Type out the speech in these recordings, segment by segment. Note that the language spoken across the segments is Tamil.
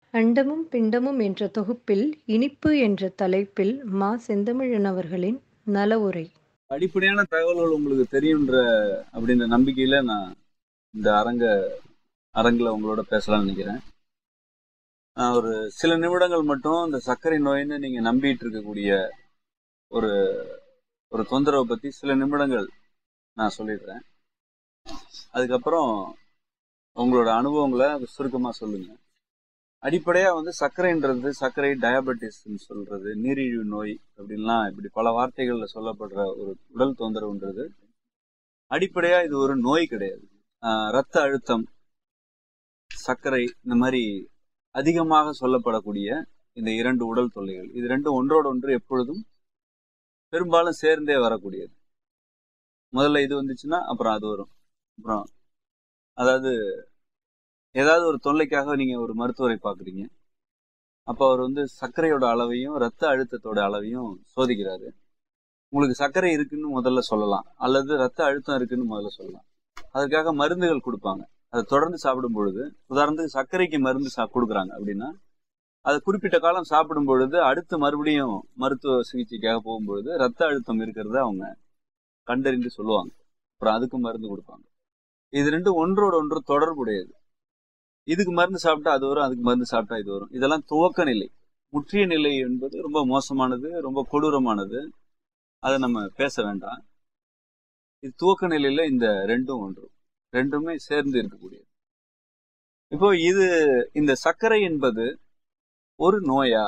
அண்டமும் பிண்டமும் என்ற தொகுப்பில் இனிப்பு என்ற தலைப்பில் மா செந்தமிழன் அவர்களின் நலவுரை அடிப்படையான தகவல்கள் உங்களுக்கு தெரியுன்ற அப்படின்ற நம்பிக்கையில நான் இந்த அரங்க அரங்கில் உங்களோட பேசலாம்னு நினைக்கிறேன் நான் ஒரு சில நிமிடங்கள் மட்டும் இந்த சர்க்கரை நோயின்னு நீங்க நம்பிட்டு இருக்கக்கூடிய ஒரு ஒரு தொந்தரவை பத்தி சில நிமிடங்கள் நான் சொல்லிடுறேன் அதுக்கப்புறம் உங்களோட அனுபவங்களை சுருக்கமா சொல்லுங்க அடிப்படையா வந்து சர்க்கரைன்றது சர்க்கரை டயபெட்டிஸ்ன்னு சொல்றது நீரிழிவு நோய் அப்படின்லாம் இப்படி பல வார்த்தைகள்ல சொல்லப்படுற ஒரு உடல் தொந்தரவுன்றது அடிப்படையா இது ஒரு நோய் கிடையாது ஆஹ் ரத்த அழுத்தம் சர்க்கரை இந்த மாதிரி அதிகமாக சொல்லப்படக்கூடிய இந்த இரண்டு உடல் தொல்லைகள் இது ரெண்டும் ஒன்றோடு ஒன்று எப்பொழுதும் பெரும்பாலும் சேர்ந்தே வரக்கூடியது முதல்ல இது வந்துச்சுன்னா அப்புறம் அது வரும் அப்புறம் அதாவது ஏதாவது ஒரு தொல்லைக்காக நீங்க ஒரு மருத்துவரை பாக்குறீங்க அப்ப அவர் வந்து சர்க்கரையோட அளவையும் ரத்த அழுத்தத்தோட அளவையும் சோதிக்கிறாரு உங்களுக்கு சர்க்கரை இருக்குன்னு முதல்ல சொல்லலாம் அல்லது ரத்த அழுத்தம் இருக்குன்னு முதல்ல சொல்லலாம் அதுக்காக மருந்துகள் கொடுப்பாங்க அதை தொடர்ந்து சாப்பிடும் பொழுது உதாரணத்துக்கு சர்க்கரைக்கு மருந்து சா கொடுக்குறாங்க அப்படின்னா அதை குறிப்பிட்ட காலம் சாப்பிடும் பொழுது அடுத்து மறுபடியும் மருத்துவ சிகிச்சைக்காக போகும்பொழுது ரத்த அழுத்தம் இருக்கிறத அவங்க கண்டறிந்து சொல்லுவாங்க அப்புறம் அதுக்கு மருந்து கொடுப்பாங்க இது ரெண்டும் ஒன்றோட ஒன்று தொடர்புடையது இதுக்கு மருந்து சாப்பிட்டா அது வரும் அதுக்கு மருந்து சாப்பிட்டா இது வரும் இதெல்லாம் துவக்க நிலை முற்றிய நிலை என்பது ரொம்ப மோசமானது ரொம்ப கொடூரமானது அதை நம்ம பேச வேண்டாம் இது துவக்க நிலையில இந்த ரெண்டும் ஒன்று ரெண்டுமே சேர்ந்து இருக்கக்கூடியது இப்போ இது இந்த சர்க்கரை என்பது ஒரு நோயா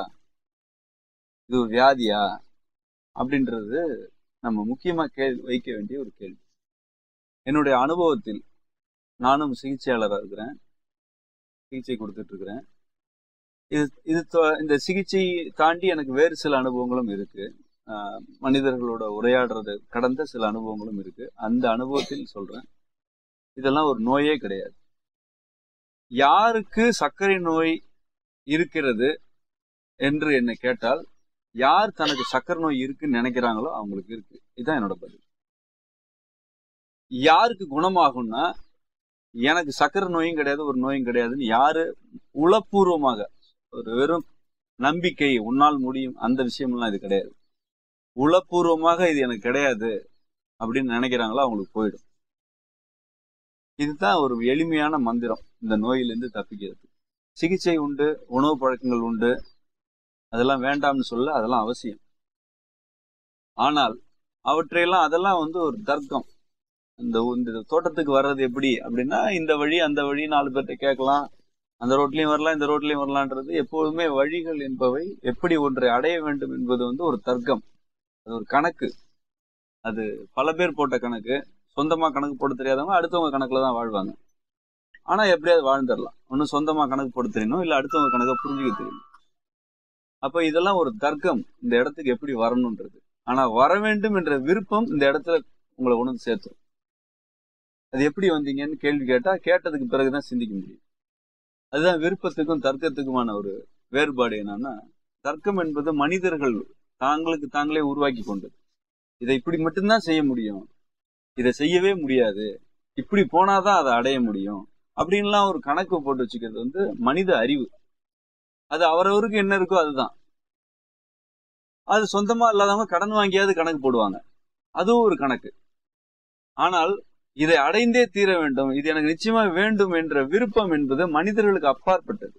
இது ஒரு வியாதியா அப்படின்றது நம்ம முக்கியமா கேள்வி வைக்க வேண்டிய ஒரு கேள்வி என்னுடைய அனுபவத்தில் நானும் சிகிச்சையாளராக இருக்கிறேன் சிகிச்சை கொடுத்துட்டு இருக்கிறேன் இது இது இந்த சிகிச்சை தாண்டி எனக்கு வேறு சில அனுபவங்களும் இருக்கு மனிதர்களோட உரையாடுறது கடந்த சில அனுபவங்களும் இருக்கு அந்த அனுபவத்தில் சொல்றேன் இதெல்லாம் ஒரு நோயே கிடையாது யாருக்கு சர்க்கரை நோய் இருக்கிறது என்று என்னை கேட்டால் யார் தனக்கு சர்க்கரை நோய் இருக்குன்னு நினைக்கிறாங்களோ அவங்களுக்கு இருக்கு இதுதான் என்னோட பதில் யாருக்கு குணமாகும்னா எனக்கு சக்கரை நோயும் கிடையாது ஒரு நோயும் கிடையாதுன்னு யாரு உளப்பூர்வமாக ஒரு வெறும் நம்பிக்கை உன்னால் முடியும் அந்த விஷயம்லாம் இது கிடையாது உளப்பூர்வமாக இது எனக்கு கிடையாது அப்படின்னு நினைக்கிறாங்களோ அவங்களுக்கு போயிடும் இதுதான் ஒரு எளிமையான மந்திரம் இந்த நோயிலிருந்து தப்பிக்கிறது சிகிச்சை உண்டு உணவு பழக்கங்கள் உண்டு அதெல்லாம் வேண்டாம்னு சொல்ல அதெல்லாம் அவசியம் ஆனால் அவற்றையெல்லாம் அதெல்லாம் வந்து ஒரு தர்க்கம் இந்த இந்த தோட்டத்துக்கு வர்றது எப்படி அப்படின்னா இந்த வழி அந்த வழி நாலு பேர்கிட்ட கேட்கலாம் அந்த ரோட்லயும் வரலாம் இந்த ரோட்லயும் வரலான்றது எப்போதுமே வழிகள் என்பவை எப்படி ஒன்றை அடைய வேண்டும் என்பது வந்து ஒரு தர்க்கம் அது ஒரு கணக்கு அது பல பேர் போட்ட கணக்கு சொந்தமா கணக்கு போட தெரியாதவங்க அடுத்தவங்க கணக்குல தான் வாழ்வாங்க ஆனா எப்படியாவது வாழ்ந்துடலாம் ஒன்னும் சொந்தமா கணக்கு போட தெரியணும் இல்ல அடுத்தவங்க கணக்கை புரிஞ்சுக்க தெரியணும் அப்ப இதெல்லாம் ஒரு தர்க்கம் இந்த இடத்துக்கு எப்படி வரணும்ன்றது ஆனா வர வேண்டும் என்ற விருப்பம் இந்த இடத்துல உங்களை உணர்ந்து சேர்த்துரும் அது எப்படி வந்தீங்கன்னு கேள்வி கேட்டா கேட்டதுக்கு பிறகுதான் சிந்திக்க முடியும் அதுதான் விருப்பத்துக்கும் தர்க்கத்துக்குமான ஒரு வேறுபாடு என்னன்னா தர்க்கம் என்பது மனிதர்கள் தாங்களுக்கு தாங்களே உருவாக்கி கொண்டது இதை இப்படி மட்டும்தான் செய்ய முடியும் இதை செய்யவே முடியாது இப்படி போனாதான் அதை அடைய முடியும் அப்படின்லாம் ஒரு கணக்கு போட்டு வச்சுக்கிறது வந்து மனித அறிவு அது அவரவருக்கு என்ன இருக்கோ அதுதான் அது சொந்தமா இல்லாதவங்க கடன் வாங்கியாவது கணக்கு போடுவாங்க அதுவும் ஒரு கணக்கு ஆனால் இதை அடைந்தே தீர வேண்டும் இது எனக்கு நிச்சயமா வேண்டும் என்ற விருப்பம் என்பது மனிதர்களுக்கு அப்பாற்பட்டது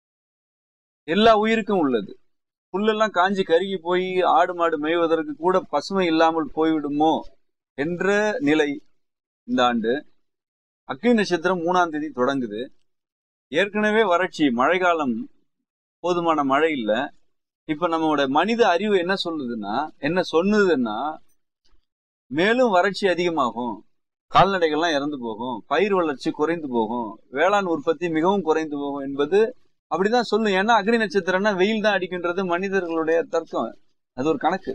எல்லா உயிருக்கும் உள்ளது புல்லெல்லாம் காஞ்சி கருகி போய் ஆடு மாடு மேய்வதற்கு கூட பசுமை இல்லாமல் போய்விடுமோ என்ற நிலை இந்த ஆண்டு அக்னி நட்சத்திரம் மூணாம் தேதி தொடங்குது ஏற்கனவே வறட்சி மழை காலம் போதுமான மழை இல்லை இப்ப நம்மளோட மனித அறிவு என்ன சொல்லுதுன்னா என்ன சொன்னதுன்னா மேலும் வறட்சி அதிகமாகும் கால்நடைகள்லாம் இறந்து போகும் பயிர் வளர்ச்சி குறைந்து போகும் வேளாண் உற்பத்தி மிகவும் குறைந்து போகும் என்பது அப்படிதான் சொல்லும் ஏன்னா அக்னி நட்சத்திரம்னா வெயில் தான் அடிக்கின்றது மனிதர்களுடைய தர்க்கம் அது ஒரு கணக்கு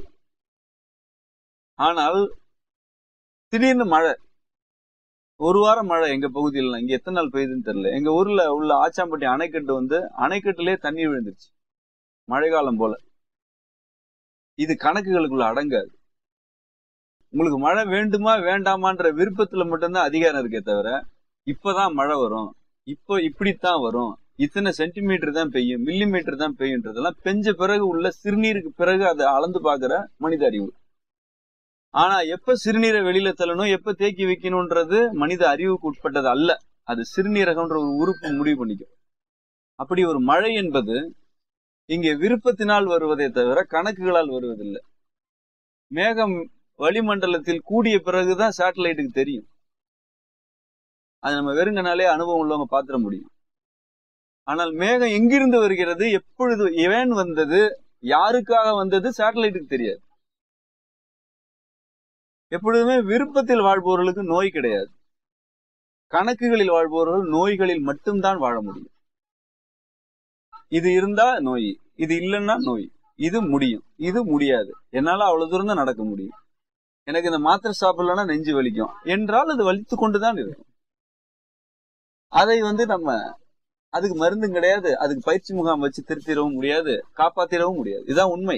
ஆனால் திடீர்னு மழை ஒரு வாரம் மழை எங்க பகுதியில் இங்க எத்தனை நாள் பெய்யுதுன்னு தெரியல எங்க ஊர்ல உள்ள ஆச்சாம்பட்டி அணைக்கட்டு வந்து அணைக்கட்டுலயே தண்ணி விழுந்துருச்சு மழை காலம் போல இது கணக்குகளுக்குள்ள அடங்காது உங்களுக்கு மழை வேண்டுமா வேண்டாமான்ற விருப்பத்துல மட்டும்தான் அதிகாரம் இருக்கே தவிர இப்பதான் மழை வரும் இப்போ இப்படித்தான் வரும் இத்தனை சென்டிமீட்டர் தான் பெய்யும் மில்லி மீட்டர் தான் பெய்யுன்றதெல்லாம் பெஞ்ச பிறகு உள்ள சிறுநீருக்கு பிறகு அதை அளந்து பாக்குற மனித அறிவு ஆனா எப்ப சிறுநீரை வெளியில தள்ளணும் எப்ப தேக்கி வைக்கணும்ன்றது மனித அறிவுக்கு உட்பட்டது அல்ல அது சிறுநீரகம்ன்ற ஒரு உறுப்பு முடிவு பண்ணிக்கும் அப்படி ஒரு மழை என்பது இங்கே விருப்பத்தினால் வருவதே தவிர கணக்குகளால் வருவதில்லை மேகம் வளிமண்டலத்தில் கூடிய பிறகுதான் சேட்டலைட்டுக்கு தெரியும் அது நம்ம வெறுங்கனாலே அனுபவம் உள்ளவங்க பாத்திர முடியும் ஆனால் மேகம் எங்கிருந்து வருகிறது எப்பொழுது ஏன் வந்தது யாருக்காக வந்தது சேட்டலைட்டுக்கு தெரியாது எப்பொழுதுமே விருப்பத்தில் வாழ்பவர்களுக்கு நோய் கிடையாது கணக்குகளில் வாழ்பவர்கள் நோய்களில் மட்டும்தான் வாழ முடியும் இது இருந்தா நோய் இது இல்லைன்னா நோய் இது முடியும் இது முடியாது என்னால அவ்வளவு தூரம் தான் நடக்க முடியும் எனக்கு இந்த மாத்திரை சாப்பிடலன்னா நெஞ்சு வலிக்கும் என்றால் அது வலித்து கொண்டுதான் இருக்கும் அதை வந்து நம்ம அதுக்கு மருந்தும் கிடையாது அதுக்கு பயிற்சி முகாம் வச்சு திருத்திடவும் முடியாது காப்பாத்திடவும் முடியாது இதுதான் உண்மை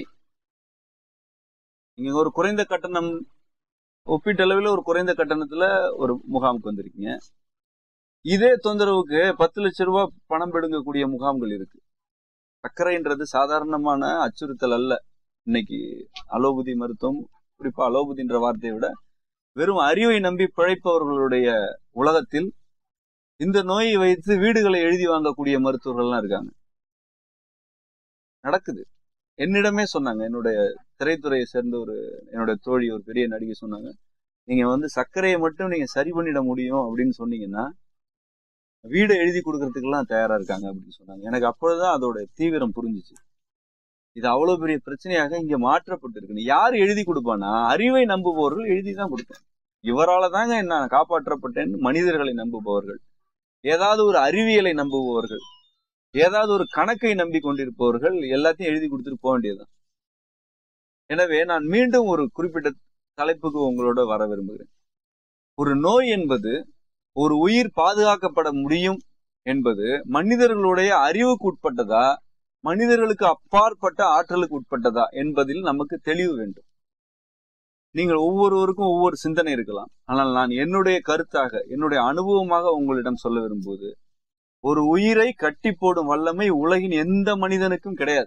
நீங்க ஒரு குறைந்த கட்டணம் ஒப்பீட்டளவில் ஒரு குறைந்த கட்டணத்துல ஒரு முகாமுக்கு வந்திருக்கீங்க இதே தொந்தரவுக்கு பத்து லட்சம் ரூபாய் பணம் பெடுங்கக்கூடிய முகாம்கள் இருக்கு சர்க்கரைன்றது சாதாரணமான அச்சுறுத்தல் அல்ல இன்னைக்கு அலோபதி மருத்துவம் குறிப்பா அலோபதின்ற வார்த்தையை விட வெறும் அறிவை நம்பி பிழைப்பவர்களுடைய உலகத்தில் இந்த நோயை வைத்து வீடுகளை எழுதி வாங்கக்கூடிய மருத்துவர்கள்லாம் இருக்காங்க நடக்குது என்னிடமே சொன்னாங்க என்னுடைய திரைத்துறையை சேர்ந்த ஒரு என்னுடைய தோழி ஒரு பெரிய நடிகை சொன்னாங்க நீங்க வந்து சர்க்கரையை மட்டும் நீங்க சரி பண்ணிட முடியும் அப்படின்னு சொன்னீங்கன்னா வீடை எழுதி கொடுக்கறதுக்கெல்லாம் தயாரா இருக்காங்க அப்படின்னு சொன்னாங்க எனக்கு அப்பொழுதுதான் அதோட தீவிரம் புரிஞ்சிச்சு இது அவ்வளவு பெரிய பிரச்சனையாக இங்க மாற்றப்பட்டிருக்கு யார் எழுதி கொடுப்பானா அறிவை நம்புபவர்கள் எழுதி தான் கொடுப்பாங்க இவரால தாங்க நான் காப்பாற்றப்பட்டேன்னு மனிதர்களை நம்புபவர்கள் ஏதாவது ஒரு அறிவியலை நம்புபவர்கள் ஏதாவது ஒரு கணக்கை நம்பி கொண்டிருப்பவர்கள் எல்லாத்தையும் எழுதி கொடுத்துட்டு போக வேண்டியதுதான் எனவே நான் மீண்டும் ஒரு குறிப்பிட்ட தலைப்புக்கு உங்களோட வர விரும்புகிறேன் ஒரு நோய் என்பது ஒரு உயிர் பாதுகாக்கப்பட முடியும் என்பது மனிதர்களுடைய அறிவுக்கு உட்பட்டதா மனிதர்களுக்கு அப்பாற்பட்ட ஆற்றலுக்கு உட்பட்டதா என்பதில் நமக்கு தெளிவு வேண்டும் நீங்கள் ஒவ்வொருவருக்கும் ஒவ்வொரு சிந்தனை இருக்கலாம் ஆனால் நான் என்னுடைய கருத்தாக என்னுடைய அனுபவமாக உங்களிடம் சொல்ல விரும்புவது ஒரு உயிரை கட்டி போடும் வல்லமை உலகின் எந்த மனிதனுக்கும் கிடையாது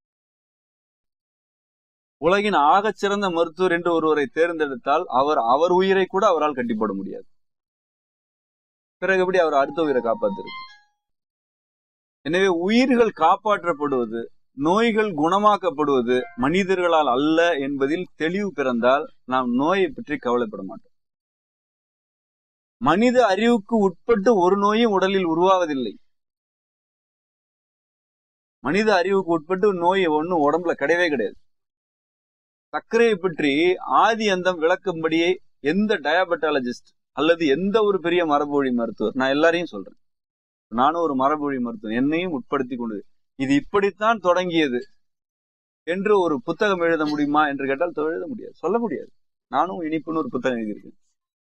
உலகின் ஆகச் சிறந்த மருத்துவர் என்று ஒருவரை தேர்ந்தெடுத்தால் அவர் அவர் உயிரை கூட அவரால் கட்டி போட முடியாது பிறகு எப்படி அவர் அடுத்த உயிரை காப்பாத்திருக்கு எனவே உயிர்கள் காப்பாற்றப்படுவது நோய்கள் குணமாக்கப்படுவது மனிதர்களால் அல்ல என்பதில் தெளிவு பிறந்தால் நாம் நோயை பற்றி கவலைப்பட மாட்டோம் மனித அறிவுக்கு உட்பட்டு ஒரு நோயும் உடலில் உருவாவதில்லை மனித அறிவுக்கு உட்பட்டு நோய் ஒன்னும் உடம்புல கிடையவே கிடையாது சர்க்கரையை பற்றி ஆதி அந்தம் விளக்கும்படியே எந்த டயாபெட்டாலஜிஸ்ட் அல்லது எந்த ஒரு பெரிய மரபுவழி மருத்துவர் நான் எல்லாரையும் சொல்றேன் நானும் ஒரு மரபுவழி மருத்துவர் என்னையும் உட்படுத்தி கொண்டு இது இப்படித்தான் தொடங்கியது என்று ஒரு புத்தகம் எழுத முடியுமா என்று கேட்டால் எழுத முடியாது சொல்ல முடியாது நானும் இனிப்புன்னு ஒரு புத்தகம் எழுதியிருக்கேன்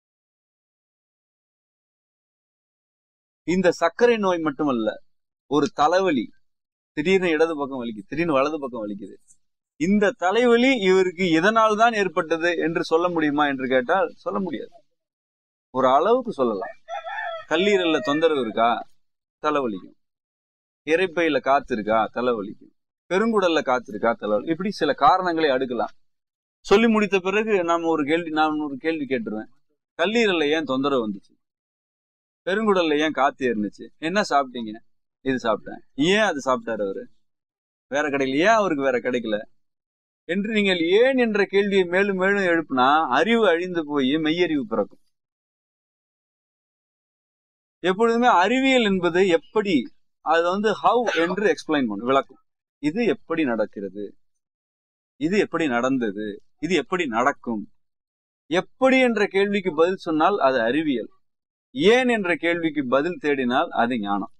இந்த சர்க்கரை நோய் மட்டுமல்ல ஒரு தலைவலி திடீர்னு இடது பக்கம் வலிக்குது திடீர்னு வலது பக்கம் வலிக்குது இந்த தலைவலி இவருக்கு இதனால் தான் ஏற்பட்டது என்று சொல்ல முடியுமா என்று கேட்டால் சொல்ல முடியாது ஒரு அளவுக்கு சொல்லலாம் கல்லீரல்ல தொந்தரவு இருக்கா தலைவலிக்கும் இறைப்பையில காத்து இருக்கா தலைவலிக்கும் பெருங்குடல்ல காத்து இருக்கா தலைவலி இப்படி சில காரணங்களை அடுக்கலாம் சொல்லி முடித்த பிறகு நாம ஒரு கேள்வி நான் ஒரு கேள்வி கேட்டுருவேன் கல்லீரல்ல ஏன் தொந்தரவு வந்துச்சு பெருங்குடல்ல ஏன் காத்து ஏறினுச்சு என்ன சாப்பிட்டீங்க இது சாப்பிட்டேன் ஏன் அது சாப்பிட்டாரு அவரு வேற கிடைக்கல ஏன் அவருக்கு வேற கிடைக்கல என்று நீங்கள் ஏன் என்ற கேள்வியை மேலும் மேலும் எழுப்புனா அறிவு அழிந்து போய் மெய்யறிவு பிறக்கும் எப்பொழுதுமே அறிவியல் என்பது எப்படி அது வந்து ஹவ் என்று எக்ஸ்பிளைன் பண்ணும் விளக்கும் இது எப்படி நடக்கிறது இது எப்படி நடந்தது இது எப்படி நடக்கும் எப்படி என்ற கேள்விக்கு பதில் சொன்னால் அது அறிவியல் ஏன் என்ற கேள்விக்கு பதில் தேடினால் அது ஞானம்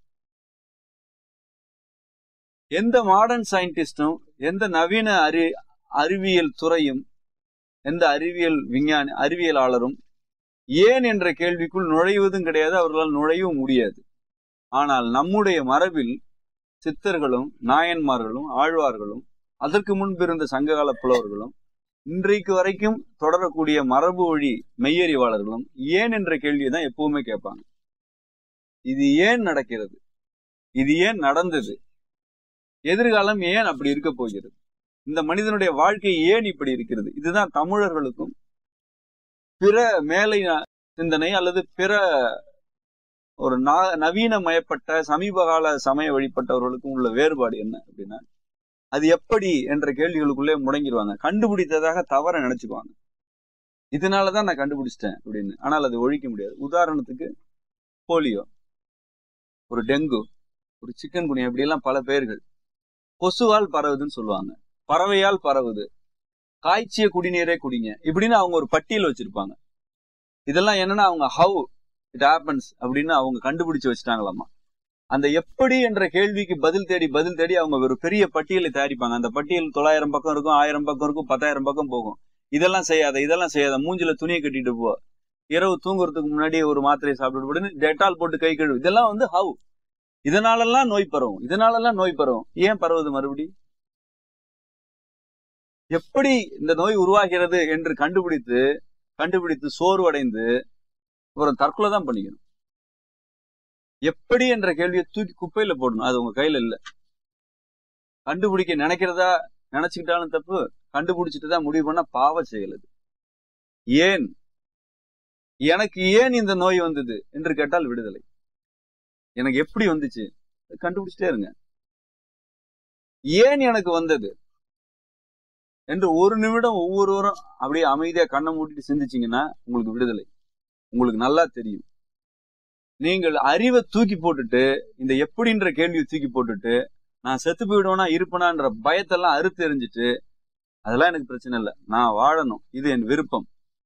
எந்த மாடர்ன் சயின்டிஸ்டும் எந்த நவீன அறி அறிவியல் துறையும் எந்த அறிவியல் விஞ்ஞானி அறிவியலாளரும் ஏன் என்ற கேள்விக்குள் நுழைவதும் கிடையாது அவர்களால் நுழையவும் முடியாது ஆனால் நம்முடைய மரபில் சித்தர்களும் நாயன்மார்களும் ஆழ்வார்களும் அதற்கு முன்பு இருந்த சங்ககால புலவர்களும் இன்றைக்கு வரைக்கும் தொடரக்கூடிய மரபு வழி மெய்யறிவாளர்களும் ஏன் என்ற கேள்வியை தான் எப்பவுமே கேட்பாங்க இது ஏன் நடக்கிறது இது ஏன் நடந்தது எதிர்காலம் ஏன் அப்படி இருக்க போகிறது இந்த மனிதனுடைய வாழ்க்கை ஏன் இப்படி இருக்கிறது இதுதான் தமிழர்களுக்கும் பிற மேலை ந- சிந்தனை அல்லது பிற ஒரு நா- நவீனமயப்பட்ட சமீப கால சமய வழிபட்டவர்களுக்கும் உள்ள வேறுபாடு என்ன அப்படின்னா அது எப்படி என்ற கேள்விகளுக்குள்ளே முடங்கிடுவாங்க கண்டுபிடித்ததாக தவற நினைச்சுக்குவாங்க இதனாலதான் நான் கண்டுபிடிச்சிட்டேன் அப்படின்னு ஆனால் அது ஒழிக்க முடியாது உதாரணத்துக்கு போலியோ ஒரு டெங்கு ஒரு சிக்கன் குனியா இப்படி எல்லாம் பல பெயர்கள் கொசுவால் பரவுதுன்னு சொல்லுவாங்க பறவையால் பரவுது காய்ச்சிய குடிநீரே குடிங்க இப்படின்னு அவங்க ஒரு பட்டியல் வச்சிருப்பாங்க இதெல்லாம் என்னன்னா அவங்க ஹவு இட் ஹேப்பன்ஸ் அப்படின்னு அவங்க கண்டுபிடிச்சு வச்சுட்டாங்களாமா அந்த எப்படி என்ற கேள்விக்கு பதில் தேடி பதில் தேடி அவங்க ஒரு பெரிய பட்டியலை தயாரிப்பாங்க அந்த பட்டியல் தொள்ளாயிரம் பக்கம் இருக்கும் ஆயிரம் பக்கம் இருக்கும் பத்தாயிரம் பக்கம் போகும் இதெல்லாம் செய்யாத இதெல்லாம் செய்யாத மூஞ்சில துணியை கட்டிட்டு போ இரவு தூங்குறதுக்கு முன்னாடி ஒரு மாத்திரையை சாப்பிட்டு போடுன்னு டெட்டால் போட்டு கை கழுவு இதெல்லாம் வந்து ஹவு இதனாலெல்லாம் நோய் பரவும் இதனாலெல்லாம் நோய் பரவும் ஏன் பரவுது மறுபடி எப்படி இந்த நோய் உருவாகிறது என்று கண்டுபிடித்து கண்டுபிடித்து சோர்வடைந்து அப்புறம் தற்கொலை தான் பண்ணிக்கணும் எப்படி என்ற கேள்வியை தூக்கி குப்பையில போடணும் அது உங்க கையில இல்ல கண்டுபிடிக்க நினைக்கிறதா நினைச்சுக்கிட்டாலும் தப்பு கண்டுபிடிச்சிட்டு தான் முடிவு பண்ண பாவ செயல் அது ஏன் எனக்கு ஏன் இந்த நோய் வந்தது என்று கேட்டால் விடுதலை எனக்கு எப்படி வந்துச்சு கண்டுபிடிச்சிட்டே இருங்க ஏன் எனக்கு வந்தது என்று ஒரு நிமிடம் ஒவ்வொருவரும் அப்படியே அமைதியா கண்ணை மூடிட்டு சிந்திச்சீங்கன்னா உங்களுக்கு விடுதலை உங்களுக்கு நல்லா தெரியும் நீங்கள் அறிவை தூக்கி போட்டுட்டு இந்த எப்படின்ற கேள்வியை தூக்கி போட்டுட்டு நான் செத்து போயிடுவேனா இருப்பனான்ற பயத்தெல்லாம் அறுத்து எறிஞ்சிட்டு அதெல்லாம் எனக்கு பிரச்சனை இல்லை நான் வாழணும் இது என் விருப்பம்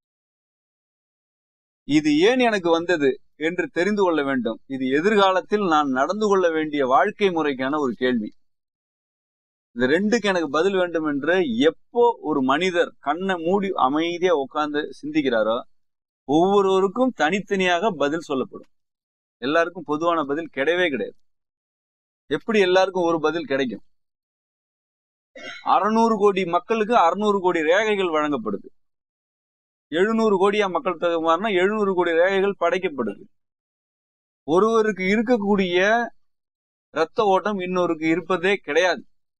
இது ஏன் எனக்கு வந்தது என்று தெரிந்து கொள்ள வேண்டும் இது எதிர்காலத்தில் நான் நடந்து கொள்ள வேண்டிய வாழ்க்கை முறைக்கான ஒரு கேள்வி இந்த ரெண்டுக்கு எனக்கு பதில் வேண்டும் என்று எப்போ ஒரு மனிதர் கண்ணை மூடி அமைதியா உட்கார்ந்து சிந்திக்கிறாரோ ஒவ்வொருவருக்கும் தனித்தனியாக பதில் சொல்லப்படும் எல்லாருக்கும் பொதுவான பதில் கிடையவே கிடையாது எப்படி எல்லாருக்கும் ஒரு பதில் கிடைக்கும் அறுநூறு கோடி மக்களுக்கு அறுநூறு கோடி ரேகைகள் வழங்கப்படுது எழுநூறு கோடியா மக்கள் தொகை மாறினா எழுநூறு கோடி ரேகைகள் படைக்கப்படுது ஒருவருக்கு இருக்கக்கூடிய இரத்த ஓட்டம் இன்னொருக்கு இருப்பதே கிடையாது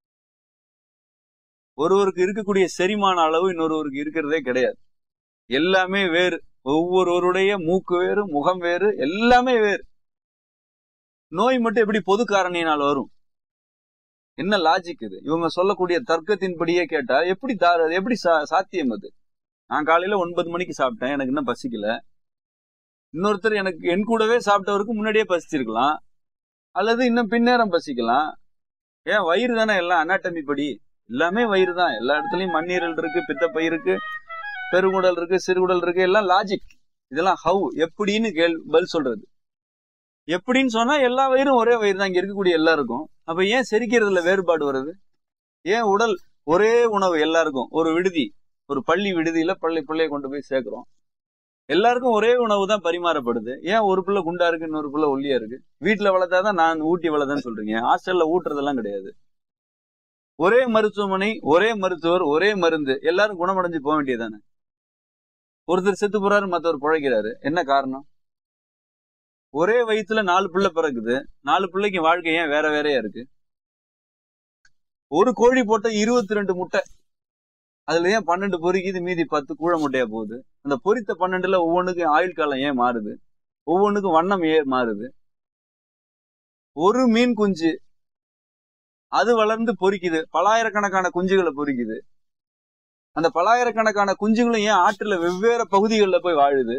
ஒருவருக்கு இருக்கக்கூடிய செரிமான அளவு இன்னொருவருக்கு இருக்கிறதே கிடையாது எல்லாமே வேறு ஒவ்வொருவருடைய மூக்கு வேறு முகம் வேறு எல்லாமே வேறு நோய் மட்டும் எப்படி பொது காரணியினால் வரும் என்ன லாஜிக் இது இவங்க சொல்லக்கூடிய தர்க்கத்தின்படியே கேட்டா எப்படி தா- எப்படி சா- சாத்தியம் அது நான் காலையில ஒன்பது மணிக்கு சாப்பிட்டேன் எனக்கு இன்னும் பசிக்கல இன்னொருத்தர் எனக்கு என் கூடவே சாப்பிட்டவருக்கு முன்னாடியே பசிச்சிருக்கலாம் அல்லது இன்னும் பின்னேரம் பசிக்கலாம் ஏன் வயிறு தானே எல்லாம் அனாட்டமி படி எல்லாமே வயிறு தான் எல்லா இடத்துலயும் மண்ணீரல் இருக்கு பித்தப்பை இருக்கு பெருங்குடல் இருக்கு சிறுகுடல் இருக்கு எல்லாம் லாஜிக் இதெல்லாம் ஹவு எப்படின்னு கேள் பதில் சொல்றது எப்படின்னு சொன்னா எல்லா வயிறும் ஒரே வயிறு தான் இங்க இருக்கக்கூடிய எல்லாருக்கும் அப்ப ஏன் செரிக்கிறதுல வேறுபாடு வருது ஏன் உடல் ஒரே உணவு எல்லாருக்கும் ஒரு விடுதி ஒரு பள்ளி விடுதியில பள்ளி பிள்ளைய கொண்டு போய் சேர்க்கிறோம் எல்லாருக்கும் ஒரே உணவு தான் பரிமாறப்படுது ஏன் ஒரு பிள்ளை குண்டா இருக்கு இன்னொரு பிள்ளை ஒல்லியா இருக்கு வீட்டுல வளர்த்தாதான் நான் ஊட்டி வளர்த்தேன்னு சொல்றீங்க ஹாஸ்டல்ல ஊட்டுறதெல்லாம் கிடையாது ஒரே மருத்துவமனை ஒரே மருத்துவர் ஒரே மருந்து எல்லாரும் குணமடைஞ்சு போக வேண்டியதானே ஒருத்தர் செத்து போறாரு மத்தவர் பிழைக்கிறாரு என்ன காரணம் ஒரே வயித்துல நாலு பிள்ளை பிறக்குது நாலு பிள்ளைக்கு வாழ்க்கை ஏன் வேற வேறையா இருக்கு ஒரு கோழி போட்ட இருபத்தி ரெண்டு முட்டை அதுல ஏன் பன்னெண்டு பொறிக்குது மீதி பத்து கூழ முட்டையா போகுது அந்த பொரித்த பன்னெண்டுல ஒவ்வொன்றுக்கும் ஆயுள் காலம் ஏன் மாறுது ஒவ்வொன்றுக்கும் வண்ணம் ஏன் மாறுது ஒரு மீன் குஞ்சு அது வளர்ந்து பொரிக்குது பலாயிரக்கணக்கான குஞ்சுகளை பொரிக்குது அந்த பலாயிரக்கணக்கான குஞ்சுகளும் ஏன் ஆற்றுல வெவ்வேறு பகுதிகளில் போய் வாழுது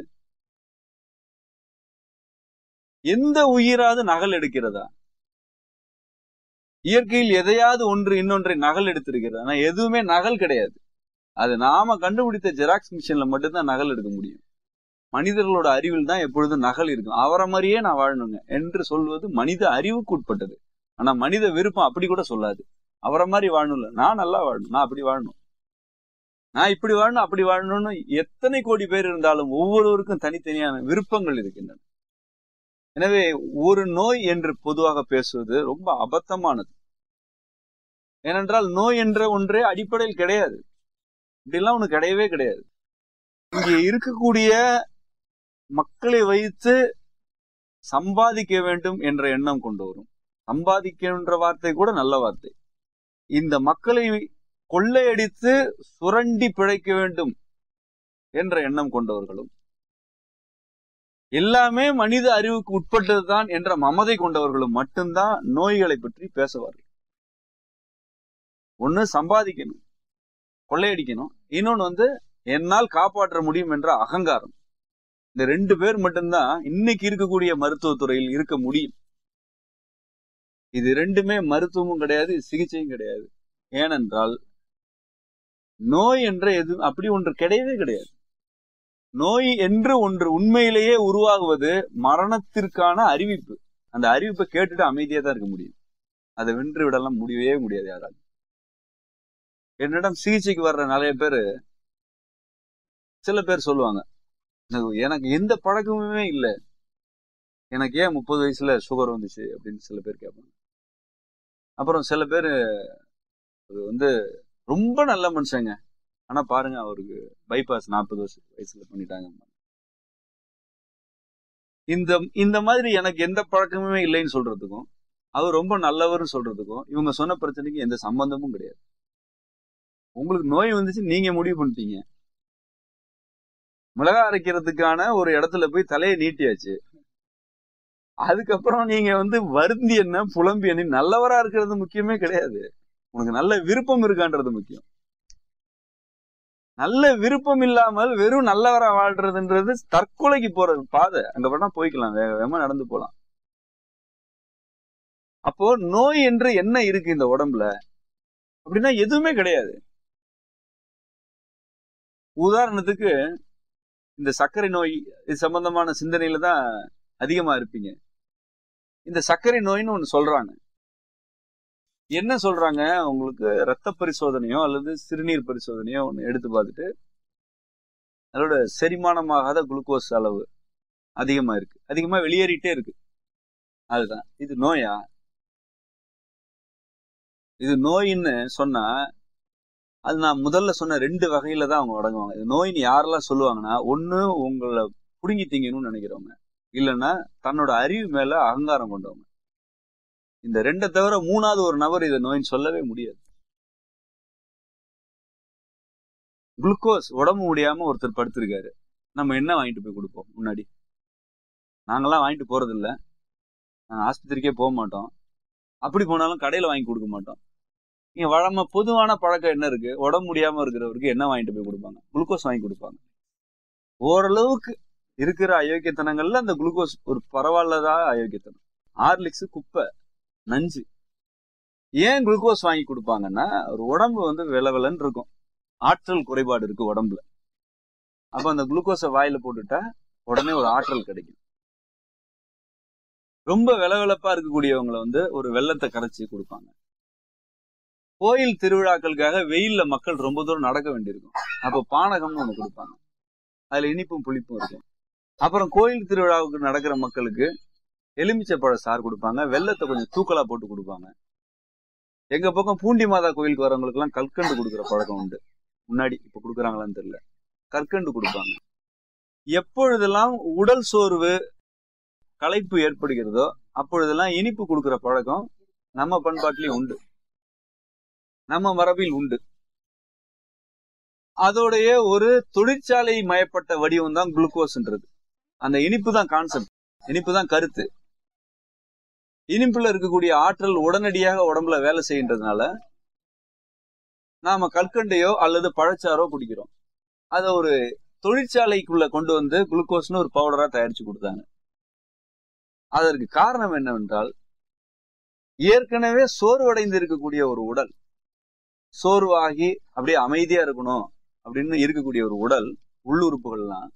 எந்த உயிராவது நகல் எடுக்கிறதா இயற்கையில் எதையாவது ஒன்று இன்னொன்றை நகல் எடுத்திருக்கிறது ஆனா எதுவுமே நகல் கிடையாது அது நாம கண்டுபிடித்த ஜெராக்ஸ் மிஷின்ல மட்டும்தான் நகல் எடுக்க முடியும் மனிதர்களோட அறிவில் தான் எப்பொழுதும் நகல் இருக்கும் அவரை மாதிரியே நான் வாழணுங்க என்று சொல்வது மனித அறிவுக்கு உட்பட்டது ஆனா மனித விருப்பம் அப்படி கூட சொல்லாது அவரை மாதிரி வாழணும்ல நான் நல்லா வாழணும் நான் அப்படி வாழணும் நான் இப்படி வாழணும் அப்படி வாழணும்னு எத்தனை கோடி பேர் இருந்தாலும் ஒவ்வொருவருக்கும் தனித்தனியான விருப்பங்கள் இருக்கின்றன எனவே ஒரு நோய் என்று பொதுவாக பேசுவது ரொம்ப அபத்தமானது ஏனென்றால் நோய் என்ற ஒன்றே அடிப்படையில் கிடையாது இப்படிலாம் ஒண்ணு கிடையவே கிடையாது இங்கே இருக்கக்கூடிய மக்களை வைத்து சம்பாதிக்க வேண்டும் என்ற எண்ணம் கொண்டு வரும் சம்பாதிக்கின்ற வார்த்தை கூட நல்ல வார்த்தை இந்த மக்களை கொள்ளையடித்து சுரண்டி பிழைக்க வேண்டும் என்ற எண்ணம் கொண்டவர்களும் எல்லாமே மனித அறிவுக்கு உட்பட்டதுதான் என்ற மமதை கொண்டவர்களும் மட்டும்தான் நோய்களை பற்றி பேசுவார்கள் ஒண்ணு சம்பாதிக்கணும் கொள்ளையடிக்கணும் இன்னொன்னு வந்து என்னால் காப்பாற்ற முடியும் என்ற அகங்காரம் இந்த ரெண்டு பேர் மட்டும்தான் இன்னைக்கு இருக்கக்கூடிய மருத்துவத்துறையில் இருக்க முடியும் இது ரெண்டுமே மருத்துவமும் கிடையாது சிகிச்சையும் கிடையாது ஏனென்றால் நோய் என்ற எது அப்படி ஒன்று கிடையவே கிடையாது நோய் என்று ஒன்று உண்மையிலேயே உருவாகுவது மரணத்திற்கான அறிவிப்பு அந்த அறிவிப்பை கேட்டுட்டு அமைதியா தான் இருக்க முடியும் அதை வென்று விடலாம் முடியவே முடியாது யாராலும் என்னிடம் சிகிச்சைக்கு வர்ற நிறைய பேர் சில பேர் சொல்லுவாங்க "எனக்கு- எனக்கு எந்த பழக்கமுமே இல்லை எனக்கு ஏன் முப்பது வயசுல சுகர் வந்துச்சு அப்படின்னு சில பேர் கேட்பாங்க அப்புறம் சில பேர் அது வந்து ரொம்ப நல்ல மனுஷங்க ஆனா பாருங்க அவருக்கு பைபாஸ் நாற்பது வருஷம் வயசுல பண்ணிட்டாங்க இந்த இந்த மாதிரி எனக்கு எந்த பழக்கமுமே இல்லைன்னு சொல்றதுக்கும் அவர் ரொம்ப நல்லவர்னு சொல்றதுக்கும் இவங்க சொன்ன பிரச்சனைக்கு எந்த சம்பந்தமும் கிடையாது உங்களுக்கு நோய் வந்துச்சு நீங்க முடிவு பண்ணிட்டீங்க மிளகா அரைக்கிறதுக்கான ஒரு இடத்துல போய் தலையை நீட்டியாச்சு அதுக்கப்புறம் நீங்க வந்து வருந்தி என்ன புலம்பி என்ன நல்லவரா இருக்கிறது முக்கியமே கிடையாது உனக்கு நல்ல விருப்பம் இருக்கான்றது முக்கியம் நல்ல விருப்பம் இல்லாமல் வெறும் நல்லவரா வாழ்றதுன்றது தற்கொலைக்கு போறது பாதை அங்க வேணா போய்க்கலாம் வேக வேகமா நடந்து போலாம் அப்போ நோய் என்று என்ன இருக்கு இந்த உடம்புல அப்படின்னா எதுவுமே கிடையாது உதாரணத்துக்கு இந்த சர்க்கரை நோய் இது சம்பந்தமான சிந்தனையில தான் அதிகமா இருப்பீங்க இந்த சர்க்கரை நோய்னு ஒண்ணு சொல்றாங்க என்ன சொல்றாங்க உங்களுக்கு ரத்த பரிசோதனையோ அல்லது சிறுநீர் பரிசோதனையோ ஒன்று எடுத்து பார்த்துட்டு அதோட செரிமானமாகாத குளுக்கோஸ் அளவு அதிகமா இருக்கு அதிகமா வெளியேறிட்டே இருக்கு அதுதான் இது நோயா இது நோயின்னு சொன்னா அது நான் முதல்ல சொன்ன ரெண்டு வகையில தான் அவங்க அடங்குவாங்க இது நோயின்னு யாரெல்லாம் சொல்லுவாங்கன்னா ஒண்ணு உங்களை புடுங்கி திங்கணும்னு நினைக்கிறவங்க இல்லைன்னா தன்னோட அறிவு மேல அகங்காரம் கொண்டவங்க இந்த ரெண்டை தவிர மூணாவது ஒரு நபர் இதை நோயின்னு சொல்லவே முடியாது குளுக்கோஸ் உடம்பு முடியாம ஒருத்தர் படுத்திருக்காரு நம்ம என்ன வாங்கிட்டு போய் கொடுப்போம் முன்னாடி நாங்கெல்லாம் வாங்கிட்டு போறது இல்ல நாங்க ஆஸ்பத்திரிக்கே போக மாட்டோம் அப்படி போனாலும் கடையில வாங்கி கொடுக்க மாட்டோம் இங்க வழம பொதுவான பழக்கம் என்ன இருக்கு உடம்பு முடியாம இருக்கிறவருக்கு என்ன வாங்கிட்டு போய் கொடுப்பாங்க குளுக்கோஸ் வாங்கி கொடுப்பாங்க ஓரளவுக்கு இருக்கிற அயோக்கியத்தனங்கள்ல அந்த குளுக்கோஸ் ஒரு பரவாயில்லதா அயோக்கியத்தனம் ஹார்லிக்ஸ் குப்பை நஞ்சு ஏன் குளுக்கோஸ் வாங்கி கொடுப்பாங்கன்னா ஒரு உடம்பு வந்து விலவிலன்னு இருக்கும் ஆற்றல் குறைபாடு இருக்கு உடம்புல அப்ப அந்த குளுக்கோஸை வாயில போட்டுட்டா உடனே ஒரு ஆற்றல் கிடைக்கும் ரொம்ப விலவிலப்பா இருக்கக்கூடியவங்களை வந்து ஒரு வெள்ளத்தை கரைச்சி கொடுப்பாங்க கோயில் திருவிழாக்களுக்காக வெயில்ல மக்கள் ரொம்ப தூரம் நடக்க வேண்டியிருக்கும் அப்ப பானகம்னு ஒண்ணு கொடுப்பாங்க அதுல இனிப்பும் புளிப்பும் இருக்கும் அப்புறம் கோயில் திருவிழாவுக்கு நடக்கிற மக்களுக்கு எலுமிச்சை பழ சாறு கொடுப்பாங்க வெள்ளத்தை கொஞ்சம் தூக்கலா போட்டு கொடுப்பாங்க எங்க பக்கம் பூண்டி மாதா கோயிலுக்கு வரவங்களுக்கு எல்லாம் கற்கண்டு கொடுக்குற பழக்கம் உண்டு முன்னாடி இப்ப கொடுக்குறாங்களான்னு தெரியல கற்கண்டு கொடுப்பாங்க எப்பொழுதெல்லாம் உடல் சோர்வு களைப்பு ஏற்படுகிறதோ அப்பொழுதெல்லாம் இனிப்பு கொடுக்கிற பழக்கம் நம்ம பண்பாட்டிலையும் உண்டு நம்ம மரபில் உண்டு அதோடைய ஒரு தொழிற்சாலை மயப்பட்ட வடிவம் தான் குளுக்கோஸ்ன்றது அந்த இனிப்பு தான் கான்செப்ட் இனிப்பு தான் கருத்து இனிப்புல இருக்கக்கூடிய ஆற்றல் உடனடியாக உடம்புல வேலை செய்கின்றதுனால நாம கற்கண்டையோ அல்லது பழச்சாரோ குடிக்கிறோம் அதை ஒரு தொழிற்சாலைக்குள்ள கொண்டு வந்து குளுக்கோஸ்னு ஒரு பவுடரா தயாரிச்சு கொடுத்தாங்க அதற்கு காரணம் என்னவென்றால் ஏற்கனவே சோர்வடைந்து இருக்கக்கூடிய ஒரு உடல் சோர்வாகி அப்படியே அமைதியா இருக்கணும் அப்படின்னு இருக்கக்கூடிய ஒரு உடல் உள்ளுறுப்புகள்லாம்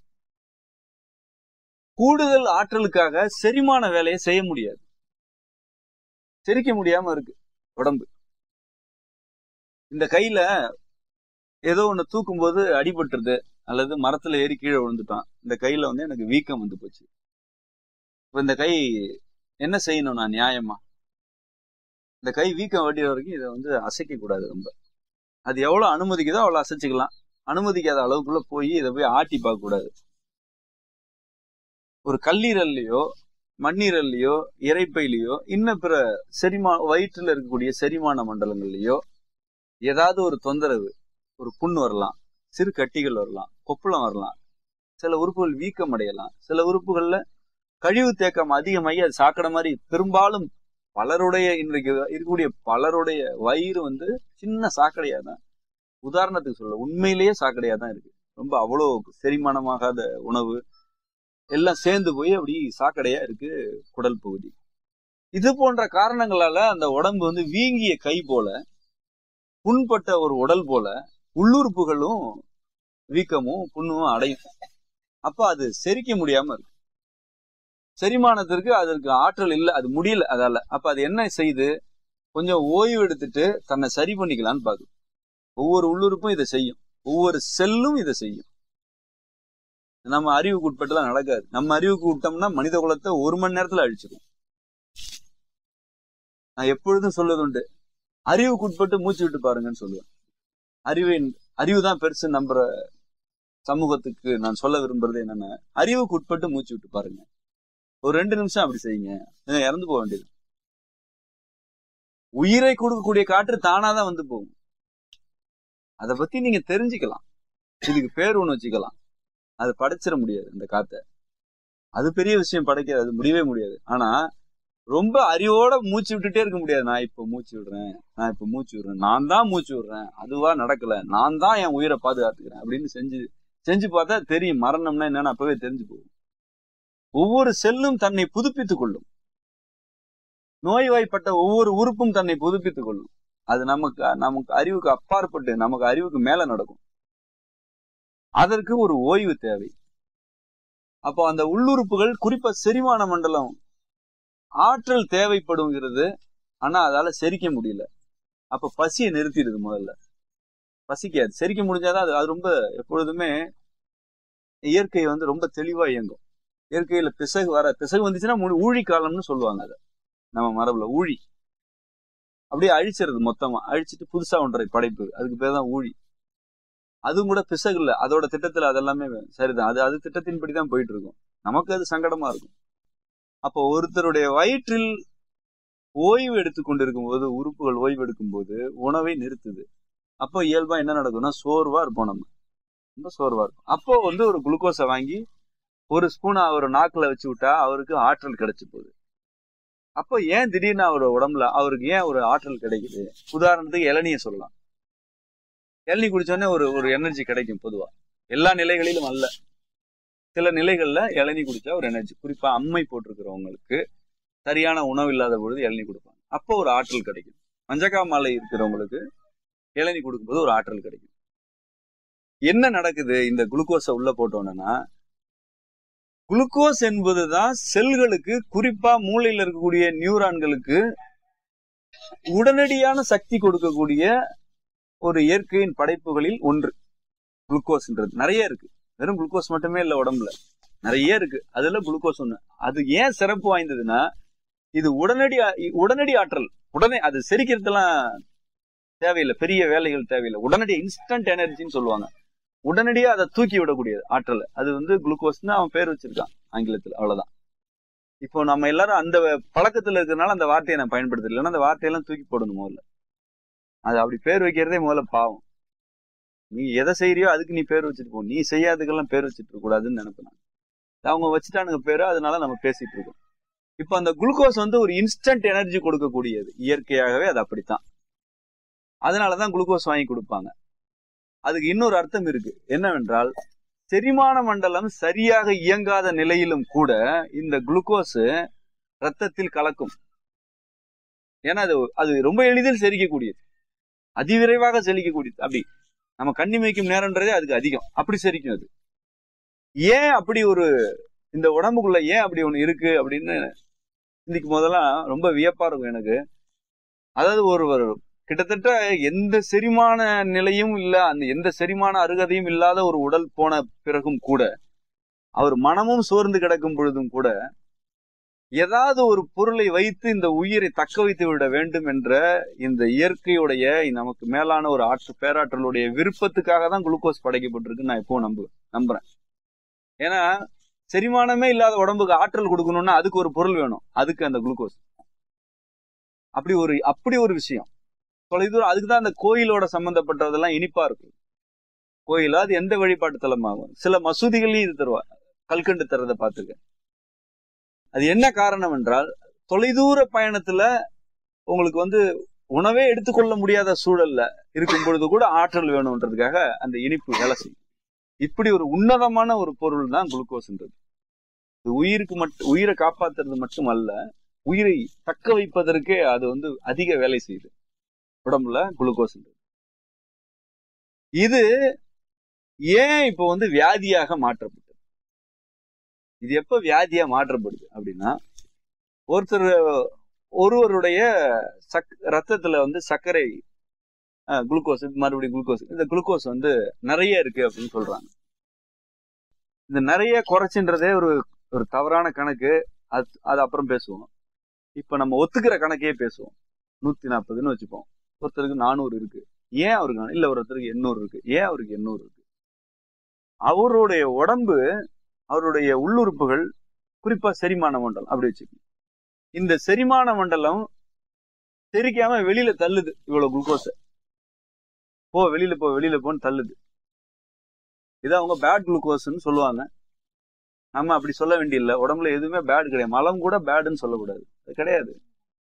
கூடுதல் ஆற்றலுக்காக செரிமான வேலையை செய்ய முடியாது செரிக்க முடியாம இருக்கு உடம்பு இந்த கையில ஏதோ ஒண்ணு தூக்கும் போது அடிபட்டுருது அல்லது மரத்துல ஏறி கீழே விழுந்துட்டான் இந்த கையில வந்து எனக்கு வீக்கம் வந்து போச்சு இப்ப இந்த கை என்ன செய்யணும் நான் நியாயமா இந்த கை வீக்கம் வட்டிற வரைக்கும் இதை வந்து அசைக்க கூடாது ரொம்ப அது எவ்வளவு அனுமதிக்குதோ அவ்வளவு அசைச்சுக்கலாம் அனுமதிக்காத அளவுக்குள்ள போய் இதை போய் ஆட்டி பார்க்க கூடாது ஒரு கல்லீரல்லையோ மண்ணீரல்லையோ இறைப்பையிலையோ இன்னும் பிற செரிமா வயிற்றுல இருக்கக்கூடிய செரிமான மண்டலங்கள்லயோ ஏதாவது ஒரு தொந்தரவு ஒரு புண் வரலாம் சிறு கட்டிகள் வரலாம் கொப்பளம் வரலாம் சில உறுப்புகள் வீக்கம் அடையலாம் சில உறுப்புகள்ல கழிவு தேக்கம் அதிகமாகி அது சாக்கடை மாதிரி பெரும்பாலும் பலருடைய இன்றைக்கு இருக்கக்கூடிய பலருடைய வயிறு வந்து சின்ன சாக்கடையா தான் உதாரணத்துக்கு சொல்ல உண்மையிலேயே சாக்கடையா தான் இருக்கு ரொம்ப அவ்வளோ செரிமானமாகாத உணவு எல்லாம் சேர்ந்து போய் அப்படி சாக்கடையா இருக்கு குடல் பகுதி இது போன்ற காரணங்களால அந்த உடம்பு வந்து வீங்கிய கை போல புண்பட்ட ஒரு உடல் போல உள்ளுறுப்புகளும் வீக்கமும் புண்ணும் அடையும் அப்ப அது செரிக்க முடியாம இருக்கு செரிமானத்திற்கு அதற்கு ஆற்றல் இல்லை அது முடியல அதால அப்ப அது என்ன செய்யுது கொஞ்சம் ஓய்வு எடுத்துட்டு தன்னை சரி பண்ணிக்கலாம்னு பாக்குது ஒவ்வொரு உள்ளுறுப்பும் இதை செய்யும் ஒவ்வொரு செல்லும் இதை செய்யும் நம்ம அறிவுக்கு உட்பட்டுலாம் நடக்காது நம்ம அறிவுக்கு விட்டோம்னா மனித குலத்தை ஒரு மணி நேரத்துல அழிச்சிடும் நான் எப்பொழுதும் சொல்வது உண்டு அறிவுக்கு உட்பட்டு மூச்சு விட்டு பாருங்கன்னு சொல்லுவேன் அறிவின் அறிவு தான் பெருசு நம்புற சமூகத்துக்கு நான் சொல்ல விரும்புறது என்னன்னா அறிவுக்கு உட்பட்டு மூச்சு விட்டு பாருங்க ஒரு ரெண்டு நிமிஷம் அப்படி செய்யுங்க நீங்க இறந்து போக வேண்டியது உயிரை கொடுக்கக்கூடிய காற்று தானாதான் வந்து போகும் அதை பத்தி நீங்க தெரிஞ்சுக்கலாம் இதுக்கு பேர் ஒண்ணு வச்சுக்கலாம் அது படைச்சிட முடியாது இந்த காத்தை அது பெரிய விஷயம் படைக்கிறது அது முடியவே முடியாது ஆனா ரொம்ப அறிவோட மூச்சு விட்டுட்டே இருக்க முடியாது நான் இப்ப மூச்சு விடுறேன் நான் இப்ப மூச்சு விடுறேன் நான் தான் மூச்சு விடுறேன் அதுவா நடக்கல நான் தான் என் உயிரை பாதுகாத்துக்கிறேன் அப்படின்னு செஞ்சு செஞ்சு பார்த்தா தெரியும் மரணம்னா என்னன்னு அப்பவே தெரிஞ்சு போகும் ஒவ்வொரு செல்லும் தன்னை புதுப்பித்துக் கொள்ளும் நோய்வாய்ப்பட்ட ஒவ்வொரு உறுப்பும் தன்னை புதுப்பித்துக் கொள்ளும் அது நமக்கு நமக்கு அறிவுக்கு அப்பாற்பட்டு நமக்கு அறிவுக்கு மேல நடக்கும் அதற்கு ஒரு ஓய்வு தேவை அப்போ அந்த உள்ளுறுப்புகள் குறிப்பா செரிமான மண்டலம் ஆற்றல் தேவைப்படுங்கிறது ஆனா அதால செரிக்க முடியல அப்ப பசியை நிறுத்திடுது முதல்ல பசிக்காது செரிக்க முடிஞ்சாதான் அது அது ரொம்ப எப்பொழுதுமே இயற்கை வந்து ரொம்ப தெளிவா இயங்கும் இயற்கையில பிசகு வர பிசகு வந்துச்சுன்னா முழு ஊழி காலம்னு சொல்லுவாங்க அதை நம்ம மரபுல ஊழி அப்படியே அழிச்சிருது மொத்தமா அழிச்சிட்டு புதுசா ஒன்றை படைப்பு அதுக்கு பேர் தான் ஊழி அதுவும் கூட பிசகு இல்ல அதோட திட்டத்துல அதெல்லாமே சரிதான் அது அது திட்டத்தின்படி தான் போயிட்டு இருக்கும் நமக்கு அது சங்கடமா இருக்கும் அப்போ ஒருத்தருடைய வயிற்றில் ஓய்வு எடுத்து கொண்டிருக்கும் போது உறுப்புகள் ஓய்வு எடுக்கும் போது உணவை நிறுத்துது அப்போ இயல்பா என்ன நடக்கும்னா சோர்வா இருப்போம் நம்ம ரொம்ப சோர்வா இருக்கும் அப்போ வந்து ஒரு குளுக்கோஸை வாங்கி ஒரு ஸ்பூனை அவர் நாக்குல வச்சு விட்டா அவருக்கு ஆற்றல் கிடைச்சு போகுது அப்போ ஏன் திடீர்னு அவர் உடம்புல அவருக்கு ஏன் ஒரு ஆற்றல் கிடைக்குது உதாரணத்துக்கு இளநிய சொல்லலாம் இளநீ குடிச்சோடனே ஒரு ஒரு எனர்ஜி கிடைக்கும் பொதுவா எல்லா நிலைகளிலும் அல்ல சில நிலைகள்ல இளநீ குடிச்சா ஒரு எனர்ஜி குறிப்பா அம்மை போட்டிருக்கிறவங்களுக்கு சரியான உணவு இல்லாத பொழுது இளநீ கொடுப்பாங்க அப்போ ஒரு ஆற்றல் கிடைக்கும் மஞ்சக்கா மாலை இருக்கிறவங்களுக்கு இளநீ கொடுக்கும்போது ஒரு ஆற்றல் கிடைக்கும் என்ன நடக்குது இந்த குளுக்கோஸை உள்ள போட்டோன்னா குளுக்கோஸ் என்பதுதான் செல்களுக்கு குறிப்பா மூளையில் இருக்கக்கூடிய நியூரான்களுக்கு உடனடியான சக்தி கொடுக்கக்கூடிய ஒரு இயற்கையின் படைப்புகளில் ஒன்று குளுக்கோஸ்ன்றது நிறைய இருக்கு வெறும் குளுக்கோஸ் மட்டுமே இல்லை உடம்புல நிறைய இருக்கு அதுல குளுக்கோஸ் ஒண்ணு அது ஏன் சிறப்பு வாய்ந்ததுன்னா இது உடனடி உடனடி ஆற்றல் உடனே அது செரிக்கிறதுலாம் தேவையில்லை பெரிய வேலைகள் தேவையில்லை உடனடி இன்ஸ்டன்ட் எனர்ஜின்னு சொல்லுவாங்க உடனடியா அதை தூக்கி விடக்கூடியது ஆற்றல் அது வந்து குளுக்கோஸ்னு அவன் பேர் வச்சிருக்கான் ஆங்கிலத்தில் அவ்வளவுதான் இப்போ நம்ம எல்லாரும் அந்த பழக்கத்துல இருக்கிறதுனால அந்த வார்த்தையை நான் பயன்படுத்தல இல்லைன்னா அந்த வார்த்தையெல்லாம் தூக்கி போடணும் முதல்ல அது அப்படி பேர் வைக்கிறதே முதல்ல பாவம் நீ எதை செய்யறியோ அதுக்கு நீ பேர் வச்சுட்டு போ நீ செய்யாததுக்கெல்லாம் பேர் வச்சுட்டு இருக்க கூடாதுன்னு நினைப்பேன் அவங்க வச்சுட்டானுங்க பேரு அதனால நம்ம பேசிட்டு இருக்கோம் இப்போ அந்த குளுக்கோஸ் வந்து ஒரு இன்ஸ்டன்ட் எனர்ஜி கொடுக்கக்கூடியது இயற்கையாகவே அது அப்படித்தான் அதனாலதான் குளுக்கோஸ் வாங்கி கொடுப்பாங்க அதுக்கு இன்னொரு அர்த்தம் இருக்கு என்னவென்றால் செரிமான மண்டலம் சரியாக இயங்காத நிலையிலும் கூட இந்த குளுக்கோஸ் ரத்தத்தில் கலக்கும் ஏன்னா அது அது ரொம்ப எளிதில் செரிக்கக்கூடியது அதிவிரைவாக செரிக்கக்கூடியது அப்படி நம்ம கண்ணி வைக்கும் நேரம்ன்றதே அதுக்கு அதிகம் அப்படி செரிக்கும் அது ஏன் அப்படி ஒரு இந்த உடம்புக்குள்ள ஏன் அப்படி ஒண்ணு இருக்கு அப்படின்னு இன்னைக்கு முதல்லாம் ரொம்ப வியப்பா இருக்கும் எனக்கு அதாவது ஒரு கிட்டத்தட்ட எந்த செரிமான நிலையும் இல்ல அந்த எந்த செரிமான அருகதையும் இல்லாத ஒரு உடல் போன பிறகும் கூட அவர் மனமும் சோர்ந்து கிடக்கும் பொழுதும் கூட ஏதாவது ஒரு பொருளை வைத்து இந்த உயிரை தக்க வைத்து விட வேண்டும் என்ற இந்த இயற்கையுடைய நமக்கு மேலான ஒரு ஆற்று பேராற்றலுடைய விருப்பத்துக்காக தான் குளுக்கோஸ் படைக்கப்பட்டிருக்குன்னு நான் எப்பவும் நம்பு நம்புறேன் ஏன்னா செரிமானமே இல்லாத உடம்புக்கு ஆற்றல் கொடுக்கணும்னா அதுக்கு ஒரு பொருள் வேணும் அதுக்கு அந்த குளுக்கோஸ் அப்படி ஒரு அப்படி ஒரு விஷயம் தொலைதூரம் அதுக்கு தான் அந்த கோயிலோட சம்பந்தப்பட்டதெல்லாம் இனிப்பா இருக்கும் கோயில் அது எந்த வழிபாட்டு தலமாகும் சில மசூதிகளையும் இது தருவா கல்கண்டு தரதை பார்த்துருக்கேன் அது என்ன காரணம் என்றால் தொலைதூர பயணத்துல உங்களுக்கு வந்து உணவே எடுத்துக்கொள்ள முடியாத சூழல்ல இருக்கும் பொழுது கூட ஆற்றல் வேணும்ன்றதுக்காக அந்த இனிப்பு வேலை செய்யும் இப்படி ஒரு உன்னதமான ஒரு பொருள் தான் குளுக்கோஸ்ன்றது இது உயிருக்கு மட்டும் உயிரை காப்பாத்துறது மட்டும் அல்ல உயிரை தக்க வைப்பதற்கே அது வந்து அதிக வேலை செய்யுது உடம்புல குளுக்கோஸ் இது ஏன் இப்போ வந்து வியாதியாக மாற்றப்பட்டது இது எப்ப வியாதியா மாற்றப்படுது அப்படின்னா ஒருத்தர் ஒருவருடைய சக் ரத்தத்துல வந்து சர்க்கரை குளுக்கோஸ் மறுபடியும் குளுக்கோஸ் இந்த குளுக்கோஸ் வந்து நிறைய இருக்கு அப்படின்னு சொல்றாங்க இந்த நிறைய குறைச்சுன்றதே ஒரு ஒரு தவறான கணக்கு அது அது அப்புறம் பேசுவோம் இப்ப நம்ம ஒத்துக்கிற கணக்கே பேசுவோம் நூத்தி நாற்பதுன்னு வச்சுப்போம் ஒருத்தருக்கு நானூறு இருக்கு ஏன் அவருக்கு இல்ல ஒருத்தருக்கு எண்ணூறு இருக்கு ஏன் அவருக்கு எண்ணூறு இருக்கு அவருடைய உடம்பு அவருடைய உள்ளுறுப்புகள் குறிப்பா செரிமான மண்டலம் அப்படி வச்சுக்கணும் இந்த செரிமான மண்டலம் செரிக்காம வெளியில தள்ளுது இவ்வளவு குளுக்கோஸ போ வெளியில போ வெளியில போன்னு தள்ளுது இது அவங்க பேட் குளுக்கோஸ்ன்னு சொல்லுவாங்க நம்ம அப்படி சொல்ல வேண்டியதில்லை உடம்புல எதுவுமே பேட் கிடையாது மலம் கூட பேடுன்னு சொல்லக்கூடாது அது கிடையாது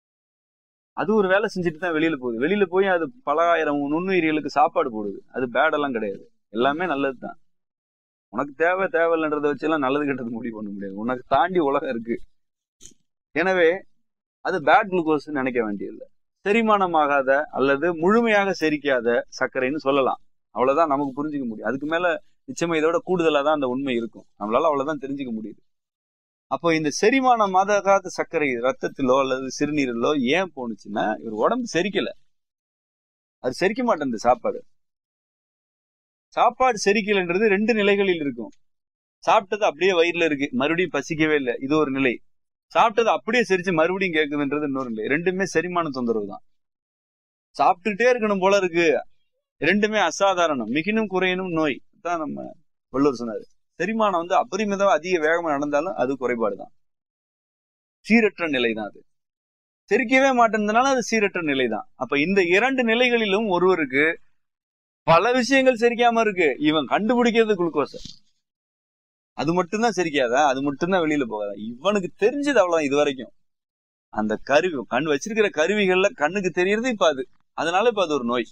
அது ஒரு வேலை செஞ்சுட்டு தான் வெளியில போகுது வெளியில போய் அது பல ஆயிரம் நுண்ணுயிரிகளுக்கு சாப்பாடு போடுது அது பேடெல்லாம் கிடையாது எல்லாமே நல்லது தான் உனக்கு தேவை தேவையில்லைன்றதை வச்சு எல்லாம் நல்லது கெட்டது முடிவு பண்ண முடியாது உனக்கு தாண்டி உலகம் இருக்கு எனவே அது பேட் குளுக்கோஸ் நினைக்க வேண்டியதில்லை செரிமானமாகாத அல்லது முழுமையாக செரிக்காத சர்க்கரைன்னு சொல்லலாம் அவ்வளவுதான் நமக்கு புரிஞ்சுக்க முடியும் அதுக்கு மேல நிச்சயமா இதோட கூடுதலா தான் அந்த உண்மை இருக்கும் நம்மளால அவ்வளவுதான் தெரிஞ்சுக்க முடியுது அப்போ இந்த செரிமானம் ஆகாத சர்க்கரை ரத்தத்திலோ அல்லது சிறுநீரிலோ ஏன் போனுச்சுன்னா இவர் உடம்பு செரிக்கல அது செரிக்க மாட்டேன் சாப்பாடு சாப்பாடு செரிக்கலைன்றது ரெண்டு நிலைகளில் இருக்கும் சாப்பிட்டது அப்படியே வயிறுல இருக்கு மறுபடியும் பசிக்கவே இல்லை இது ஒரு நிலை சாப்பிட்டது அப்படியே செரிச்சு மறுபடியும் கேட்குதுன்றது இன்னொரு நிலை ரெண்டுமே செரிமான தொந்தரவு தான் சாப்பிட்டுட்டே இருக்கணும் போல இருக்கு ரெண்டுமே அசாதாரணம் மிகினும் குறையணும் நோய் தான் நம்ம வள்ளுவர் சொன்னாரு செரிமானம் வந்து அபரிமிதம் அதிக வேகமா நடந்தாலும் அது குறைபாடு தான் சீரற்ற நிலை தான் அது செரிக்கவே மாட்டேன்றதுனால அது சீரற்ற நிலை தான் அப்ப இந்த இரண்டு நிலைகளிலும் ஒருவருக்கு பல விஷயங்கள் செரிக்காம இருக்கு இவன் கண்டுபிடிக்கிறது குளுக்கோஸ் அது மட்டும்தான் செரிக்காதா அது மட்டும்தான் வெளியில போகாதா இவனுக்கு தெரிஞ்சது அவ்வளவு இது வரைக்கும் அந்த கருவி கண் வச்சிருக்கிற கருவிகள்ல கண்ணுக்கு தெரியறது இப்ப அது அதனால இப்ப அது ஒரு நோய்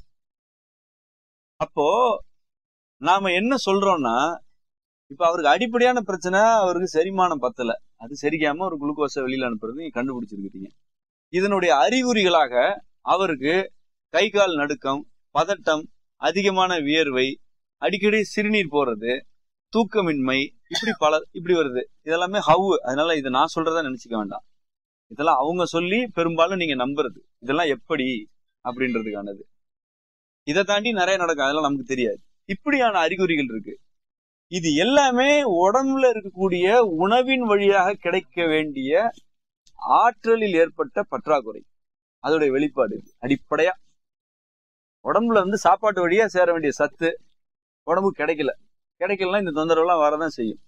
அப்போ நாம என்ன சொல்றோம்னா இப்ப அவருக்கு அடிப்படையான பிரச்சனை அவருக்கு செரிமானம் பத்தல அது செரிக்காம ஒரு குளுக்கோஸை வெளியில அனுப்புறது நீங்க கண்டுபிடிச்சிருக்கீங்க இதனுடைய அறிகுறிகளாக அவருக்கு கை கால் நடுக்கம் பதட்டம் அதிகமான வியர்வை அடிக்கடி சிறுநீர் போறது தூக்கமின்மை இப்படி பல இப்படி வருது இதெல்லாமே ஹவு அதனால இதை நான் சொல்றதா நினைச்சுக்க வேண்டாம் இதெல்லாம் அவங்க சொல்லி பெரும்பாலும் நீங்க நம்புறது இதெல்லாம் எப்படி அப்படின்றதுக்கானது இதை தாண்டி நிறைய நடக்கும் அதெல்லாம் நமக்கு தெரியாது இப்படியான அறிகுறிகள் இருக்கு இது எல்லாமே உடம்புல இருக்கக்கூடிய உணவின் வழியாக கிடைக்க வேண்டிய ஆற்றலில் ஏற்பட்ட பற்றாக்குறை அதோடைய வெளிப்பாடு இது அடிப்படையா உடம்புல வந்து சாப்பாட்டு வழியா சேர வேண்டிய சத்து உடம்புக்கு கிடைக்கல கிடைக்கலன்னா இந்த தொந்தரவுலாம் வரதான் செய்யும்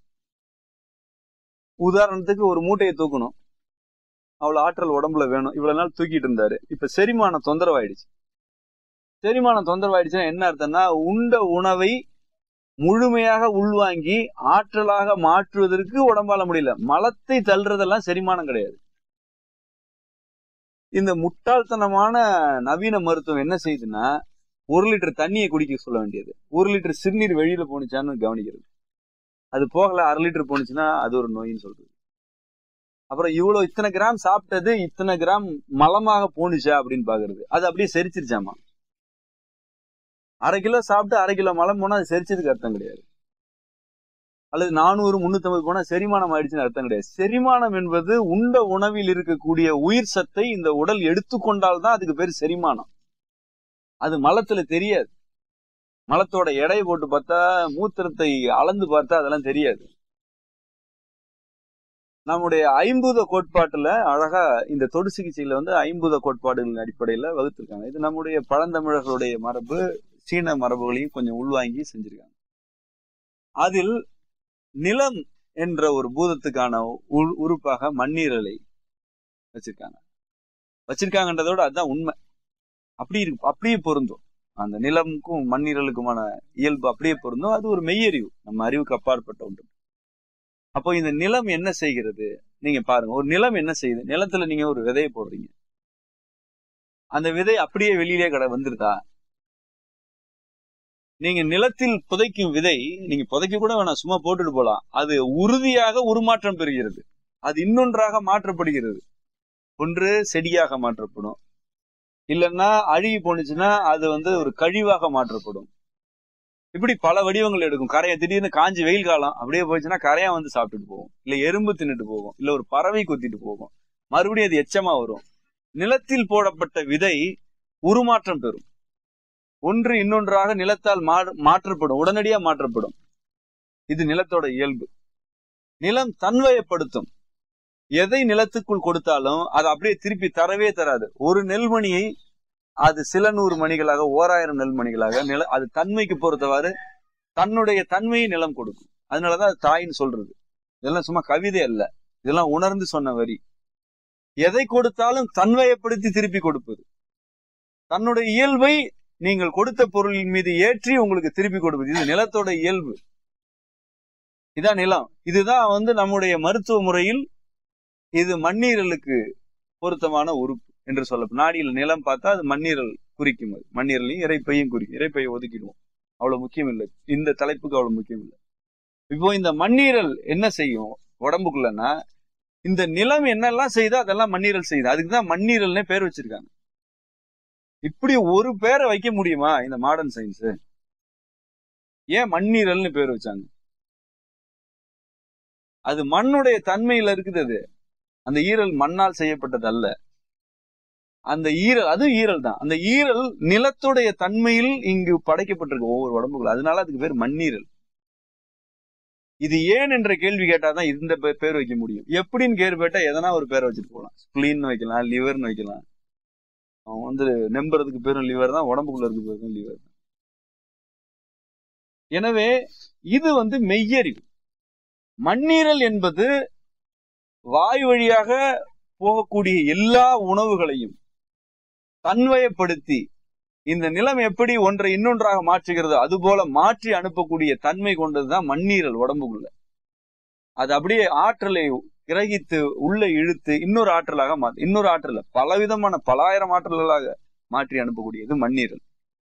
உதாரணத்துக்கு ஒரு மூட்டையை தூக்கணும் அவ்வளவு ஆற்றல் உடம்புல வேணும் இவ்வளவு நாள் தூக்கிட்டு இருந்தாரு இப்ப செரிமான தொந்தரவாயிடுச்சு செரிமானம் தொந்தரவாயிடுச்சுன்னா என்ன அர்த்தம்னா உண்ட உணவை முழுமையாக உள்வாங்கி ஆற்றலாக மாற்றுவதற்கு உடம்பால முடியல மலத்தை தள்ளுறதெல்லாம் செரிமானம் கிடையாது இந்த முட்டாள்தனமான நவீன மருத்துவம் என்ன செய்யுதுன்னா ஒரு லிட்டர் தண்ணியை குடிக்க சொல்ல வேண்டியது ஒரு லிட்டர் சிறுநீர் வெளியில போனுச்சான்னு கவனிக்கிறது அது போகல அரை லிட்டர் போனுச்சுன்னா அது ஒரு நோயின்னு சொல்றது அப்புறம் இவ்வளவு இத்தனை கிராம் சாப்பிட்டது இத்தனை கிராம் மலமாக போனுச்சா அப்படின்னு பாக்குறது அது அப்படியே செரிச்சிருச்சாமா அரை கிலோ சாப்பிட்டு அரை கிலோ மலம் போனா அது செரிச்சதுக்கு அர்த்தம் கிடையாது அல்லது நானூறு முன்னூத்தி போனா செரிமானம் ஆயிடுச்சுன்னு அர்த்தம் கிடையாது செரிமானம் என்பது உண்ட உணவில் இருக்கக்கூடிய உயிர் சத்தை இந்த உடல் எடுத்துக்கொண்டால் தான் அதுக்கு பேர் செரிமானம் அது மலத்துல தெரியாது மலத்தோட எடை போட்டு பார்த்தா மூத்திரத்தை அளந்து பார்த்தா அதெல்லாம் தெரியாது நம்முடைய ஐம்பூத கோட்பாட்டுல அழகா இந்த தொடு சிகிச்சையில வந்து ஐம்பூத கோட்பாடுகளின் அடிப்படையில வகுத்திருக்காங்க இது நம்முடைய பழந்தமிழர்களுடைய மரபு சீன மரபுகளையும் கொஞ்சம் உள்வாங்கி செஞ்சிருக்காங்க அதில் நிலம் என்ற ஒரு பூதத்துக்கான உ- உறுப்பாக மண்ணீரலை வச்சிருக்காங்க வச்சிருக்காங்கன்றதோட அதுதான் உண்மை அப்படி இருக்கு அப்படியே பொருந்தும் அந்த நிலமுக்கும் மண்ணீரலுக்குமான இயல்பு அப்படியே பொருந்தும் அது ஒரு மெய்யறிவு நம்ம அறிவுக்கு அப்பாற்பட்ட ஒன்று அப்போ இந்த நிலம் என்ன செய்கிறது நீங்க பாருங்க ஒரு நிலம் என்ன செய்யுது நிலத்துல நீங்க ஒரு விதையை போடுறீங்க அந்த விதை அப்படியே வெளியிலே கடை வந்துருதா நீங்க நிலத்தில் புதைக்கும் விதை நீங்க புதைக்க கூட வேணாம் சும்மா போட்டுட்டு போலாம் அது உறுதியாக உருமாற்றம் பெறுகிறது அது இன்னொன்றாக மாற்றப்படுகிறது ஒன்று செடியாக மாற்றப்படும் இல்லைன்னா அழுகி போனுச்சுன்னா அது வந்து ஒரு கழிவாக மாற்றப்படும் இப்படி பல வடிவங்கள் எடுக்கும் கரையை திடீர்னு காஞ்சி வெயில் காலம் அப்படியே போச்சுன்னா கரையா வந்து சாப்பிட்டுட்டு போகும் இல்ல எறும்பு தின்னுட்டு போகும் இல்ல ஒரு பறவை கொத்திட்டு போகும் மறுபடியும் அது எச்சமா வரும் நிலத்தில் போடப்பட்ட விதை உருமாற்றம் பெறும் ஒன்று இன்னொன்றாக நிலத்தால் மா- மாற்றப்படும் உடனடியா மாற்றப்படும் இது நிலத்தோட இயல்பு நிலம் தன்வயப்படுத்தும் எதை நிலத்துக்குள் கொடுத்தாலும் அது அப்படியே திருப்பி தரவே தராது ஒரு நெல்மணியை அது சில நூறு மணிகளாக ஓராயிரம் நெல்மணிகளாக நில அது தன்மைக்கு பொறுத்தவாறு தன்னுடைய தன்மையை நிலம் கொடுக்கும் அதனாலதான் அது தாயின்னு சொல்றது இதெல்லாம் சும்மா கவிதை அல்ல இதெல்லாம் உணர்ந்து சொன்ன வரி எதை கொடுத்தாலும் தன்வயப்படுத்தி திருப்பி கொடுப்பது தன்னுடைய இயல்பை நீங்கள் கொடுத்த பொருளின் மீது ஏற்றி உங்களுக்கு திருப்பி கொடுப்பது இது நிலத்தோட இயல்பு இதான் நிலம் இதுதான் வந்து நம்முடைய மருத்துவ முறையில் இது மண்ணீரலுக்கு பொருத்தமான உறுப்பு என்று சொல்ல நாடியில் நிலம் பார்த்தா அது மண்ணீரல் குறிக்கும் அது மண்ணீரலையும் இறைப்பையும் குறிக்கும் இறைப்பையை ஒதுக்கிடுவோம் அவ்வளவு முக்கியம் இல்லை இந்த தலைப்புக்கு அவ்வளவு முக்கியம் இல்லை இப்போ இந்த மண்ணீரல் என்ன செய்யும் உடம்புக்குள்ளன்னா இந்த நிலம் என்னெல்லாம் செய்தோ அதெல்லாம் மண்ணீரல் செய்யுது அதுக்கு தான் மண்ணீரல்னே பேர் வச்சிருக்காங்க இப்படி ஒரு பேரை வைக்க முடியுமா இந்த மாடர்ன் சயின்ஸ் ஏன் மண்ணீரல்னு பேர் வச்சாங்க அது மண்ணுடைய தன்மையில இருக்குது அது அந்த ஈரல் மண்ணால் செய்யப்பட்டது அல்ல அந்த ஈரல் அது ஈரல் தான் அந்த ஈரல் நிலத்துடைய தன்மையில் இங்கு படைக்கப்பட்டிருக்கு ஒவ்வொரு உடம்புக்குள்ள அதனால அதுக்கு பேர் மண்ணீரல் இது ஏன் என்ற கேள்வி கேட்டாதான் இந்த பே- பேர் வைக்க முடியும் எப்படின்னு கேள்வி கேட்டா எதனா ஒரு பேரை வச்சுட்டு போகலாம் ஸ்பிளீன் வைக்கலாம் லிவர்னு வைக்கலாம் அவன் வந்து நம்புறதுக்கு பேரும் லிவர் தான் உடம்புக்குள்ள இருக்கு பேரும் லிவர் தான் எனவே இது வந்து மெய்யறிவு மண்ணீரல் என்பது வாய் வழியாக போகக்கூடிய எல்லா உணவுகளையும் தன்வயப்படுத்தி இந்த நிலம் எப்படி ஒன்றை இன்னொன்றாக மாற்றுகிறது அதுபோல மாற்றி அனுப்பக்கூடிய தன்மை கொண்டதுதான் மண்ணீரல் உடம்புக்குள்ள அது அப்படியே ஆற்றலை கிரகித்து உள்ள இழுத்து இன்னொரு ஆற்றலாக மாத்து இன்னொரு ஆற்றல பலவிதமான பலாயிரம் ஆற்றல்களாக மாற்றி அனுப்பக்கூடியது மண்ணீரல்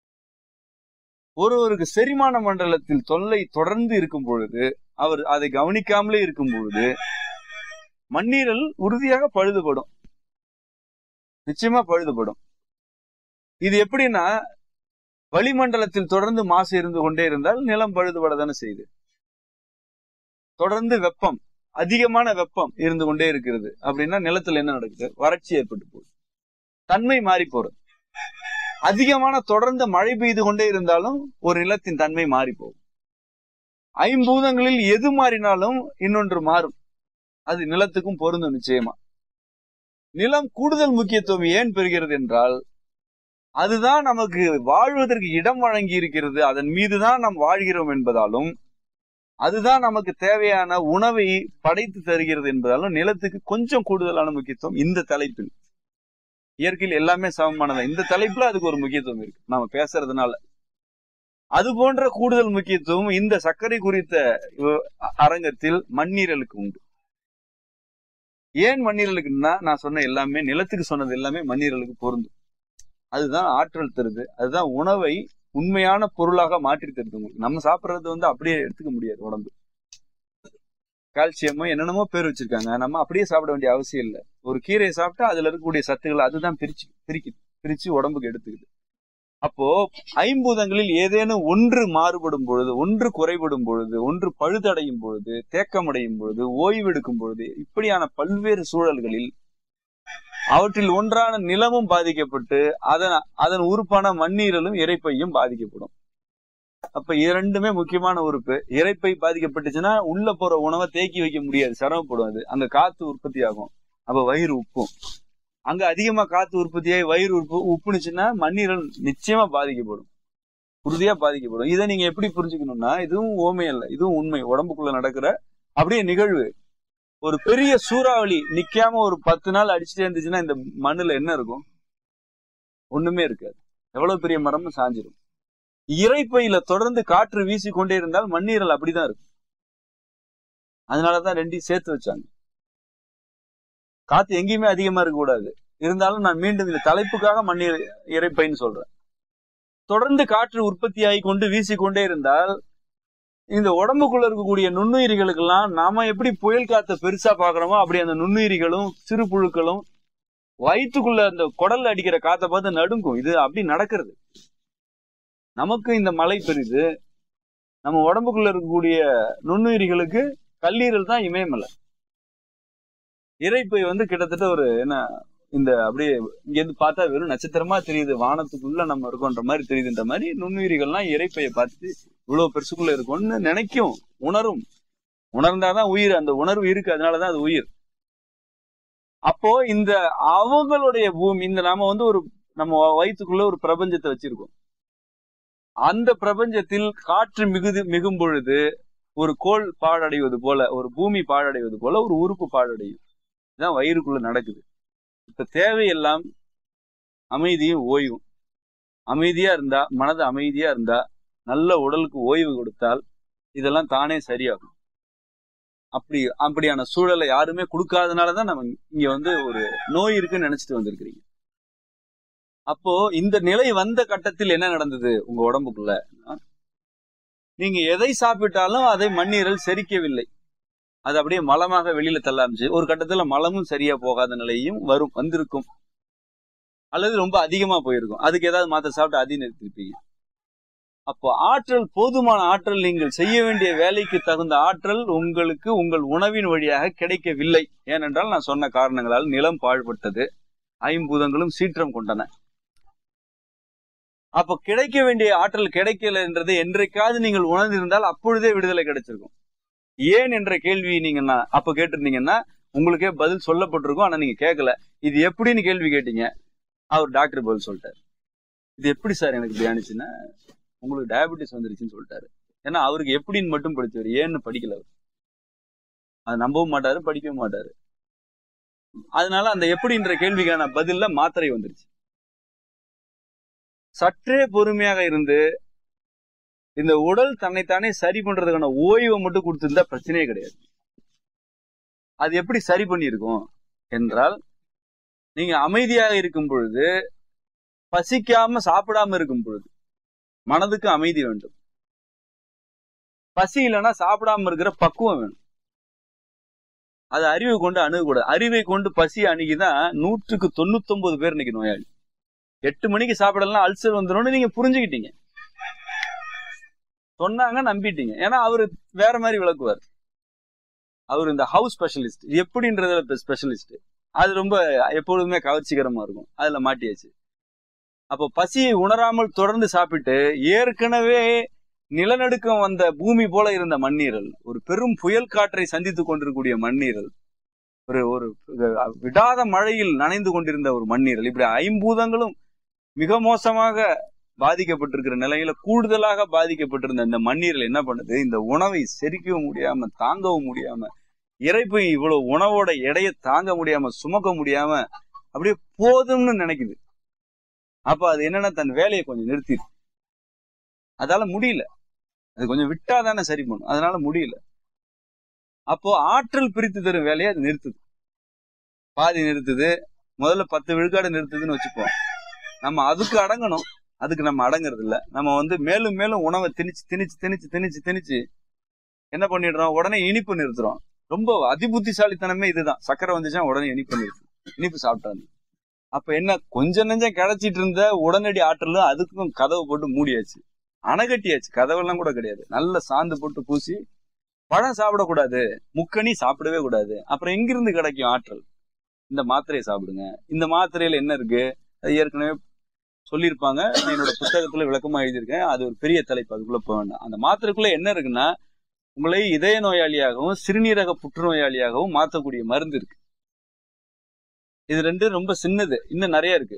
ஒருவருக்கு செரிமான மண்டலத்தில் தொல்லை தொடர்ந்து இருக்கும் பொழுது அவர் அதை கவனிக்காமலே இருக்கும் பொழுது மண்ணீரல் உறுதியாக பழுதுபடும் நிச்சயமா பழுதுபடும் இது எப்படின்னா வளிமண்டலத்தில் தொடர்ந்து மாசு இருந்து கொண்டே இருந்தால் நிலம் பழுதுபட தானே செய்யுது தொடர்ந்து வெப்பம் அதிகமான வெப்பம் இருந்து கொண்டே இருக்கிறது அப்படின்னா நிலத்துல என்ன நடக்குது வறட்சி ஏற்பட்டு போகுது தன்மை மாறி போறது அதிகமான தொடர்ந்து மழை பெய்து கொண்டே இருந்தாலும் ஒரு நிலத்தின் தன்மை மாறி போகும் ஐம்பூதங்களில் எது மாறினாலும் இன்னொன்று மாறும் அது நிலத்துக்கும் பொருந்தும் நிச்சயமா நிலம் கூடுதல் முக்கியத்துவம் ஏன் பெறுகிறது என்றால் அதுதான் நமக்கு வாழ்வதற்கு இடம் வழங்கி இருக்கிறது அதன் மீதுதான் நாம் வாழ்கிறோம் என்பதாலும் அதுதான் நமக்கு தேவையான உணவை படைத்து தருகிறது என்பதாலும் நிலத்துக்கு கொஞ்சம் கூடுதலான முக்கியத்துவம் இந்த தலைப்பில் இயற்கையில் எல்லாமே சமமானது இந்த தலைப்புல அதுக்கு ஒரு முக்கியத்துவம் இருக்கு நாம பேசுறதுனால அது போன்ற கூடுதல் முக்கியத்துவம் இந்த சர்க்கரை குறித்த அஹ், அரங்கத்தில் மண்ணீரலுக்கு உண்டு ஏன் மண்ணீரலுக்குன்னா நான் சொன்ன எல்லாமே நிலத்துக்கு சொன்னது எல்லாமே மண்ணீரலுக்கு பொருந்தும் அதுதான் ஆற்றல் தருது அதுதான் உணவை உண்மையான பொருளாக மாற்றி தருது உங்களுக்கு நம்ம சாப்பிடுறது வந்து அப்படியே எடுத்துக்க முடியாது உடம்பு கால்சியமோ என்னென்னமோ பேர் வச்சிருக்காங்க நம்ம அப்படியே சாப்பிட வேண்டிய அவசியம் இல்லை ஒரு கீரையை சாப்பிட்டா அதுல இருக்கக்கூடிய சத்துக்கள் அதுதான் பிரிச்சு பிரிக்குது பிரிச்சு உடம்புக்கு எடுத்துக்குது அப்போ ஐம்பூதங்களில் ஏதேனும் ஒன்று மாறுபடும் பொழுது ஒன்று குறைபடும் பொழுது ஒன்று பழுதடையும் பொழுது தேக்கமடையும் பொழுது ஓய்வெடுக்கும் பொழுது இப்படியான பல்வேறு சூழல்களில் அவற்றில் ஒன்றான நிலமும் பாதிக்கப்பட்டு அதன் அதன் உறுப்பான மண்ணீரலும் இறைப்பையும் பாதிக்கப்படும் அப்ப இரண்டுமே முக்கியமான உறுப்பு இறைப்பை பாதிக்கப்பட்டுச்சுன்னா உள்ள போற உணவை தேக்கி வைக்க முடியாது சிரமப்படும் அது அங்க காத்து உற்பத்தி ஆகும் அப்ப வயிறு உப்பும் அங்க அதிகமா காத்து உற்பத்தியாகி வயிறு உப்பு உப்புனுச்சுன்னா மண்ணீரல் நிச்சயமா பாதிக்கப்படும் உறுதியா பாதிக்கப்படும் இதை நீங்க எப்படி புரிஞ்சுக்கணும்னா இதுவும் ஓமை அல்ல இதுவும் உண்மை உடம்புக்குள்ள நடக்கிற அப்படியே நிகழ்வு ஒரு பெரிய சூறாவளி நிக்காம ஒரு பத்து நாள் அடிச்சுட்டே இருந்துச்சுன்னா இந்த மண்ணுல என்ன இருக்கும் ஒண்ணுமே இருக்காது எவ்வளவு பெரிய மரமும் சாஞ்சிரும் இறைப்பையில தொடர்ந்து காற்று வீசி கொண்டே இருந்தால் மண்ணீரல் அப்படிதான் இருக்கும் அதனாலதான் ரெண்டையும் சேர்த்து வச்சாங்க காத்து எங்கேயுமே அதிகமா இருக்க கூடாது இருந்தாலும் நான் மீண்டும் இந்த தலைப்புக்காக மண்ணீர் இறைப்பைன்னு சொல்றேன் தொடர்ந்து காற்று உற்பத்தி ஆகி கொண்டு வீசிக்கொண்டே இருந்தால் இந்த உடம்புக்குள்ள இருக்கக்கூடிய நுண்ணுயிரிகளுக்கெல்லாம் நாம எப்படி புயல் காத்த பெருசா பாக்குறோமோ அப்படி அந்த நுண்ணுயிரிகளும் சிறு புழுக்களும் வயிற்றுக்குள்ள அந்த குடல்ல அடிக்கிற காத்தை பார்த்து நடுங்கும் இது அப்படி நடக்கிறது நமக்கு இந்த மழை பெரிது நம்ம உடம்புக்குள்ள இருக்கக்கூடிய நுண்ணுயிரிகளுக்கு கல்லீரல் தான் இமயமலை இறைப்பை வந்து கிட்டத்தட்ட ஒரு என்ன இந்த அப்படியே இங்க இருந்து பார்த்தா வெறும் நட்சத்திரமா தெரியுது வானத்துக்குள்ள நம்ம இருக்கோன்ற மாதிரி தெரியுதுன்ற மாதிரி நுண்ணுயிரிகள்லாம் இறைப்பையை பார்த்து இவ்வளவு பெருசுக்குள்ள இருக்கும்னு நினைக்கும் உணரும் உணர்ந்தாதான் உயிர் அந்த உணர்வு இருக்கு அதனாலதான் அது உயிர் அப்போ இந்த அவங்களுடைய பூமி இந்த நாம வந்து ஒரு நம்ம வயிற்றுக்குள்ள ஒரு பிரபஞ்சத்தை வச்சிருக்கோம் அந்த பிரபஞ்சத்தில் காற்று மிகுது மிகும் பொழுது ஒரு கோள் பாழடைவது போல ஒரு பூமி பாழடைவது போல ஒரு உறுப்பு பாழடையும் இதுதான் வயிறுக்குள்ள நடக்குது இப்ப தேவையெல்லாம் அமைதியும் ஓய்வும் அமைதியா இருந்தா மனது அமைதியா இருந்தா நல்ல உடலுக்கு ஓய்வு கொடுத்தால் இதெல்லாம் தானே சரியாகும் அப்படி அப்படியான சூழலை யாருமே கொடுக்காதனாலதான் நம்ம இங்க வந்து ஒரு நோய் இருக்குன்னு நினைச்சிட்டு வந்திருக்கிறீங்க அப்போ இந்த நிலை வந்த கட்டத்தில் என்ன நடந்தது உங்க உடம்புக்குள்ள நீங்க எதை சாப்பிட்டாலும் அதை மண்ணீரல் செரிக்கவில்லை அது அப்படியே மலமாக வெளியில தள்ள ஆரம்பிச்சு ஒரு கட்டத்துல மலமும் சரியா போகாத நிலையும் வரும் வந்திருக்கும் அல்லது ரொம்ப அதிகமா போயிருக்கும் அதுக்கு ஏதாவது மாத்த சாப்பிட்டு அதி நிறுத்திருப்பீங்க அப்போ ஆற்றல் போதுமான ஆற்றல் நீங்கள் செய்ய வேண்டிய வேலைக்கு தகுந்த ஆற்றல் உங்களுக்கு உங்கள் உணவின் வழியாக கிடைக்கவில்லை ஏனென்றால் நான் சொன்ன காரணங்களால் நிலம் பாழ்பட்டது ஐம்பூதங்களும் சீற்றம் கொண்டன அப்ப கிடைக்க வேண்டிய ஆற்றல் கிடைக்கல என்றது என்றைக்காவது நீங்கள் உணர்ந்திருந்தால் அப்பொழுதே விடுதலை கிடைச்சிருக்கும் ஏன் என்ற கேள்வி நீங்க அப்ப கேட்டிருந்தீங்கன்னா உங்களுக்கே பதில் சொல்லப்பட்டிருக்கும் ஆனா நீங்க கேட்கல இது எப்படின்னு கேள்வி கேட்டீங்க அவர் டாக்டர் பதில் சொல்லிட்டாரு இது எப்படி சார் எனக்கு தியானிச்சுன்னா உங்களுக்கு டயபெட்டிஸ் வந்துருச்சுன்னு சொல்லிட்டாரு ஏன்னா அவருக்கு எப்படின்னு மட்டும் படிச்சவர் ஏன்னு படிக்கல அவர் அதை நம்பவும் மாட்டாரு படிக்கவும் மாட்டாரு அதனால அந்த எப்படின்ற கேள்விக்கான பதில்ல மாத்திரை வந்துருச்சு சற்றே பொறுமையாக இருந்து இந்த உடல் தன்னைத்தானே சரி பண்றதுக்கான ஓய்வை மட்டும் கொடுத்திருந்தா பிரச்சனையே கிடையாது அது எப்படி சரி பண்ணியிருக்கும் என்றால் நீங்க அமைதியாக இருக்கும் பொழுது பசிக்காம சாப்பிடாம இருக்கும் பொழுது மனதுக்கு அமைதி வேண்டும் பசி இல்லைன்னா சாப்பிடாம இருக்கிற பக்குவம் வேணும் அது அறிவை கொண்டு அணுகக்கூடாது அறிவை கொண்டு பசி அணுகிதான் நூற்றுக்கு தொண்ணூத்தி ஒன்பது பேர் இன்னைக்கு நோயாளி எட்டு மணிக்கு சாப்பிடலாம் அல்சர் வந்துடும் நீங்க புரிஞ்சுக்கிட்டீங்க சொன்னாங்க நம்பிட்டீங்க ஏன்னா அவரு வேற மாதிரி விளக்குவார் அவர் இந்த ஹவுஸ் ஸ்பெஷலிஸ்ட் எப்படின்றதுல ஸ்பெஷலிஸ்ட் அது ரொம்ப எப்பொழுதுமே கவர்ச்சிகரமா இருக்கும் அதுல மாட்டியாச்சு அப்போ பசியை உணராமல் தொடர்ந்து சாப்பிட்டு ஏற்கனவே நிலநடுக்கம் வந்த பூமி போல இருந்த மண்ணீரல் ஒரு பெரும் புயல் காற்றை சந்தித்து கொண்டிருக்கக்கூடிய மண்ணீரல் ஒரு ஒரு விடாத மழையில் நனைந்து கொண்டிருந்த ஒரு மண்ணீரல் இப்படி ஐம்பூதங்களும் மிக மோசமாக பாதிக்கப்பட்டிருக்கிற நிலையில கூடுதலாக பாதிக்கப்பட்டிருந்த இந்த மண்ணீரல் என்ன பண்ணுது இந்த உணவை செரிக்கவும் முடியாம தாங்கவும் முடியாம இறைப்பு இவ்வளவு உணவோட எடையை தாங்க முடியாம சுமக்க முடியாம அப்படியே போதும்னு நினைக்குது அப்ப அது என்னன்னா தன் வேலையை கொஞ்சம் நிறுத்திடு அதால முடியல அது கொஞ்சம் விட்டா தானே சரி பண்ணும் அதனால முடியல அப்போ ஆற்றல் பிரித்து தரும் வேலையை அது நிறுத்துது பாதி நிறுத்துது முதல்ல பத்து விழுக்காடு நிறுத்துதுன்னு வச்சுப்போம் நம்ம அதுக்கு அடங்கணும் அதுக்கு நம்ம அடங்குறது இல்ல நம்ம வந்து மேலும் மேலும் உணவை திணிச்சு திணிச்சு திணிச்சு திணிச்சு திணிச்சு என்ன பண்ணிடுறோம் உடனே இனிப்பு நிறுத்துறோம் ரொம்ப அதிபுத்திசாலித்தனமே இதுதான் சக்கரை வந்துச்சுன்னா உடனே இனிப்பு நிறுத்து இனிப்பு சாப்பிட்டாங்க அப்ப என்ன கொஞ்சம் நெஞ்சம் கிடைச்சிட்டு இருந்த உடனடி ஆற்றலும் அதுக்கும் கதவை போட்டு மூடியாச்சு அணைகட்டியாச்சு கதவெல்லாம் கூட கிடையாது நல்ல சாந்து போட்டு பூசி பழம் சாப்பிடக்கூடாது முக்கணி சாப்பிடவே கூடாது அப்புறம் எங்கிருந்து கிடைக்கும் ஆற்றல் இந்த மாத்திரையை சாப்பிடுங்க இந்த மாத்திரையில என்ன இருக்கு அது ஏற்கனவே சொல்லியிருப்பாங்க நான் என்னோட புத்தகத்துல விளக்கமா எழுதியிருக்கேன் அது ஒரு பெரிய தலைப்பு அதுக்குள்ள போக வேண்டாம் அந்த மாத்திரைக்குள்ள என்ன இருக்குன்னா உங்களை இதய நோயாளியாகவும் சிறுநீரக புற்றுநோயாளியாகவும் மாற்றக்கூடிய மருந்து இருக்கு இது ரெண்டு ரொம்ப சின்னது இன்னும் நிறைய இருக்கு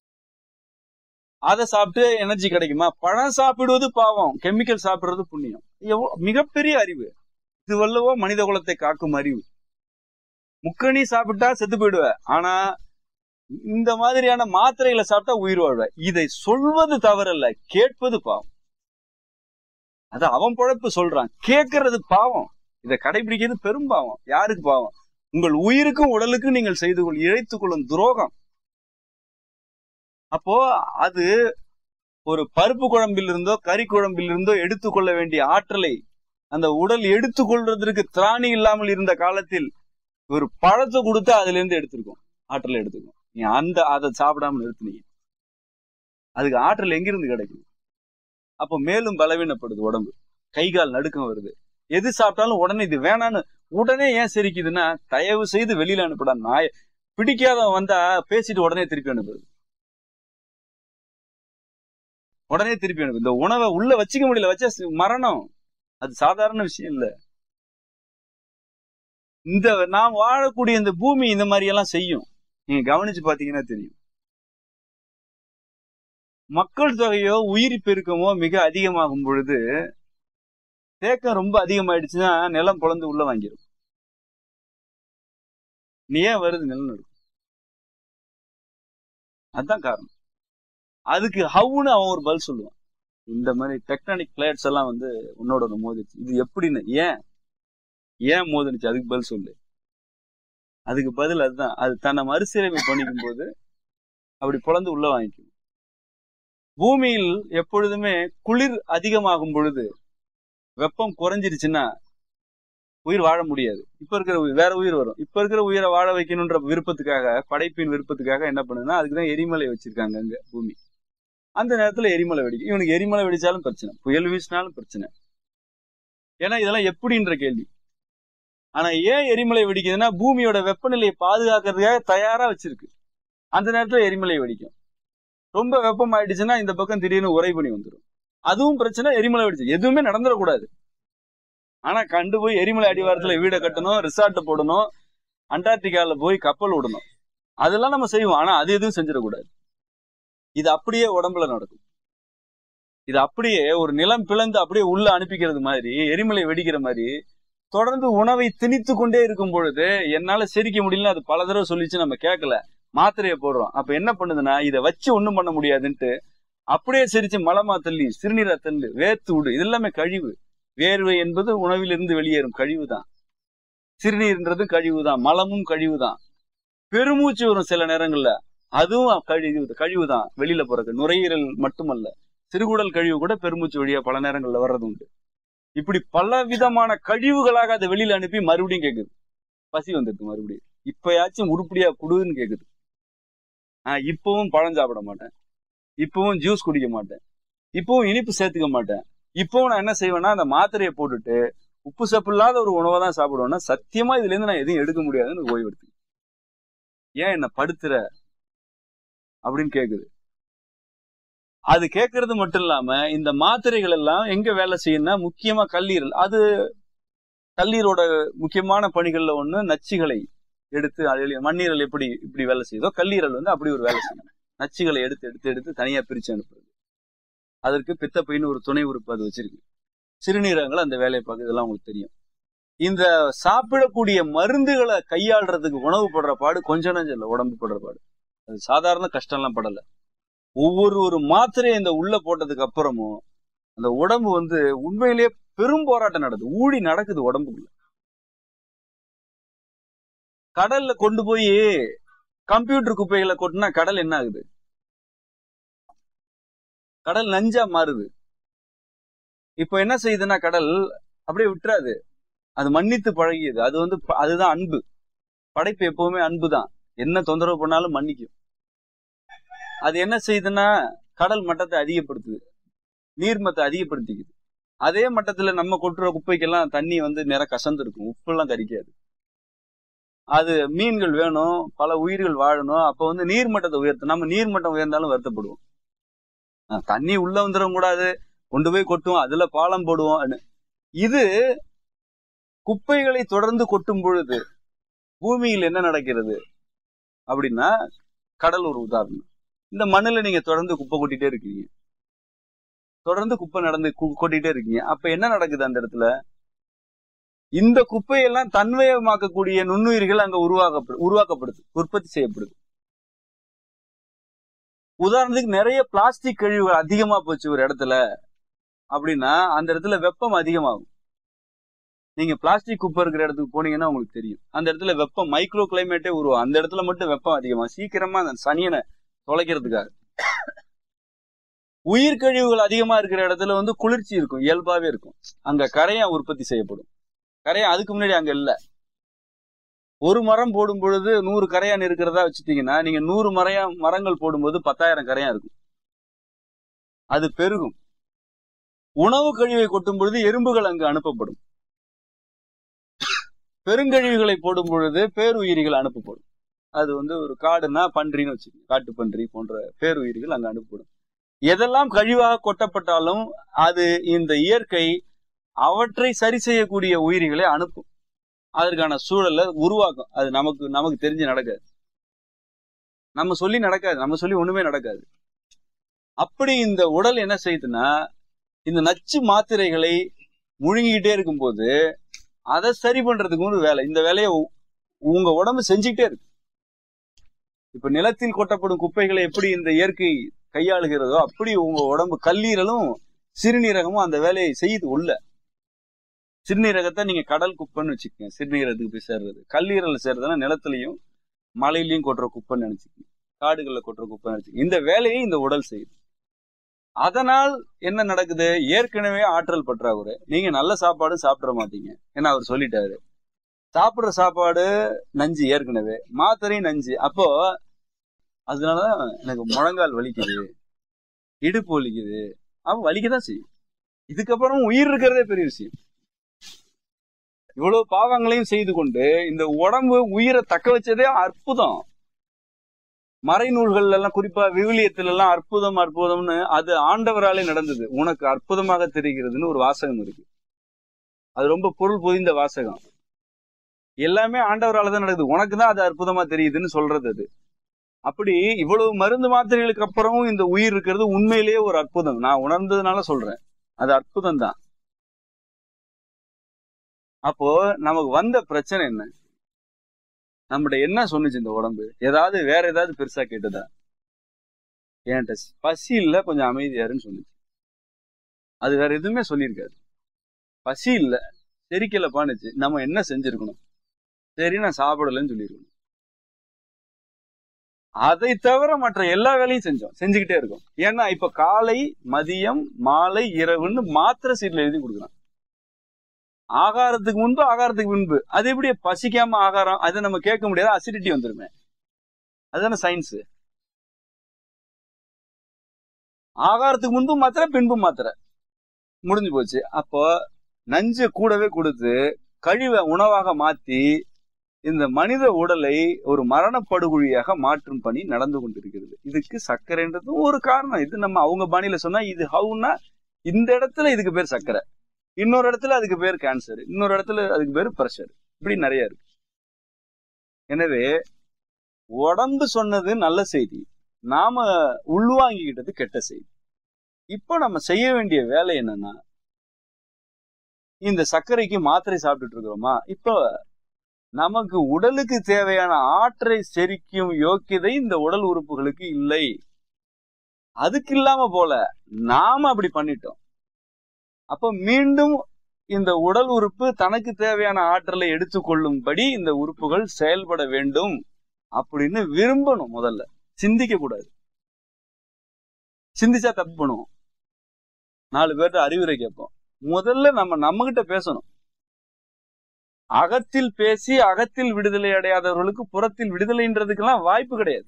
அதை சாப்பிட்டு எனர்ஜி கிடைக்குமா பழம் சாப்பிடுவது பாவம் கெமிக்கல் சாப்பிடுறது புண்ணியம் எவ்வளவு மிகப்பெரிய அறிவு இது வல்லவோ மனித குலத்தை காக்கும் அறிவு முக்கணி சாப்பிட்டா செத்து போயிடுவ ஆனா இந்த மாதிரியான மாத்திரைகளை சாப்பிட்டா உயிர் வாழ்வ இதை சொல்வது தவறல்ல கேட்பது பாவம் அது அவன் பொழப்பு சொல்றான் கேட்கறது பாவம் இதை கடைபிடிக்கிறது பெரும் பாவம் யாருக்கு பாவம் உங்கள் உயிருக்கும் உடலுக்கும் நீங்கள் செய்து கொள் இழைத்துக் கொள்ளும் துரோகம் அப்போ அது ஒரு பருப்பு குழம்பில் இருந்தோ கறி குழம்பில் இருந்தோ எடுத்துக்கொள்ள வேண்டிய ஆற்றலை அந்த உடல் எடுத்துக்கொள்றதற்கு திராணி இல்லாமல் இருந்த காலத்தில் ஒரு பழத்தை கொடுத்தா அதுல இருந்து எடுத்திருக்கும் ஆற்றலை எடுத்துக்கும் நீ அந்த அதை சாப்பிடாம நிறுத்தினீங்க அதுக்கு ஆற்றல் எங்கிருந்து கிடைக்கும் அப்போ மேலும் பலவீனப்படுது உடம்பு கை கால் நடுக்கம் வருது எது சாப்பிட்டாலும் உடனே இது வேணான்னு உடனே ஏன் சிரிக்குதுன்னா தயவு செய்து வெளியில அனுப்பிடா நாய பிடிக்காதவன் வந்தா பேசிட்டு உடனே திருப்பி அனுப்புறது உடனே திருப்பி அனுப்பு இந்த உணவை உள்ள வச்சுக்க முடியல வச்சா சி- மரணம் அது சாதாரண விஷயம் இல்ல இந்த நாம் வாழக்கூடிய இந்த பூமி இந்த மாதிரி எல்லாம் செய்யும் நீங்க கவனிச்சு பாத்தீங்கன்னா தெரியும் மக்கள் தொகையோ உயிரி பெருக்கமோ மிக அதிகமாகும் பொழுது தேக்கம் ரொம்ப அதிகமாயிடுச்சுன்னா நிலம் பொழந்து உள்ள வாங்கிடும் நீ ஏன் வருது நிலநடுக்கம் அதுதான் காரணம் அதுக்கு ஹவுன்னு அவன் ஒரு பதில் சொல்லுவான் இந்த மாதிரி டெக்டானிக் பிளேட்ஸ் எல்லாம் வந்து உன்னோட ஒண்ணு மோதிச்சு இது எப்படின்னு ஏன் ஏன் மோதுனுச்சு அதுக்கு பதில் சொல்லு அதுக்கு பதில் அதுதான் அது தன்னை மறுசீரமை பண்ணிக்கும் போது அப்படி பொழந்து உள்ள வாங்கிக்கும் பூமியில் எப்பொழுதுமே குளிர் அதிகமாகும் பொழுது வெப்பம் குறைஞ்சிருச்சுன்னா உயிர் வாழ முடியாது இப்ப இருக்கிற உயிர் வேற உயிர் வரும் இப்ப இருக்கிற உயிரை வாழ வைக்கணும்ன்ற விருப்பத்துக்காக படைப்பின் விருப்பத்துக்காக என்ன பண்ணுதுன்னா அதுக்குதான் எரிமலை வச்சிருக்காங்க அங்க பூமி அந்த நேரத்துல எரிமலை வெடிக்கும் இவனுக்கு எரிமலை வெடிச்சாலும் பிரச்சனை புயல் வீசினாலும் பிரச்சனை ஏன்னா இதெல்லாம் எப்படின்ற கேள்வி ஆனா ஏன் எரிமலை வெடிக்குதுன்னா பூமியோட வெப்பநிலையை பாதுகாக்கிறதுக்காக தயாரா வச்சிருக்கு அந்த நேரத்துல எரிமலை வெடிக்கும் ரொம்ப வெப்பம் ஆயிடுச்சுன்னா இந்த பக்கம் திடீர்னு உறைபனி வந்துடும் அதுவும் பிரச்சனை எரிமலை வெடிச்சு எதுவுமே நடந்துடக்கூடாது ஆனா கண்டு போய் எரிமலை அடிவாரத்துல வீடை கட்டணும் ரிசார்ட் போடணும் அண்டார்டிகால போய் கப்பல் விடணும் அதெல்லாம் நம்ம செய்வோம் ஆனா அது எதுவும் செஞ்சிடக்கூடாது இது அப்படியே உடம்புல நடக்கும் இது அப்படியே ஒரு நிலம் பிளந்து அப்படியே உள்ள அனுப்பிக்கிறது மாதிரி எரிமலை வெடிக்கிற மாதிரி தொடர்ந்து உணவை திணித்து கொண்டே இருக்கும் பொழுது என்னால செரிக்க முடியல அது பல தடவை சொல்லிச்சு நம்ம கேட்கல மாத்திரையை போடுறோம் அப்ப என்ன பண்ணுதுன்னா இதை வச்சு ஒண்ணும் பண்ண முடியாதுன்ட்டு அப்படியே சிரிச்சு மலமா தள்ளி சிறுநீரா தள்ளு வேர்த்து விடு இது எல்லாமே கழிவு வேர்வை என்பது உணவிலிருந்து வெளியேறும் கழிவு தான் சிறுநீர்ன்றதும் கழிவு தான் மலமும் கழிவு தான் பெருமூச்சு வரும் சில நேரங்கள்ல அதுவும் கழிவு கழிவு தான் வெளியில போறது நுரையீரல் மட்டுமல்ல சிறுகுடல் கழிவு கூட பெருமூச்சு வழியா பல நேரங்கள்ல வர்றது உண்டு இப்படி பல விதமான கழிவுகளாக அதை வெளியில அனுப்பி மறுபடியும் கேக்குது பசி வந்துருக்கு மறுபடியும் இப்பயாச்சும் உருப்படியா குடுன்னு கேக்குது ஆஹ் இப்பவும் பழம் சாப்பிட மாட்டேன் இப்பவும் ஜூஸ் குடிக்க மாட்டேன் இப்பவும் இனிப்பு சேர்த்துக்க மாட்டேன் இப்பவும் நான் என்ன செய்வேன்னா அந்த மாத்திரையை போட்டுட்டு உப்பு சப்பு இல்லாத ஒரு உணவை தான் சாப்பிடுவேன்னா சத்தியமா இதுல இருந்து நான் எதையும் எடுக்க முடியாதுன்னு ஓய்வு எடுத்து ஏன் என்ன படுத்துற அப்படின்னு கேக்குது அது கேட்கறது மட்டும் இல்லாம இந்த மாத்திரைகள் எல்லாம் எங்க வேலை செய்யணும்னா முக்கியமா கல்லீரல் அது கல்லீரோட முக்கியமான பணிகள்ல ஒண்ணு நச்சுகளை எடுத்து அதில் மண்ணீரல் எப்படி இப்படி வேலை செய்யுதோ கல்லீரல் வந்து அப்படி ஒரு வேலை செய்யும் நச்சுகளை எடுத்து எடுத்து எடுத்து தனியா பிரிச்சு அனுப்புறது அதற்கு பித்தப்பைன்னு ஒரு துணை உறுப்பு அது வச்சிருக்கு சிறுநீரகங்கள் அந்த வேலையை பார்க்குது இதெல்லாம் உங்களுக்கு தெரியும் இந்த சாப்பிடக்கூடிய மருந்துகளை கையாளுறதுக்கு உணவு படுற பாடு கொஞ்சம் நஞ்சம் இல்லை உடம்பு படுற பாடு அது சாதாரண கஷ்டம்லாம் படல ஒவ்வொரு ஒரு மாத்திரையை இந்த உள்ள போட்டதுக்கு அப்புறமும் அந்த உடம்பு வந்து உண்மையிலேயே பெரும் போராட்டம் நடக்குது ஊழி நடக்குது உடம்புக்குள்ள கடல்ல கொண்டு போய் கம்ப்யூட்டர் குப்பைகளை கொட்டினா கடல் என்ன ஆகுது கடல் நஞ்சா மாறுது இப்போ என்ன செய்யுதுன்னா கடல் அப்படியே விட்டுறாது அது மன்னித்து பழகியது அது வந்து ப- அதுதான் அன்பு படைப்பு எப்பவுமே அன்பு தான் என்ன தொந்தரவு பண்ணாலும் மன்னிக்கும் அது என்ன செய்யுதுன்னா கடல் மட்டத்தை அதிகப்படுத்துது நீர்மத்தை அதிகப்படுத்திக்குது அதே மட்டத்துல நம்ம கொட்டுற குப்பைக்கெல்லாம் தண்ணி வந்து நிற கசந்து இருக்கும் உப்பெல்லாம் கரிக்காது அது மீன்கள் வேணும் பல உயிர்கள் வாழணும் அப்ப வந்து நீர்மட்டத்தை உயர்த்த நம்ம நீர்மட்டம் உயர்ந்தாலும் வருத்தப்படுவோம் அஹ் தண்ணி உள்ள வந்துடவும் கூடாது கொண்டு போய் கொட்டுவோம் அதுல பாலம் போடுவோம் அப்படின்னு. இது குப்பைகளை தொடர்ந்து கொட்டும் பொழுது பூமியில் என்ன நடக்கிறது அப்படின்னா கடல் ஒரு உதாரணம் இந்த மண்ணுல நீங்க தொடர்ந்து குப்பை கொட்டிட்டே இருக்கீங்க தொடர்ந்து குப்பை நடந்து கு- கொட்டிட்டே இருக்கீங்க அப்ப என்ன நடக்குது அந்த இடத்துல இந்த குப்பையெல்லாம் தன்வயமாக்கக்கூடிய நுண்ணுயிர்கள் அங்க உருவாக்க உருவாக்கப்படுது உற்பத்தி செய்யப்படுது உதாரணத்துக்கு நிறைய பிளாஸ்டிக் கழிவுகள் அதிகமா போச்சு ஒரு இடத்துல அப்படின்னா அந்த இடத்துல வெப்பம் அதிகமாகும் நீங்க பிளாஸ்டிக் குப்பை இருக்கிற இடத்துக்கு போனீங்கன்னா உங்களுக்கு தெரியும் அந்த இடத்துல வெப்பம் மைக்ரோ கிளைமேட்டே உருவாகும் அந்த இடத்துல மட்டும் வெப்பம் அதிகமாகும் சீக்கிரமா அந்த சனியனை தொலைக்கிறதுக்காக உயிர் கழிவுகள் அதிகமா இருக்கிற இடத்துல வந்து குளிர்ச்சி இருக்கும் இயல்பாவே இருக்கும் அங்க கரையான் உற்பத்தி செய்யப்படும் கரையான் அதுக்கு முன்னாடி அங்க இல்ல ஒரு மரம் போடும் பொழுது நூறு கரையான் இருக்கிறதா வச்சுட்டீங்கன்னா நீங்க நூறு மரையா மரங்கள் போடும்போது பத்தாயிரம் கரையான் இருக்கும் அது பெருகும் உணவு கழிவை கொட்டும் பொழுது எறும்புகள் அங்கு அனுப்பப்படும் பெருங்கழிவுகளை போடும் பொழுது பேருயிரிகள் அனுப்பப்படும் அது வந்து ஒரு காடுனா பன்றின்னு வச்சுக்கோங்க காட்டு பன்றி போன்ற பேருயிரிகள் அங்க அனுப்பப்படும் எதெல்லாம் கழிவாக கொட்டப்பட்டாலும் அது இந்த இயற்கை அவற்றை சரி செய்யக்கூடிய உயிரிகளை அனுப்பும் அதற்கான சூழலை உருவாக்கும் அது நமக்கு நமக்கு தெரிஞ்சு நடக்காது நம்ம சொல்லி நடக்காது நம்ம சொல்லி ஒண்ணுமே நடக்காது அப்படி இந்த உடல் என்ன செய்யுதுன்னா இந்த நச்சு மாத்திரைகளை முழுங்கிக்கிட்டே இருக்கும்போது அதை சரி பண்றதுக்கு ஒரு வேலை இந்த வேலையை உ- உங்க உடம்பு செஞ்சுக்கிட்டே இருக்கு இப்ப நிலத்தில் கொட்டப்படும் குப்பைகளை எப்படி இந்த இயற்கை கையாளுகிறதோ அப்படி உங்க உடம்பு கல்லீரலும் சிறுநீரகமும் அந்த வேலையை செய்யுது உள்ள சிறுநீரகத்தை நீங்க கடல் குப்பைன்னு வச்சுக்கோங்க சிறுநீரகத்துக்கு போய் சேர்றது கல்லீரல் சேர்றதுன்னா நிலத்திலையும் மலையிலையும் கொட்டுற குப்பைன்னு நினைச்சுக்கோங்க காடுகள்ல கொட்டுற குப்பைன்னு நினைச்சுக்கோங்க இந்த வேலையை இந்த உடல் செய்யுது அதனால் என்ன நடக்குது ஏற்கனவே ஆற்றல் பற்றாக்குறை நீங்க நல்ல சாப்பாடு சாப்பிட மாட்டீங்க ஏன்னா அவர் சொல்லிட்டாரு சாப்பிடுற சாப்பாடு நஞ்சு ஏற்கனவே மாத்திரையும் நஞ்சு அப்போ அதனாலதான் எனக்கு முழங்கால் வலிக்குது இடுப்பு வலிக்குது அப்ப வலிக்கதான் செய்யும் இதுக்கப்புறம் உயிர் இருக்கிறதே பெரிய விஷயம் இவ்வளவு பாவங்களையும் செய்து கொண்டு இந்த உடம்பு உயிரை தக்க வச்சதே அற்புதம் மறைநூல்கள் எல்லாம் குறிப்பா விவிலியத்துல எல்லாம் அற்புதம் அற்புதம்னு அது ஆண்டவராலே நடந்தது உனக்கு அற்புதமாக தெரிகிறதுன்னு ஒரு வாசகம் இருக்கு அது ரொம்ப பொருள் பொதிந்த வாசகம் எல்லாமே ஆண்டவரால தான் நடக்குது உனக்கு தான் அது அற்புதமா தெரியுதுன்னு சொல்றது அது அப்படி இவ்வளவு மருந்து மாத்திரைகளுக்கு அப்புறமும் இந்த உயிர் இருக்கிறது உண்மையிலேயே ஒரு அற்புதம் நான் உணர்ந்ததுனால சொல்றேன் அது அற்புதம் தான் அப்போ நமக்கு வந்த பிரச்சனை என்ன நம்மகிட்ட என்ன சொன்னுச்சு இந்த உடம்பு ஏதாவது வேற ஏதாவது பெருசா கேட்டதா என்கிட்ட பசி இல்ல கொஞ்சம் அமைதியாருன்னு சொன்னுச்சு அது வேற எதுவுமே சொல்லியிருக்காது பசி இல்ல செரிக்கல பானுச்சு நம்ம என்ன செஞ்சிருக்கணும் சரி நான் சாப்பிடலன்னு சொல்லியிருக்கணும் அதை தவிர மற்ற எல்லா வேலையும் செஞ்சோம் செஞ்சுக்கிட்டே இருக்கோம் ஏன்னா இப்ப காலை மதியம் மாலை இரவுன்னு மாத்திரை சீட்ல எழுதி கொடுக்குறான் ஆகாரத்துக்கு முன்பு ஆகாரத்துக்கு முன்பு அது எப்படி பசிக்காம ஆகாரம் அதை நம்ம கேட்க முடியாது அசிடிட்டி வந்துருமே அதுதானே சயின்ஸ் ஆகாரத்துக்கு முன்பு மாத்திரை பின்பு மாத்திரை முடிஞ்சு போச்சு அப்போ நஞ்சு கூடவே கொடுத்து கழிவை உணவாக மாத்தி இந்த மனித உடலை ஒரு மரணப்படுகொழியாக மாற்றும் பணி நடந்து கொண்டிருக்கிறது இதுக்கு சர்க்கரைன்றதும் ஒரு காரணம் இது நம்ம அவங்க பாணியில சொன்னா இது ஹவுன்னா இந்த இடத்துல இதுக்கு பேர் சர்க்கரை இன்னொரு இடத்துல அதுக்கு பேர் கேன்சர் இன்னொரு இடத்துல அதுக்கு பேர் பிரஷர் இப்படி நிறைய இருக்கு எனவே உடம்பு சொன்னது நல்ல செய்தி நாம உள்வாங்கிக்கிட்டது கெட்ட செய்தி இப்போ நம்ம செய்ய வேண்டிய வேலை என்னன்னா இந்த சர்க்கரைக்கு மாத்திரை சாப்பிட்டுட்டு இருக்கிறோமா இப்போ நமக்கு உடலுக்கு தேவையான ஆற்றை செரிக்கும் யோக்கியதை இந்த உடல் உறுப்புகளுக்கு இல்லை அதுக்கு இல்லாம போல நாம அப்படி பண்ணிட்டோம் அப்ப மீண்டும் இந்த உடல் உறுப்பு தனக்கு தேவையான ஆற்றலை எடுத்துக்கொள்ளும்படி இந்த உறுப்புகள் செயல்பட வேண்டும் அப்படின்னு விரும்பணும் முதல்ல சிந்திக்க கூடாது சிந்திச்சா தப்பு பண்ணுவோம் நாலு பேர்ட்ட அறிவுரை கேட்போம் முதல்ல நம்ம நம்ம கிட்ட பேசணும் அகத்தில் பேசி அகத்தில் விடுதலை அடையாதவர்களுக்கு புறத்தில் விடுதலைன்றதுக்கெல்லாம் வாய்ப்பு கிடையாது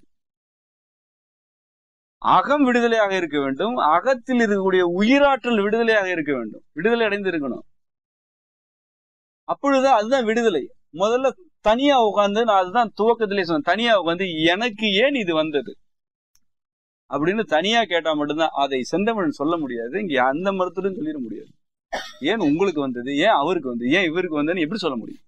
அகம் விடுதலையாக இருக்க வேண்டும் அகத்தில் இருக்கக்கூடிய உயிராற்றல் விடுதலையாக இருக்க வேண்டும் விடுதலை அடைந்து இருக்கணும் அப்பொழுதுதான் அதுதான் விடுதலை முதல்ல தனியா உட்காந்து நான் அதுதான் துவக்கத்திலே சொன்னேன் தனியா உட்காந்து எனக்கு ஏன் இது வந்தது அப்படின்னு தனியா கேட்டா மட்டும்தான் அதை செந்தமிழன் சொல்ல முடியாது இங்க அந்த மருத்துவரும் சொல்லிட முடியாது ஏன் உங்களுக்கு வந்தது ஏன் அவருக்கு வந்து ஏன் இவருக்கு வந்ததுன்னு எப்படி சொல்ல முடியும்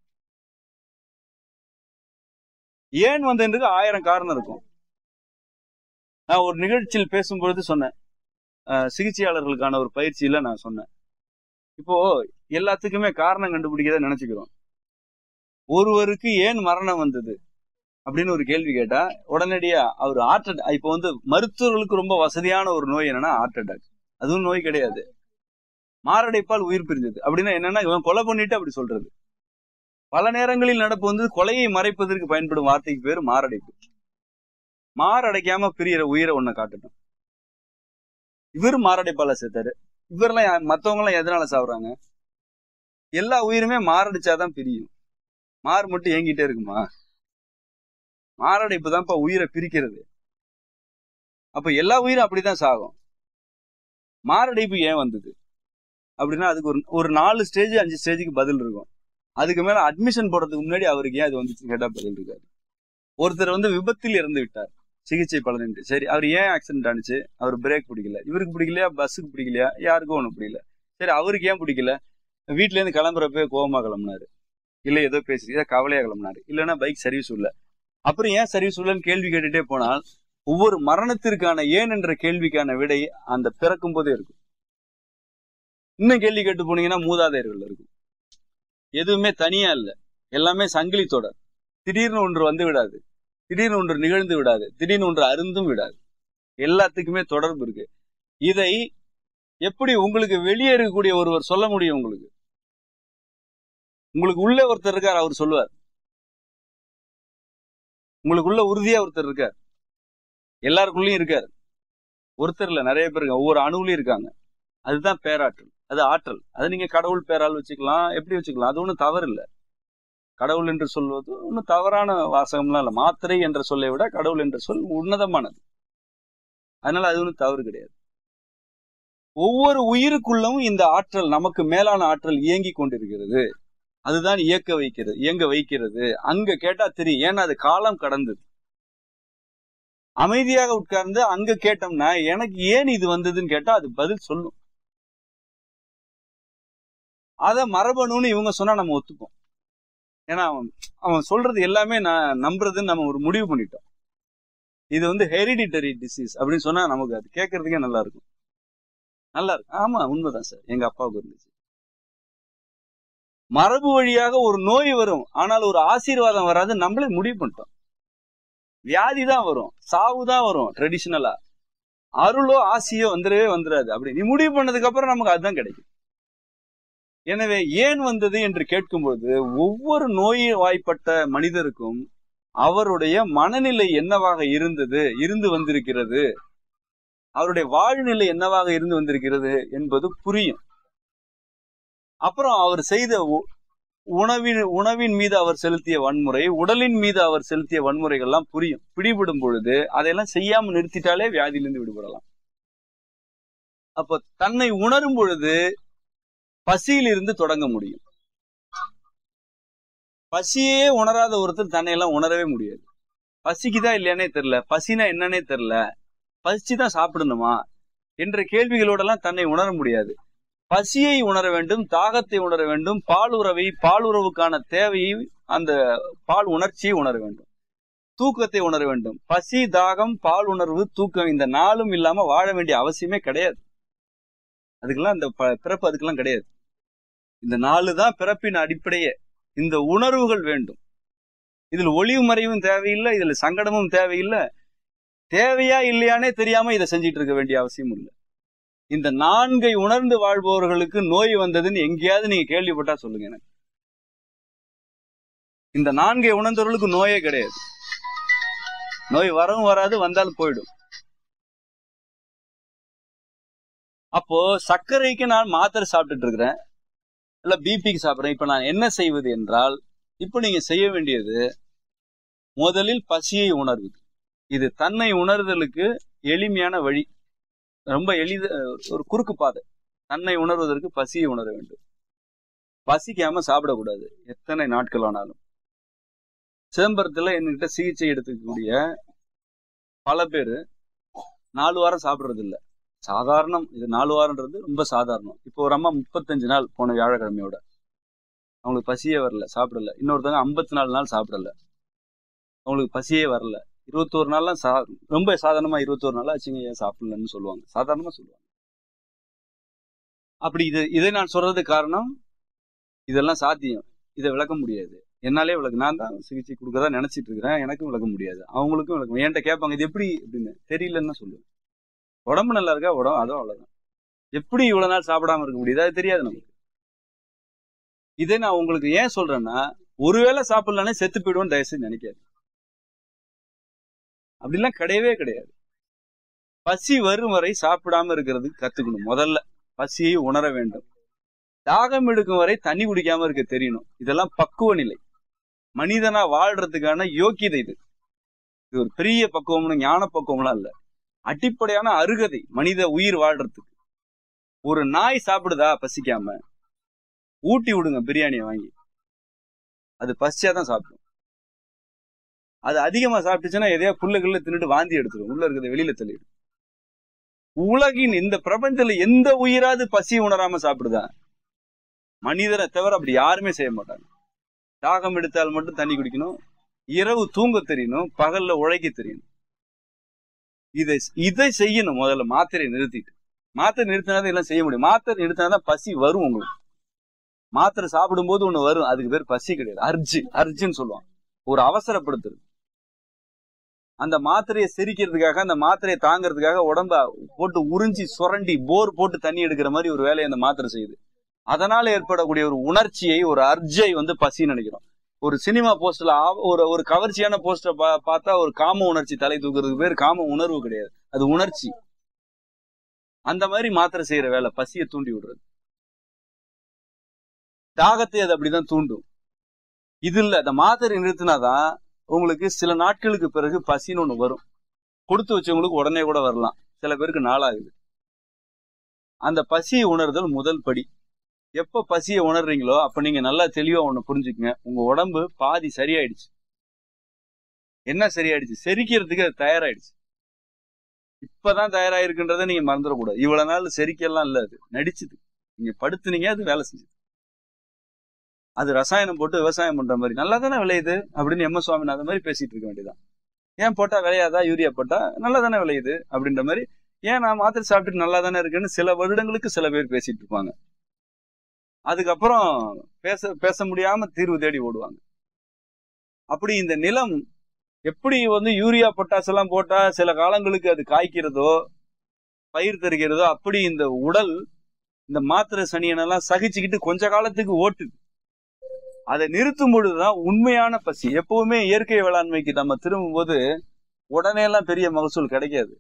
ஏன் வந்ததுக்கு ஆயிரம் காரணம் இருக்கும் நான் ஒரு நிகழ்ச்சியில் பேசும்பொழுது சொன்னேன் அஹ், சிகிச்சையாளர்களுக்கான ஒரு பயிற்சியில நான் சொன்னேன் இப்போ எல்லாத்துக்குமே காரணம் கண்டுபிடிக்கதான் நினைச்சுக்கிறோம் ஒருவருக்கு ஏன் மரணம் வந்தது அப்படின்னு ஒரு கேள்வி கேட்டா உடனடியா அவர் ஹார்ட் அட்டாக் இப்போ வந்து மருத்துவர்களுக்கு ரொம்ப வசதியான ஒரு நோய் என்னன்னா ஹார்ட் அட்டாக் அதுவும் நோய் கிடையாது மாரடைப்பால் உயிர் பிரிஞ்சது அப்படின்னா என்னன்னா இவன் கொலை பண்ணிட்டு அப்படி சொல்றது பல நேரங்களில் நடப்பு வந்து கொலையை மறைப்பதற்கு பயன்படும் வார்த்தைக்கு பேர் மாரடைப்பு மாரடைக்காம பிரியற உயிரை ஒண்ண காட்டட்டும் இவர் மாரடைப்பால செத்தாரு இவரெல்லாம் யா- மத்தவங்க எல்லாம் எதனால சாவுறாங்க எல்லா உயிருமே மாரடிச்சாதான் பிரியும் மாறு மட்டும் ஏங்கிட்டே இருக்குமா மாரடைப்பு தான்ப்பா உயிரை பிரிக்கிறது அப்ப எல்லா உயிரும் அப்படிதான் சாகும் மாரடைப்பு ஏன் வந்தது அப்படின்னா அதுக்கு ஒரு ஒரு நாலு ஸ்டேஜ் அஞ்சு ஸ்டேஜுக்கு பதில் இருக்கும் அதுக்கு மேல அட்மிஷன் போடுறதுக்கு முன்னாடி அவருக்கு ஏன் அது வந்துச்சு கேட்டா பதில் இருக்காது ஒருத்தர் வந்து விபத்தில் இறந்து விட்டார் சிகிச்சை பலனின்றி சரி அவர் ஏன் ஆக்சிடென்ட் ஆனிச்சு அவர் பிரேக் பிடிக்கல இவருக்கு பிடிக்கலையா பஸ்ஸுக்கு பிடிக்கலையா யாருக்கும் ஒன்றும் பிடிக்கல சரி அவருக்கு ஏன் பிடிக்கல வீட்ல இருந்து கிளம்புறப்ப கோவமா கிளம்புனாரு இல்ல ஏதோ பேசி ஏதோ கவலையா கிளம்புனாரு இல்லைன்னா பைக் சர்வீஸ் இல்ல அப்புறம் ஏன் சர்வீஸ் இல்லைன்னு கேள்வி கேட்டுட்டே போனால் ஒவ்வொரு மரணத்திற்கான ஏன் என்ற கேள்விக்கான விடை அந்த பிறக்கும் போதே இருக்கும் இன்னும் கேள்வி கேட்டு போனீங்கன்னா மூதாதையர்கள் இருக்கும் எதுவுமே தனியா இல்ல எல்லாமே சங்கிலி தொடர் திடீர்னு ஒன்று வந்து விடாது திடீர்னு ஒன்று நிகழ்ந்து விடாது திடீர்னு ஒன்று அருந்தும் விடாது எல்லாத்துக்குமே தொடர்பு இருக்கு இதை எப்படி உங்களுக்கு வெளியே இருக்கக்கூடிய ஒருவர் சொல்ல முடியும் உங்களுக்கு உங்களுக்கு உள்ள ஒருத்தர் இருக்கார் அவர் சொல்லுவார் உங்களுக்குள்ள உறுதியா ஒருத்தர் இருக்கார் எல்லாருக்குள்ளயும் இருக்கார் ஒருத்தர் இல்ல நிறைய பேர் இருக்காங்க ஒவ்வொரு அணுவுலயும் இருக்காங்க அதுதான் பேராற்றல் அது ஆற்றல் அது நீங்க கடவுள் பேரால் வச்சுக்கலாம் எப்படி வச்சுக்கலாம் அது ஒண்ணும் தவறு இல்ல கடவுள் என்று சொல்வது ஒன்றும் தவறான வாசகம்லாம் இல்லை மாத்திரை என்ற சொல்லை விட கடவுள் என்ற சொல் உன்னதமானது அதனால அது ஒன்றும் தவறு கிடையாது ஒவ்வொரு உயிருக்குள்ளும் இந்த ஆற்றல் நமக்கு மேலான ஆற்றல் இயங்கி கொண்டிருக்கிறது அதுதான் இயக்க வைக்கிறது இயங்க வைக்கிறது அங்க கேட்டா தெரியும் ஏன்னா அது காலம் கடந்தது அமைதியாக உட்கார்ந்து அங்க கேட்டோம்னா எனக்கு ஏன் இது வந்ததுன்னு கேட்டா அது பதில் சொல்லும் அத மரபணுன்னு இவங்க சொன்னா நம்ம ஒத்துப்போம் ஏன்னா அவன் அவன் சொல்றது எல்லாமே நான் நம்புறதுன்னு நம்ம ஒரு முடிவு பண்ணிட்டோம் இது வந்து ஹெரிடிட்டரி டிசீஸ் அப்படின்னு சொன்னா நமக்கு அது கேட்கறதுக்கே நல்லா இருக்கும் நல்லா இருக்கு ஆமா உண்மைதான் சார் எங்க அப்பாவுக்கு இருந்துச்சு மரபு வழியாக ஒரு நோய் வரும் ஆனால் ஒரு ஆசீர்வாதம் வராது நம்மளே முடிவு பண்ணிட்டோம் வியாதி தான் வரும் சாவு தான் வரும் ட்ரெடிஷனலா அருளோ ஆசியோ வந்துடவே வந்துடாது அப்படி நீ முடிவு பண்ணதுக்கு அப்புறம் நமக்கு அதுதான் கிடைக்கும் எனவே ஏன் வந்தது என்று கேட்கும்போது ஒவ்வொரு நோய் வாய்ப்பட்ட மனிதருக்கும் அவருடைய மனநிலை என்னவாக இருந்தது இருந்து வந்திருக்கிறது அவருடைய வாழ்நிலை என்னவாக இருந்து வந்திருக்கிறது என்பது புரியும் அப்புறம் அவர் செய்த உ- உணவின் உணவின் மீது அவர் செலுத்திய வன்முறை உடலின் மீது அவர் செலுத்திய வன்முறைகள்லாம் புரியும் பிடிபடும் பொழுது அதையெல்லாம் செய்யாம நிறுத்திட்டாலே வியாதியிலிருந்து விடுபடலாம் அப்போ தன்னை உணரும் பொழுது பசியிலிருந்து தொடங்க முடியும் பசியே உணராத ஒருத்தர் தன்னை எல்லாம் உணரவே முடியாது பசிக்குதா இல்லையானே தெரியல பசினா என்னன்னே தெரியல பசிச்சுதான் சாப்பிடணுமா என்ற கேள்விகளோடெல்லாம் தன்னை உணர முடியாது பசியை உணர வேண்டும் தாகத்தை உணர வேண்டும் பால் உறவை பால் உறவுக்கான தேவையை அந்த பால் உணர்ச்சியை உணர வேண்டும் தூக்கத்தை உணர வேண்டும் பசி தாகம் பால் உணர்வு தூக்கம் இந்த நாளும் இல்லாம வாழ வேண்டிய அவசியமே கிடையாது அதுக்கெல்லாம் இந்த ப- பிறப்பு அதுக்கெல்லாம் கிடையாது இந்த நாலு தான் பிறப்பின் அடிப்படையே இந்த உணர்வுகள் வேண்டும் இதில் ஒளிவு மறைவும் தேவையில்லை இதுல சங்கடமும் தேவையில்லை தேவையா இல்லையானே தெரியாம இதை செஞ்சிட்டு இருக்க வேண்டிய அவசியம் இல்லை இந்த நான்கை உணர்ந்து வாழ்பவர்களுக்கு நோய் வந்ததுன்னு எங்கேயாவது நீங்க கேள்விப்பட்டா சொல்லுங்க எனக்கு இந்த நான்கை உணர்ந்தவர்களுக்கு நோயே கிடையாது நோய் வரவும் வராது வந்தாலும் போயிடும் அப்போ சர்க்கரைக்கு நான் மாத்திரை சாப்பிட்டுட்டு இருக்கிறேன் இல்ல பிபிக்கு சாப்பிடுறேன் இப்ப நான் என்ன செய்வது என்றால் இப்ப நீங்க செய்ய வேண்டியது முதலில் பசியை உணர்வது இது தன்னை உணர்தலுக்கு எளிமையான வழி ரொம்ப எளித ஒரு குறுக்கு பாதை தன்னை உணர்வதற்கு பசியை உணர வேண்டும் பசிக்காம சாப்பிடக்கூடாது எத்தனை நாட்கள் ஆனாலும் சிதம்பரத்துல என்கிட்ட சிகிச்சை எடுத்துக்கக்கூடிய பல பேர் நாலு வாரம் சாப்பிடுறது இல்ல சாதாரணம் இது நாலு வாரம்ன்றது ரொம்ப சாதாரணம் இப்போ ஒரு அம்மா முப்பத்தஞ்சு நாள் போன வியாழக்கிழமையோட அவங்களுக்கு பசியே வரல சாப்பிடல இன்னொருத்தவங்க ஐம்பத்தி நாலு நாள் சாப்பிடல அவங்களுக்கு பசியே வரல இருபத்தோரு நாள்லாம் சா ரொம்ப சாதாரணமா இருபத்தோரு நாள் ஆச்சுங்க ஏன் சாப்பிடலன்னு சொல்லுவாங்க சாதாரணமா சொல்லுவாங்க அப்படி இது இதை நான் சொல்றது காரணம் இதெல்லாம் சாத்தியம் இதை விளக்க முடியாது என்னாலே விளக்கு நான் தான் சிகிச்சை கொடுக்கறதா நினைச்சிட்டு இருக்கிறேன் எனக்கும் விளக்க முடியாது அவங்களுக்கும் விளக்க என்கிட்ட கேட்பாங்க இது எப்படி அப்படின்னு தெரியலன்னு தான் சொல்லுவேன் உடம்பு நல்லா இருக்கா உடம்பு அதுவும் அவ்வளவுதான் எப்படி இவ்வளவு நாள் சாப்பிடாம இருக்க முடியுது அது தெரியாது நமக்கு இதை நான் உங்களுக்கு ஏன் சொல்றேன்னா ஒருவேளை சாப்பிடலானே செத்து போயிடுவோம் தயவுசெய்து நினைக்காது அப்படிலாம் கிடையவே கிடையாது பசி வரும் வரை சாப்பிடாம இருக்கிறதுக்கு கத்துக்கணும் முதல்ல பசியை உணர வேண்டும் தாகம் எடுக்கும் வரை தண்ணி குடிக்காம இருக்க தெரியணும் இதெல்லாம் பக்குவ நிலை மனிதனா வாழ்றதுக்கான யோக்கியதை இது இது ஒரு பெரிய பக்குவம்னு ஞான பக்குவம்லாம் இல்ல அடிப்படையான அருகதை மனித உயிர் வாழ்றதுக்கு ஒரு நாய் சாப்பிடுதா பசிக்காம ஊட்டி விடுங்க பிரியாணியை வாங்கி அது பசிச்சாதான் சாப்பிடும் அது அதிகமா சாப்பிட்டுச்சுன்னா எதையா புல்ல கில்ல தின்னுட்டு வாந்தி எடுத்துரும் உள்ள இருக்கிறத வெளியில தள்ளிடும் உலகின் இந்த பிரபஞ்சத்துல எந்த உயிராது பசி உணராம சாப்பிடுதா மனிதரை தவிர அப்படி யாருமே செய்ய மாட்டாங்க தாகம் எடுத்தால் மட்டும் தண்ணி குடிக்கணும் இரவு தூங்க தெரியணும் பகல்ல உழைக்க தெரியணும் இதை இதை செய்யணும் முதல்ல மாத்திரை நிறுத்திட்டு மாத்திரை நிறுத்தினாதான் எல்லாம் செய்ய முடியும் மாத்திரை நிறுத்தினாதான் பசி வரும் உங்களுக்கு மாத்திரை சாப்பிடும்போது ஒண்ணு வரும் அதுக்கு பேர் பசி கிடையாது அர்ஜு அர்ஜுன்னு சொல்லுவாங்க ஒரு அவசரப்படுத்துறது அந்த மாத்திரையை செரிக்கிறதுக்காக அந்த மாத்திரையை தாங்கிறதுக்காக உடம்ப போட்டு உறிஞ்சி சுரண்டி போர் போட்டு தண்ணி எடுக்கிற மாதிரி ஒரு வேலையை அந்த மாத்திரை செய்யுது அதனால ஏற்படக்கூடிய ஒரு உணர்ச்சியை ஒரு அர்ஜை வந்து பசின்னு நினைக்கிறோம் ஒரு சினிமா போஸ்டர்ல ஒரு ஒரு கவர்ச்சியான போஸ்டர் பார்த்தா ஒரு காம உணர்ச்சி தலை தூக்குறதுக்கு பேர் காம உணர்வு கிடையாது அது உணர்ச்சி அந்த மாதிரி மாத்திரை செய்யற வேலை பசியை தூண்டி விடுறது தாகத்தை அது அப்படிதான் தூண்டும் இது இல்ல அந்த மாத்திரை நிறுத்தினாதான் உங்களுக்கு சில நாட்களுக்கு பிறகு பசின்னு ஒண்ணு வரும் கொடுத்து வச்சவங்களுக்கு உடனே கூட வரலாம் சில பேருக்கு நாளாகுது அந்த பசியை உணர்தல் முதல் படி எப்ப பசியை உணர்றீங்களோ அப்ப நீங்க நல்லா தெளிவா ஒண்ணு புரிஞ்சுக்குங்க உங்க உடம்பு பாதி சரியாயிடுச்சு என்ன சரியாயிடுச்சு செரிக்கிறதுக்கு அது தயாராயிடுச்சு இப்பதான் தயாராயிருக்குன்றதை நீங்க மறந்துடக்கூடாது இவ்வளவு நாள் செரிக்கலாம் இல்ல அது நடிச்சுது நீங்க படுத்துனீங்க அது வேலை செஞ்சது அது ரசாயனம் போட்டு விவசாயம் பண்ற மாதிரி நல்லா தானே விளையுது அப்படின்னு எம் எஸ் சுவாமிநாதன் மாதிரி பேசிட்டு இருக்க வேண்டியதான் ஏன் போட்டா விளையாதா யூரியா போட்டா நல்லா தானே விளையுது அப்படின்ற மாதிரி ஏன் நான் மாத்திரை சாப்பிட்டுட்டு நல்லா தானே இருக்குன்னு சில வருடங்களுக்கு சில பேர் பேசிட்டு இருப்பாங்க அதுக்கப்புறம் பேச பேச முடியாம தீர்வு தேடி ஓடுவாங்க அப்படி இந்த நிலம் எப்படி வந்து யூரியா பொட்டாஸ் எல்லாம் போட்டா சில காலங்களுக்கு அது காய்க்கிறதோ பயிர் தருகிறதோ அப்படி இந்த உடல் இந்த மாத்திரை சனியனெல்லாம் சகிச்சுக்கிட்டு கொஞ்ச காலத்துக்கு ஓட்டுது அதை நிறுத்தும் பொழுதுதான் உண்மையான பசி எப்பவுமே இயற்கை வேளாண்மைக்கு நம்ம திரும்பும் போது உடனே எல்லாம் பெரிய மகசூல் கிடைக்காது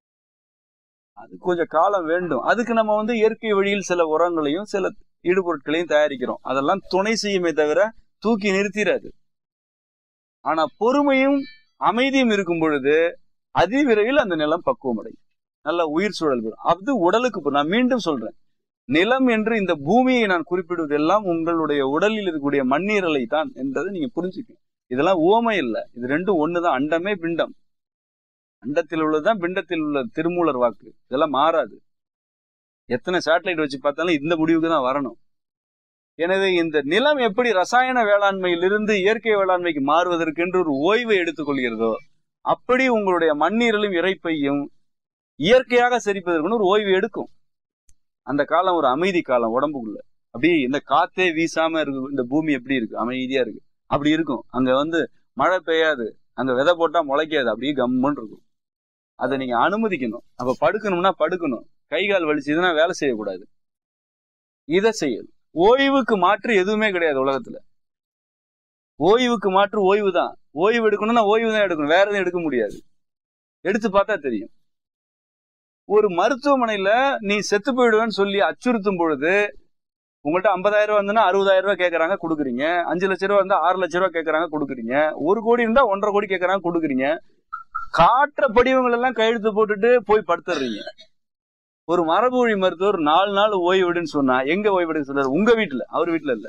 அது கொஞ்சம் காலம் வேண்டும் அதுக்கு நம்ம வந்து இயற்கை வழியில் சில உரங்களையும் சில ஈடுபொருட்களையும் தயாரிக்கிறோம் அதெல்லாம் துணை செய்யுமே தவிர தூக்கி நிறுத்திடாது ஆனா பொறுமையும் அமைதியும் இருக்கும் பொழுது அதிவிரைவில் அந்த நிலம் பக்குவம் அடையும் நல்ல உயிர் சூழல் பெறும் அது உடலுக்கு நான் மீண்டும் சொல்றேன் நிலம் என்று இந்த பூமியை நான் குறிப்பிடுவதெல்லாம் உங்களுடைய உடலில் இருக்கக்கூடிய மண்ணீரலை தான் என்றதை நீங்க புரிஞ்சுக்கணும் இதெல்லாம் ஓமை இல்லை இது ரெண்டும் ஒண்ணுதான் அண்டமே பிண்டம் அண்டத்தில் உள்ளதுதான் பிண்டத்தில் உள்ள திருமூலர் வாக்கு இதெல்லாம் மாறாது எத்தனை சேட்டலைட் வச்சு பார்த்தாலும் இந்த முடிவுக்கு தான் வரணும் எனவே இந்த நிலம் எப்படி ரசாயன வேளாண்மையிலிருந்து இயற்கை வேளாண்மைக்கு மாறுவதற்கென்று ஒரு ஓய்வை எடுத்துக்கொள்கிறதோ அப்படி உங்களுடைய மண்ணீரலும் இறைப்பையும் இயற்கையாக செரிப்பதற்குன்னு ஒரு ஓய்வு எடுக்கும் அந்த காலம் ஒரு அமைதி காலம் உடம்புக்குள்ள அப்படியே இந்த காத்தே வீசாம இருக்கு இந்த பூமி எப்படி இருக்கு அமைதியா இருக்கு அப்படி இருக்கும் அங்க வந்து மழை பெய்யாது அங்க விதை போட்டா முளைக்காது அப்படியே கம்முன்னு இருக்கும் அதை நீங்க அனுமதிக்கணும் அப்ப படுக்கணும்னா படுக்கணும் கை கால் வலிச்சதுன்னா வேலை செய்யக்கூடாது இதை செய்யணும் ஓய்வுக்கு மாற்று எதுவுமே கிடையாது உலகத்துல ஓய்வுக்கு மாற்று ஓய்வு தான் ஓய்வு எடுக்கணும்னா ஓய்வு தான் எடுக்கணும் வேற எதுவும் எடுக்க முடியாது எடுத்து பார்த்தா தெரியும் ஒரு மருத்துவமனையில நீ செத்து போயிடுவேன்னு சொல்லி அச்சுறுத்தும் பொழுது உங்கள்ட்ட ஐம்பதாயிரம் ரூபா இருந்ததுன்னா அறுபதாயிரம் ரூபாய் கேட்கறாங்க கொடுக்குறீங்க அஞ்சு லட்ச ரூபா இருந்தா ஆறு லட்ச ரூபா கேட்கறாங்க கொடுக்குறீங்க ஒரு கோடி இருந்தா ஒன்றரை கோடி கேட்கறாங்க கொடுக்குறீங்க காட்டுற படிவங்கள் எல்லாம் கையெழுத்து போட்டுட்டு போய் படுத்துடுறீங்க ஒரு மரபு வழி மருத்துவர் நாலு நாள் ஓய்வுடுன்னு சொன்னா எங்க ஓய்வுடுன்னு சொல்றாரு உங்க வீட்டுல அவர் வீட்டுல இல்ல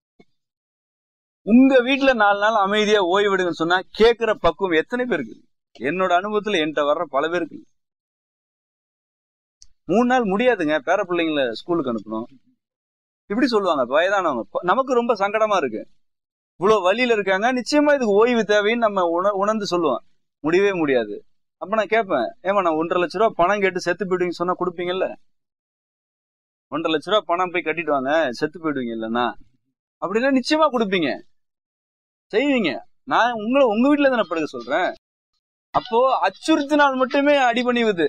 உங்க வீட்டுல நாலு நாள் அமைதியா ஓய்விடுங்கன்னு சொன்னா கேட்கிற பக்குவம் எத்தனை பேருக்கு என்னோட அனுபவத்துல என்கிட்ட வர்ற பல பேருக்கு மூணு நாள் முடியாதுங்க பேர பிள்ளைங்கள ஸ்கூலுக்கு அனுப்பணும் இப்படி சொல்லுவாங்க வயதானவங்க நமக்கு ரொம்ப சங்கடமா இருக்கு இவ்வளவு வழியில இருக்காங்க நிச்சயமா இதுக்கு ஓய்வு தேவைன்னு நம்ம உண உணர்ந்து சொல்லுவோம் முடியவே முடியாது அப்ப நான் கேட்பேன் ஏமா நான் ஒன்றரை லட்ச ரூபா பணம் கேட்டு செத்து போயிடுவீங்க சொன்னா கொடுப்பீங்கல்ல ஒன்றரை லட்ச ரூபா பணம் போய் கட்டிட்டு வாங்க செத்து போயிடுவீங்க இல்லைன்னா அப்படின்னா நிச்சயமா கொடுப்பீங்க செய்வீங்க நான் உங்களை உங்க வீட்டுல தானே படுக்க சொல்றேன் அப்போ அச்சுறுத்தினால் மட்டுமே அடிபணிவது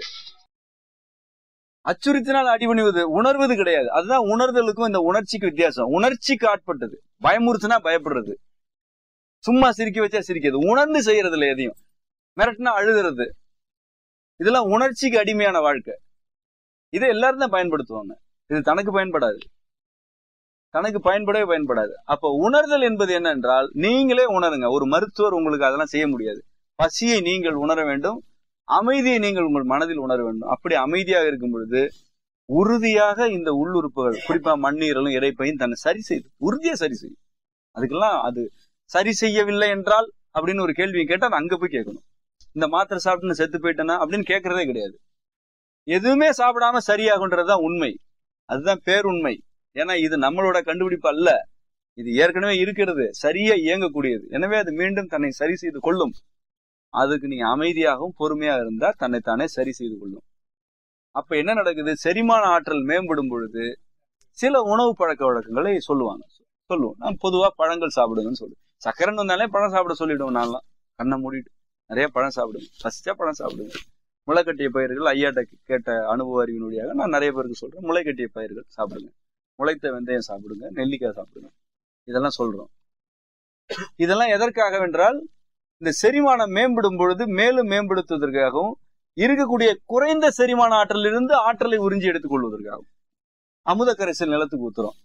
அச்சுறுத்தினால் அடிபணிவது உணர்வது கிடையாது அதுதான் உணர்தலுக்கும் இந்த உணர்ச்சிக்கு வித்தியாசம் உணர்ச்சிக்கு ஆட்பட்டது பயமுறுத்துனா பயப்படுறது சும்மா சிரிக்க வச்சா சிரிக்கிறது உணர்ந்து செய்யறதுல எதையும் மிரட்டினா அழுதுறது இதெல்லாம் உணர்ச்சிக்கு அடிமையான வாழ்க்கை இதை எல்லாரும் தான் பயன்படுத்துவாங்க இது தனக்கு பயன்படாது தனக்கு பயன்படவே பயன்படாது அப்ப உணர்தல் என்பது என்னென்றால் நீங்களே உணருங்க ஒரு மருத்துவர் உங்களுக்கு அதெல்லாம் செய்ய முடியாது பசியை நீங்கள் உணர வேண்டும் அமைதியை நீங்கள் உங்கள் மனதில் உணர வேண்டும் அப்படி அமைதியாக இருக்கும் பொழுது உறுதியாக இந்த உள்ளுறுப்புகள் குறிப்பா மண்ணீரலும் இறைப்பையும் தன்னை சரி செய்து உறுதியா சரி செய்யும் அதுக்கெல்லாம் அது சரி செய்யவில்லை என்றால் அப்படின்னு ஒரு கேள்வி கேட்டா அது அங்க போய் கேட்கணும் இந்த மாத்திரை சாப்பிட்டு செத்து போயிட்டேனா அப்படின்னு கேட்கறதே கிடையாது எதுவுமே சாப்பிடாம சரியாகுன்றதுதான் உண்மை அதுதான் பேருண்மை ஏன்னா இது நம்மளோட கண்டுபிடிப்பு அல்ல இது ஏற்கனவே இருக்கிறது சரியா இயங்கக்கூடியது எனவே அது மீண்டும் தன்னை சரி செய்து கொள்ளும் அதுக்கு நீங்க அமைதியாகவும் பொறுமையாக இருந்தா தன்னைத்தானே சரி செய்து கொள்ளும் அப்ப என்ன நடக்குது செரிமான ஆற்றல் மேம்படும் பொழுது சில உணவு பழக்க வழக்கங்களை சொல்லுவாங்க சொல்லுவோம் நான் பொதுவா பழங்கள் சாப்பிடுங்கன்னு சொல்லுவேன் சக்கரன் வந்தாலே பழம் சாப்பிட சொல்லிடுவோம் நான்லாம் கண்ணை மூடிட்டு நிறைய பழம் சாப்பிடுங்க ஃபர்ஸ்டா பழம் சாப்பிடுங்க முளைக்கட்டிய பயிர்கள் ஐயாட்ட கேட்ட அனுபவ அறிவினுடையாக நான் நிறைய பேருக்கு சொல்றேன் முளைக்கட்டிய பயிர்கள் சாப்பிடுங்க முளைத்த வெந்தயம் சாப்பிடுங்க நெல்லிக்காய் சாப்பிடுங்க இதெல்லாம் சொல்றோம் இதெல்லாம் எதற்காக என்றால் இந்த செரிமானம் மேம்படும் பொழுது மேலும் மேம்படுத்துவதற்காகவும் இருக்கக்கூடிய குறைந்த செரிமான ஆற்றலிலிருந்து ஆற்றலை உறிஞ்சி எடுத்துக் கொள்வதற்காகவும் அமுத கரைசல் நிலத்துக்கு ஊத்துறோம்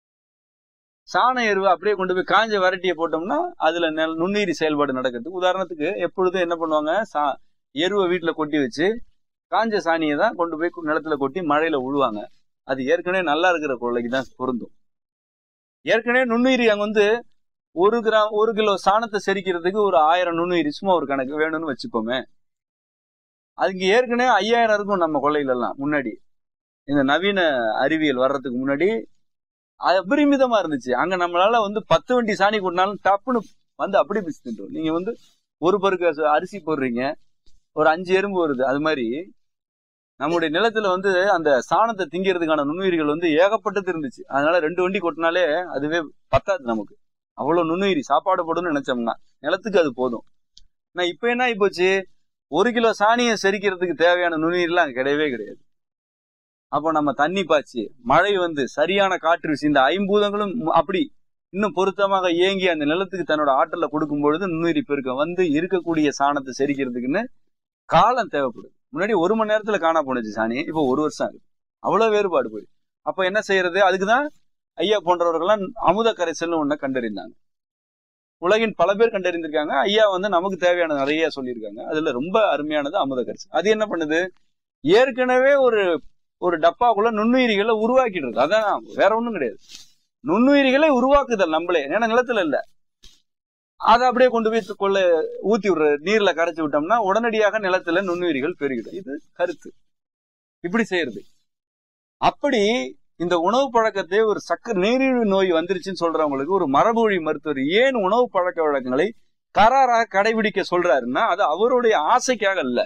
சாண எருவு அப்படியே கொண்டு போய் காஞ்ச வரட்டியை போட்டோம்னா அதுல நெல் நுண்ணுயிரி செயல்பாடு நடக்கிறதுக்கு உதாரணத்துக்கு எப்பொழுதும் என்ன பண்ணுவாங்க சா எருவை வீட்டுல கொட்டி வச்சு காஞ்ச சாணியை தான் கொண்டு போய் நிலத்துல கொட்டி மழையில உழுவாங்க அது ஏற்கனவே நல்லா இருக்கிற கொள்ளைக்கு தான் பொருந்தும் ஏற்கனவே நுண்ணுயிரி அங்க வந்து ஒரு கிராம் ஒரு கிலோ சாணத்தை செரிக்கிறதுக்கு ஒரு ஆயிரம் நுண்ணுயிரி சும்மா ஒரு கணக்கு வேணும்னு வச்சுப்போமே அதுக்கு ஏற்கனவே ஐயாயிரம் இருக்கும் நம்ம கொள்ளையில எல்லாம் முன்னாடி இந்த நவீன அறிவியல் வர்றதுக்கு முன்னாடி அது அபரிமிதமா இருந்துச்சு அங்க நம்மளால வந்து பத்து வண்டி சாணி கொட்டினாலும் டப்புன்னு வந்து அப்படி பிடிச்சிட்டு நீங்க வந்து ஒரு பருக்கு அரிசி போடுறீங்க ஒரு அஞ்சு எறும்பு வருது அது மாதிரி நம்முடைய நிலத்துல வந்து அந்த சாணத்தை திங்கிறதுக்கான நுண்ணுயிரிகள் வந்து ஏகப்பட்டது இருந்துச்சு அதனால ரெண்டு வண்டி கொட்டினாலே அதுவே பத்தாது நமக்கு அவ்வளவு நுண்ணுயிரி சாப்பாடு போடுன்னு நினைச்சோம்னா நிலத்துக்கு அது போதும் நான் இப்ப என்ன ஆகி போச்சு ஒரு கிலோ சாணியை செரிக்கிறதுக்கு தேவையான நுண்ணுயிரிலாம் கிடையவே கிடையாது அப்போ நம்ம தண்ணி பாய்ச்சி மழை வந்து சரியான காற்று வீசி இந்த ஐம்பூதங்களும் அப்படி இன்னும் பொருத்தமாக இயங்கி அந்த நிலத்துக்கு தன்னோட ஆற்றலை கொடுக்கும் பொழுது நுண்ணுயிரி பெருக்கம் வந்து இருக்கக்கூடிய சாணத்தை செரிக்கிறதுக்குன்னு காலம் தேவைப்படுது முன்னாடி ஒரு மணி நேரத்துல காணா போனுச்சு சாணி இப்போ ஒரு வருஷம் ஆகுது அவ்வளவு வேறுபாடு போய் அப்ப என்ன செய்யறது அதுக்குதான் ஐயா போன்றவர்கள்லாம் அமுத கரைசல்னு ஒண்ண கண்டறிந்தாங்க உலகின் பல பேர் கண்டறிந்திருக்காங்க ஐயா வந்து நமக்கு தேவையான நிறைய சொல்லியிருக்காங்க அதுல ரொம்ப அருமையானது அமுத கரைசல் அது என்ன பண்ணுது ஏற்கனவே ஒரு ஒரு டப்பாக்குள்ள நுண்ணுயிரிகளை உருவாக்கிட்டு அதான் வேற ஒண்ணும் கிடையாது நுண்ணுயிரிகளை உருவாக்குதல் நம்மளே ஏன்னா நிலத்துல இல்ல அதை அப்படியே கொண்டு போய் கொள்ள ஊத்தி விடுற நீர்ல கரைச்சி விட்டோம்னா உடனடியாக நிலத்துல நுண்ணுயிரிகள் பெருகிடும் இது கருத்து இப்படி செய்யறது அப்படி இந்த உணவு பழக்கத்தை ஒரு சக்கர நீரிழிவு நோய் வந்துருச்சுன்னு சொல்றவங்களுக்கு ஒரு மரபுவழி மருத்துவர் ஏன் உணவு பழக்க வழக்கங்களை கராராக கடைபிடிக்க சொல்றாருன்னா அது அவருடைய ஆசைக்காக அல்ல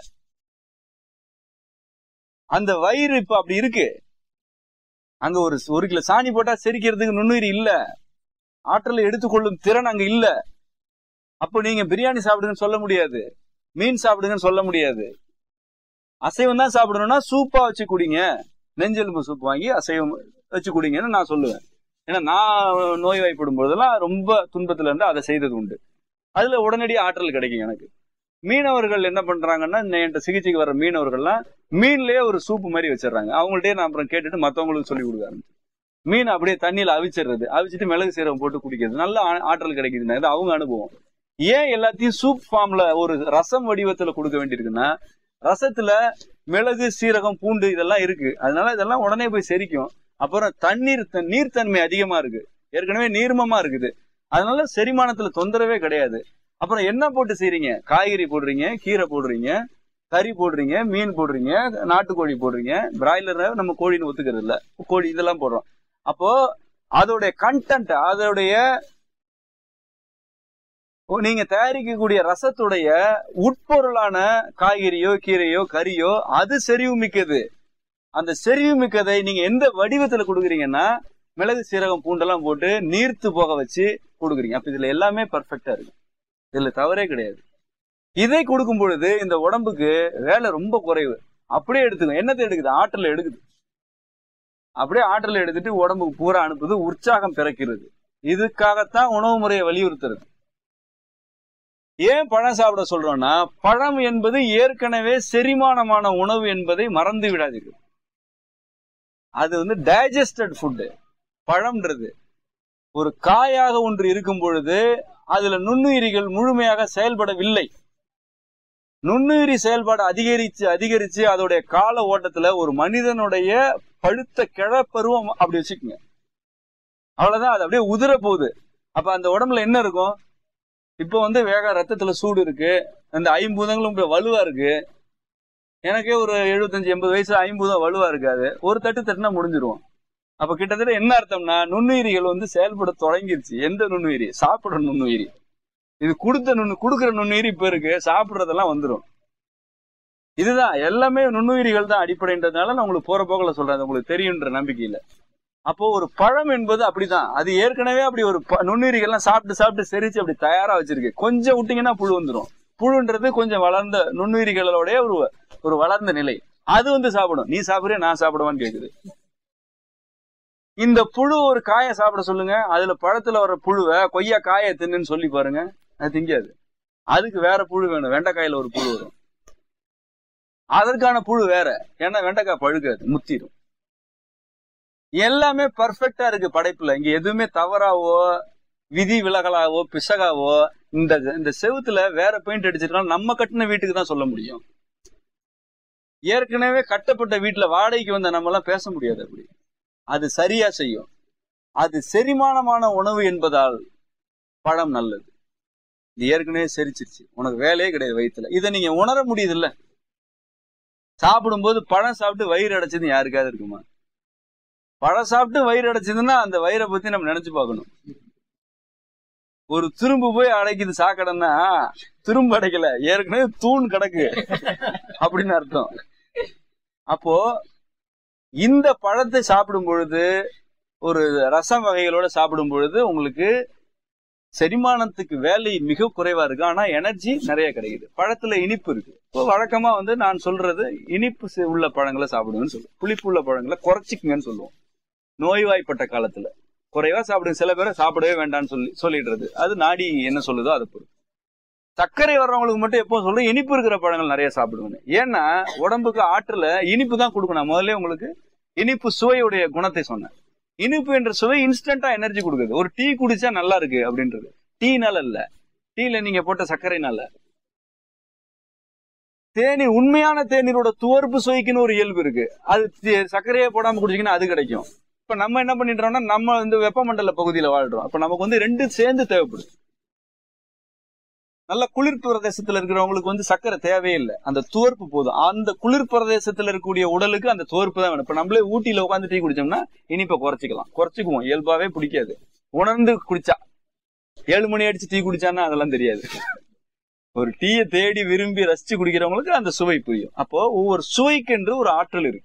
அந்த வயிறு இப்ப அப்படி இருக்கு அங்க ஒரு ஒரு கிலோ சாணி போட்டா செரிக்கிறதுக்கு நுண்ணுயிரி இல்ல ஆற்றலை எடுத்துக்கொள்ளும் திறன் அங்க இல்ல அப்போ நீங்க பிரியாணி சாப்பிடுங்கன்னு சொல்ல முடியாது மீன் சாப்பிடுங்கன்னு சொல்ல முடியாது அசைவம் தான் சாப்பிடணும்னா சூப்பா வச்சு குடிங்க நெஞ்செலும்பு சூப் வாங்கி அசைவம் வச்சு குடிங்கன்னு நான் சொல்லுவேன் ஏன்னா நான் நோய் வாய்ப்படும் போதெல்லாம் ரொம்ப துன்பத்துல இருந்து அதை செய்தது உண்டு அதுல உடனடி ஆற்றல் கிடைக்கும் எனக்கு மீனவர்கள் என்ன பண்றாங்கன்னா என்கிட்ட சிகிச்சைக்கு வர மீனவர்கள்லாம் மீன்லயே ஒரு சூப்பு மாதிரி வச்சிடறாங்க அவங்கள்ட்டே நான் அப்புறம் கேட்டுட்டு மத்தவங்களுக்கு சொல்லி கொடுக்க ஆரம்பிச்சு மீன் அப்படியே தண்ணியில அவிச்சிடுறது அவிச்சிட்டு மிளகு சீரகம் போட்டு குடிக்கிறது நல்ல ஆற்றல் கிடைக்குதுன்னா இது அவங்க அனுபவம் ஏன் எல்லாத்தையும் சூப் ஃபார்ம்ல ஒரு ரசம் வடிவத்துல கொடுக்க வேண்டியிருக்குன்னா ரசத்துல மிளகு சீரகம் பூண்டு இதெல்லாம் இருக்கு அதனால இதெல்லாம் உடனே போய் செரிக்கும் அப்புறம் தண்ணீர் நீர்த்தன்மை அதிகமா இருக்கு ஏற்கனவே நீர்மமா இருக்குது அதனால செரிமானத்துல தொந்தரவே கிடையாது அப்புறம் என்ன போட்டு செய்றீங்க காய்கறி போடுறீங்க கீரை போடுறீங்க கறி போடுறீங்க மீன் போடுறீங்க நாட்டுக்கோழி போடுறீங்க பிராய்லரை நம்ம கோழின்னு ஒத்துக்கிறது இல்ல கோழி இதெல்லாம் போடுறோம் அப்போ அதோடைய கண்டென்ட் அதோடைய நீங்க தயாரிக்கக்கூடிய ரசத்துடைய உட்பொருளான காய்கறியோ கீரையோ கறியோ அது செறிவு மிக்கது அந்த செறிவு மிக்கதை நீங்க எந்த வடிவத்துல கொடுக்குறீங்கன்னா மிளகு சீரகம் பூண்டெல்லாம் போட்டு நீர்த்து போக வச்சு கொடுக்குறீங்க அப்ப இதுல எல்லாமே பர்ஃபெக்டா இருக்கு இதுல தவறே கிடையாது இதை கொடுக்கும் பொழுது இந்த உடம்புக்கு வேலை ரொம்ப குறைவு அப்படியே எடுத்துக்கும் என்னத்தை எடுக்குது ஆற்றல் எடுக்குது அப்படியே ஆற்றல் எடுத்துட்டு உடம்புக்கு பூரா அனுப்புது உற்சாகம் பிறக்கிறது இதுக்காகத்தான் உணவு முறையை வலியுறுத்துறது ஏன் பழம் சாப்பிட சொல்றோம்னா பழம் என்பது ஏற்கனவே செரிமானமான உணவு என்பதை மறந்து விடாதீர்கள் அது வந்து டைஜஸ்டட் ஃபுட்டு பழம்ன்றது ஒரு காயாக ஒன்று இருக்கும் பொழுது அதுல நுண்ணுயிரிகள் முழுமையாக செயல்படவில்லை நுண்ணுயிரி செயல்பாடு அதிகரிச்சு அதிகரிச்சு அதோடைய கால ஓட்டத்துல ஒரு மனிதனுடைய பழுத்த கிழப்பருவம் அப்படி வச்சுக்கோங்க அவ்வளவுதான் அது அப்படியே உதிர போகுது அப்ப அந்த உடம்புல என்ன இருக்கும் இப்போ வந்து வேக ரத்தத்துல சூடு இருக்கு அந்த ஐம்பூதங்களும் இப்ப வலுவா இருக்கு எனக்கே ஒரு எழுபத்தஞ்சு எண்பது வயசு ஐம்பூதம் வலுவா இருக்காது ஒரு தட்டு தட்டுனா முடிஞ்சிருவோம் அப்ப கிட்டத்தட்ட என்ன அர்த்தம்னா நுண்ணுயிரிகள் வந்து செயல்பட தொடங்கிருச்சு எந்த நுண்ணுயிரி சாப்பிடுற நுண்ணுயிரி இது கொடுத்த நுண்ணு கொடுக்குற நுண்ணுயிரி இப்ப இருக்கு சாப்பிடுறதெல்லாம் வந்துடும் இதுதான் எல்லாமே நுண்ணுயிரிகள் தான் அடிப்படைன்றதுனால நான் உங்களுக்கு போற போக்கில் சொல்றேன் அது உங்களுக்கு தெரியுன்ற நம்பிக்கையில அப்போ ஒரு பழம் என்பது அப்படிதான் அது ஏற்கனவே அப்படி ஒரு ப- நுண்ணுயிரிகள்லாம் சாப்பிட்டு சாப்பிட்டு செரிச்சு அப்படி தயாரா வச்சிருக்கு கொஞ்சம் விட்டீங்கன்னா புழு வந்துடும் புழுன்றது கொஞ்சம் வளர்ந்த நுண்ணுயிரிகளோட ஒரு ஒரு வளர்ந்த நிலை அது வந்து சாப்பிடும் நீ சாப்பிடுறியா நான் சாப்பிடுவான்னு கேக்குது இந்த புழு ஒரு காயை சாப்பிட சொல்லுங்க அதுல பழத்துல வர புழுவை கொய்யா காயை தின்னுன்னு சொல்லி பாருங்க அது திங்காது அதுக்கு வேற புழு வேணும் வெண்டைக்காயில ஒரு புழு வரும் அதற்கான புழு வேற ஏன்னா வெண்டைக்காய் பழுக்காது முத்திரும் எல்லாமே பர்ஃபெக்டா இருக்கு படைப்புல இங்க எதுவுமே தவறாவோ விதி விலகலாவோ பிசகாவோ இந்த இந்த செவுத்துல வேற பெயிண்ட் அடிச்சிருக்காங்க நம்ம கட்டின வீட்டுக்கு தான் சொல்ல முடியும் ஏற்கனவே கட்டப்பட்ட வீட்டுல வாடகைக்கு வந்த நம்ம எல்லாம் பேச முடியாது அப்படி அது சரியா செய்யும் அது செரிமானமான உணவு என்பதால் பழம் நல்லது இது ஏற்கனவே செரிச்சிருச்சு உனக்கு வேலையே கிடையாது வயித்துல இதை நீங்க உணர முடியுது இல்ல சாப்பிடும்போது பழம் சாப்பிட்டு வயிறு அடைச்சது யாருக்காவது இருக்குமா பழம் சாப்பிட்டு வயிறு அடைச்சதுன்னா அந்த வயிறை பத்தி நம்ம நினைச்சு பார்க்கணும் ஒரு துரும்பு போய் அடைக்குது சாக்கடைன்னா துரும்பு அடைக்கல ஏற்கனவே தூண் கிடக்கு அப்படின்னு அர்த்தம் அப்போ இந்த பழத்தை சாப்பிடும் பொழுது ஒரு ரசம் வகைகளோட சாப்பிடும் பொழுது உங்களுக்கு செரிமானத்துக்கு வேலை மிக குறைவா இருக்கு ஆனா எனர்ஜி நிறைய கிடைக்குது பழத்துல இனிப்பு இருக்கு இப்போ வழக்கமா வந்து நான் சொல்றது இனிப்பு செ- உள்ள பழங்களை சாப்பிடுங்கன்னு சொல்லுவோம் புளிப்பு உள்ள பழங்களை குறைச்சிக்குங்கன்னு சொல்லுவோம் நோய்வாய்ப்பட்ட காலத்துல குறைவா சாப்பிடுங்க சில பேரை சாப்பிடவே வேண்டாம்னு சொல்லி சொல்லிடுறது அது நாடி என்ன சொல்லுதோ அதை பொறுத்து சர்க்கரை வர்றவங்களுக்கு மட்டும் எப்போ சொல்றேன் இனிப்பு இருக்கிற பழங்கள் நிறைய சாப்பிடுவேன் ஏன்னா உடம்புக்கு ஆற்றல இனிப்பு தான் கொடுக்கணும் முதல்ல உங்களுக்கு இனிப்பு சுவையுடைய குணத்தை சொன்னேன் இனிப்பு என்ற சுவை இன்ஸ்டன்டா எனர்ஜி கொடுக்குது ஒரு டீ குடிச்சா நல்லா இருக்கு அப்படின்றது டீனால இல்ல டீல நீங்க போட்ட சர்க்கரைனால தேநீர் உண்மையான தேநீரோட துவர்ப்பு சுவைக்குன்னு ஒரு இயல்பு இருக்கு அது தி- சர்க்கரையே போடாம குடிச்சீங்கன்னா அது கிடைக்கும் இப்ப நம்ம என்ன பண்ணிடுறோம்னா நம்ம வந்து வெப்பமண்டல பகுதியில வாழ்றோம் அப்ப நமக்கு வந்து ரெண்டு சேர்ந்து தேவைப்படுது நல்ல குளிர் பிரதேசத்துல இருக்கிறவங்களுக்கு வந்து சர்க்கரை தேவையே இல்லை அந்த துவர்ப்பு போதும் அந்த குளிர் பிரதேசத்துல இருக்கக்கூடிய உடலுக்கு அந்த துவர்ப்பு தான் வேணும் இப்ப நம்மளே ஊட்டியில உட்காந்து டீ குடிச்சோம்னா இனிப்பை குறைச்சிக்கலாம் குறைச்சிக்குவோம் இயல்பாவே பிடிக்காது உணர்ந்து குடிச்சா ஏழு மணி அடிச்சு டீ குடிச்சான்னா அதெல்லாம் தெரியாது ஒரு டீயை தேடி விரும்பி ரசிச்சு குடிக்கிறவங்களுக்கு அந்த சுவை புரியும் அப்போ ஒவ்வொரு சுவைக்கென்று ஒரு ஆற்றல் இருக்கு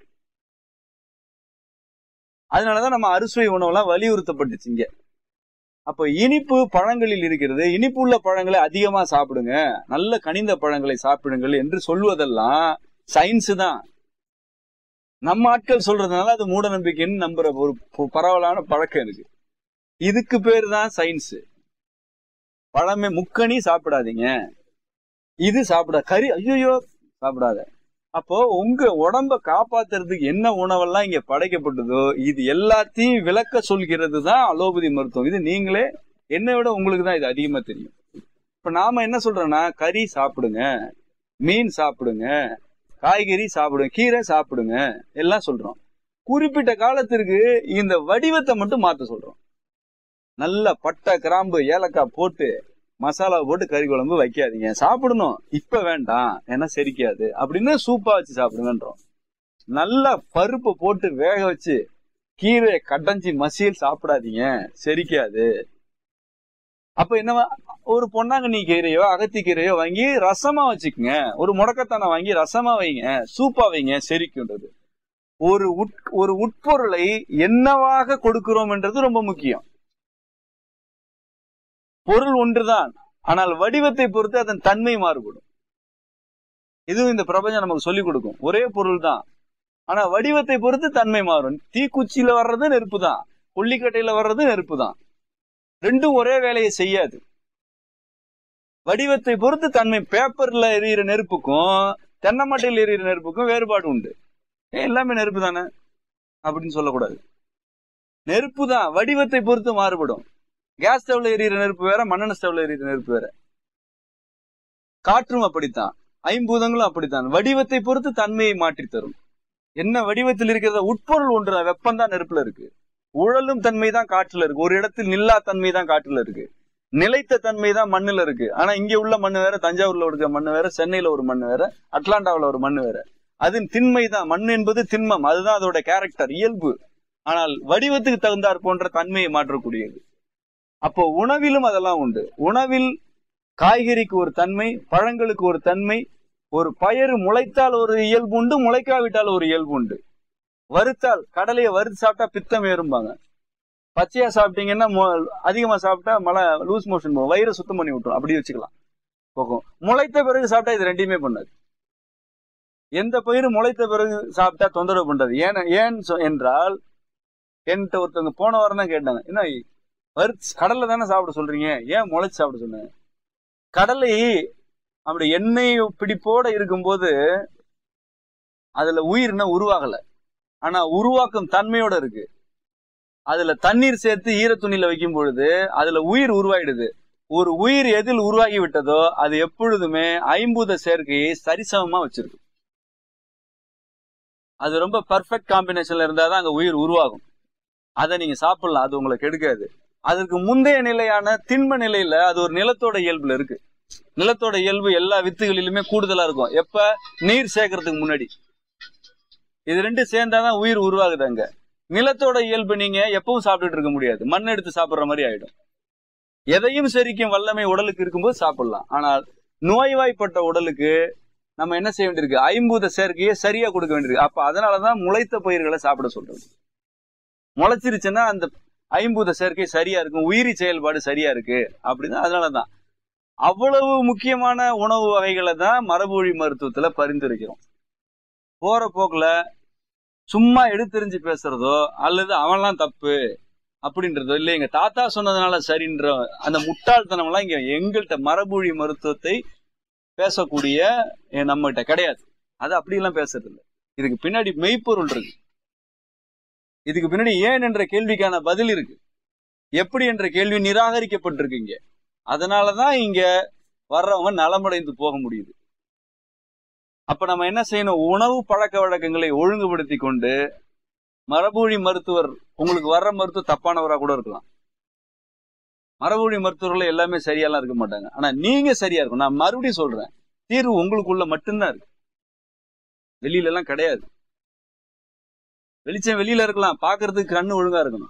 அதனாலதான் நம்ம அறுசுவை உணவுலாம் வலியுறுத்தப்பட்டுச்சு இங்க அப்போ இனிப்பு பழங்களில் இருக்கிறது இனிப்பு உள்ள பழங்களை அதிகமா சாப்பிடுங்க நல்ல கனிந்த பழங்களை சாப்பிடுங்கள் என்று சொல்வதெல்லாம் சயின்ஸ் தான் நம்ம ஆட்கள் சொல்றதுனால அது மூட நம்பிக்கைன்னு நம்புற ஒரு ப- பரவலான பழக்கம் இருக்கு இதுக்கு பேர் தான் சயின்ஸ் பழமே முக்கனி சாப்பிடாதீங்க இது சாப்பிட கறி ஐயோ சாப்பிடாத அப்போ உங்க உடம்ப காப்பாத்துறதுக்கு என்ன உணவெல்லாம் இங்க படைக்கப்பட்டதோ இது எல்லாத்தையும் விளக்க சொல்கிறது தான் அலோபதி மருத்துவம் இது நீங்களே என்னை விட உங்களுக்கு தான் இது அதிகமா தெரியும் இப்ப நாம என்ன சொல்றோம்னா கறி சாப்பிடுங்க மீன் சாப்பிடுங்க காய்கறி சாப்பிடுங்க கீரை சாப்பிடுங்க எல்லாம் சொல்றோம் குறிப்பிட்ட காலத்திற்கு இந்த வடிவத்தை மட்டும் மாத்த சொல்றோம் நல்ல பட்டை கிராம்பு ஏலக்காய் போட்டு மசாலா போட்டு கறி குழம்பு வைக்காதீங்க சாப்பிடணும் இப்ப வேண்டாம் ஏன்னா செரிக்காது அப்படின்னு சூப்பா வச்சு சாப்பிடுங்கன்றோம் நல்லா பருப்பை போட்டு வேக வச்சு கீரையை கடைஞ்சி மசியல் சாப்பிடாதீங்க செரிக்காது அப்ப என்னவா ஒரு பொன்னாங்கண்ணி கீரையோ அகத்தி கீரையோ வாங்கி ரசமா வச்சுக்கோங்க ஒரு முடக்கத்தானை வாங்கி ரசமா வைங்க சூப்பா வைங்க செரிக்குன்றது ஒரு உட் ஒரு உட்பொருளை என்னவாக கொடுக்கிறோம் என்றது ரொம்ப முக்கியம் பொருள் ஒன்றுதான் ஆனால் வடிவத்தை பொறுத்து அதன் தன்மை மாறுபடும் இதுவும் இந்த பிரபஞ்சம் நமக்கு சொல்லிக் கொடுக்கும் ஒரே பொருள் தான் ஆனா வடிவத்தை பொறுத்து தன்மை மாறும் தீக்குச்சியில வர்றது நெருப்பு தான் கொல்லிக்கட்டையில வர்றது நெருப்பு தான் ரெண்டும் ஒரே வேலையை செய்யாது வடிவத்தை பொறுத்து தன்மை பேப்பர்ல எரியிற நெருப்புக்கும் தென்னமட்டையில் எரியிற நெருப்புக்கும் வேறுபாடு உண்டு ஏன் எல்லாமே நெருப்பு தானே அப்படின்னு சொல்லக்கூடாது நெருப்பு தான் வடிவத்தை பொறுத்து மாறுபடும் கேஸ் ஸ்டவ்ல எரியிற நெருப்பு வேற மண்ணெண்ண ஸ்டவ்ல எரியிற நெருப்பு வேற காற்றும் அப்படித்தான் ஐம்பூதங்களும் அப்படித்தான் வடிவத்தை பொறுத்து தன்மையை மாற்றி தரும் என்ன வடிவத்தில் இருக்கிறத உட்பொருள் ஒன்று வெப்பம் தான் நெருப்புல இருக்கு உழலும் தன்மை தான் காற்றுல இருக்கு ஒரு இடத்தில் நில்லா தன்மை தான் காற்றுல இருக்கு நிலைத்த தன்மை தான் மண்ணுல இருக்கு ஆனா இங்க உள்ள மண்ணு வேற தஞ்சாவூர்ல இருக்க மண்ணு வேற சென்னையில ஒரு மண்ணு வேற அட்லாண்டாவுல ஒரு மண்ணு வேற அதன் திண்மை தான் மண் என்பது திண்மம் அதுதான் அதோட கேரக்டர் இயல்பு ஆனால் வடிவத்துக்கு தகுந்தாற் போன்ற தன்மையை மாற்றக்கூடியது அப்போ உணவிலும் அதெல்லாம் உண்டு உணவில் காய்கறிக்கு ஒரு தன்மை பழங்களுக்கு ஒரு தன்மை ஒரு பயறு முளைத்தால் ஒரு இயல்பு உண்டு முளைக்காவிட்டால் ஒரு இயல்பு உண்டு வறுத்தால் கடலையை வறுத்து சாப்பிட்டா பித்தம் ஏறும்பாங்க பச்சையா சாப்பிட்டீங்கன்னா மு- அதிகமா சாப்பிட்டா மழை லூஸ் மோஷன் போகும் வயிறை சுத்தம் பண்ணி விட்டுரும் அப்படி வச்சுக்கலாம் போகும் முளைத்த பிறகு சாப்பிட்டா இது ரெண்டையுமே பண்ணாது எந்த பயிரும் முளைத்த பிறகு சாப்பிட்டா தொந்தரவு பண்றது ஏன் ஏன் சொ- என்றால் என்கிட்ட ஒருத்தவங்க போன வாரம் தான் கேட்டாங்க என்ன வறுத்து கடல்ல தானே சாப்பிட சொல்றீங்க ஏன் முளைச்சு சாப்பிட சொன்னேன் கடலை அப்படி எண்ணெய் பிடிப்போட இருக்கும்போது அதுல உயிர் இன்னும் உருவாகல ஆனா உருவாக்கும் தன்மையோட இருக்கு அதுல தண்ணீர் சேர்த்து ஈரத்துணியில வைக்கும் பொழுது அதுல உயிர் உருவாயிடுது ஒரு உயிர் எதில் உருவாகி விட்டதோ அது எப்பொழுதுமே ஐம்பூத சேர்க்கையை சரிசமமா வச்சிருக்கு அது ரொம்ப பர்ஃபெக்ட் காம்பினேஷன்ல இருந்தாதான் அங்க உயிர் உருவாகும் அதை நீங்க சாப்பிடலாம் அது உங்களை கெடுக்காது அதற்கு முந்தைய நிலையான திண்ம நிலையில அது ஒரு நிலத்தோட இயல்புல இருக்கு நிலத்தோட இயல்பு எல்லா வித்துகளிலுமே கூடுதலா இருக்கும் எப்ப நீர் சேர்க்கறதுக்கு முன்னாடி இது ரெண்டு சேர்ந்தாதான் உயிர் உருவாகுது அங்க நிலத்தோட இயல்பு நீங்க எப்பவும் சாப்பிட்டுட்டு இருக்க முடியாது மண் எடுத்து சாப்பிடுற மாதிரி ஆயிடும் எதையும் செரிக்கும் வல்லமை உடலுக்கு இருக்கும்போது சாப்பிடலாம் ஆனால் நோய்வாய்ப்பட்ட உடலுக்கு நம்ம என்ன செய்ய வேண்டியிருக்கு ஐம்பூத சேர்க்கையை சரியா கொடுக்க வேண்டியிருக்கு அப்ப அதனாலதான் முளைத்த பயிர்களை சாப்பிட சொல்றது முளைச்சிருச்சுன்னா அந்த ஐம்பூத சேர்க்கை சரியா இருக்கும் உயிரி செயல்பாடு சரியா இருக்கு அப்படின்னா அதனாலதான் அவ்வளவு முக்கியமான உணவு வகைகளை தான் மரபுவழி மருத்துவத்துல பரிந்துரைக்கிறோம் போற போக்குல சும்மா எடுத்தெறிஞ்சு பேசுறதோ அல்லது அவன்லாம் தப்பு அப்படின்றதோ இல்லை எங்க தாத்தா சொன்னதுனால சரின்ற அந்த முட்டாள்தனம் எல்லாம் இங்க எங்கள்கிட்ட மரபுழி மருத்துவத்தை பேசக்கூடிய நம்ம கிட்ட கிடையாது அது அப்படியெல்லாம் பேசுறது இல்லை இதுக்கு பின்னாடி மெய்ப்பொருள் இருக்கு இதுக்கு பின்னாடி ஏன் என்ற கேள்விக்கான பதில் இருக்கு எப்படி என்ற கேள்வி நிராகரிக்கப்பட்டிருக்கு இங்க அதனாலதான் இங்க வர்றவங்க நலமடைந்து போக முடியுது அப்ப நம்ம என்ன செய்யணும் உணவு பழக்க வழக்கங்களை ஒழுங்குபடுத்தி கொண்டு மரபுவழி மருத்துவர் உங்களுக்கு வர்ற மருத்துவர் தப்பானவரா கூட இருக்கலாம் மரபுவழி மருத்துவர்கள் எல்லாமே சரியாலாம் இருக்க மாட்டாங்க ஆனா நீங்க சரியா இருக்கும் நான் மறுபடியும் சொல்றேன் தீர்வு உங்களுக்குள்ள மட்டும்தான் இருக்கு வெளியில எல்லாம் கிடையாது வெளிச்சம் வெளியில இருக்கலாம் பாக்குறதுக்கு கண்ணு ஒழுங்கா இருக்கணும்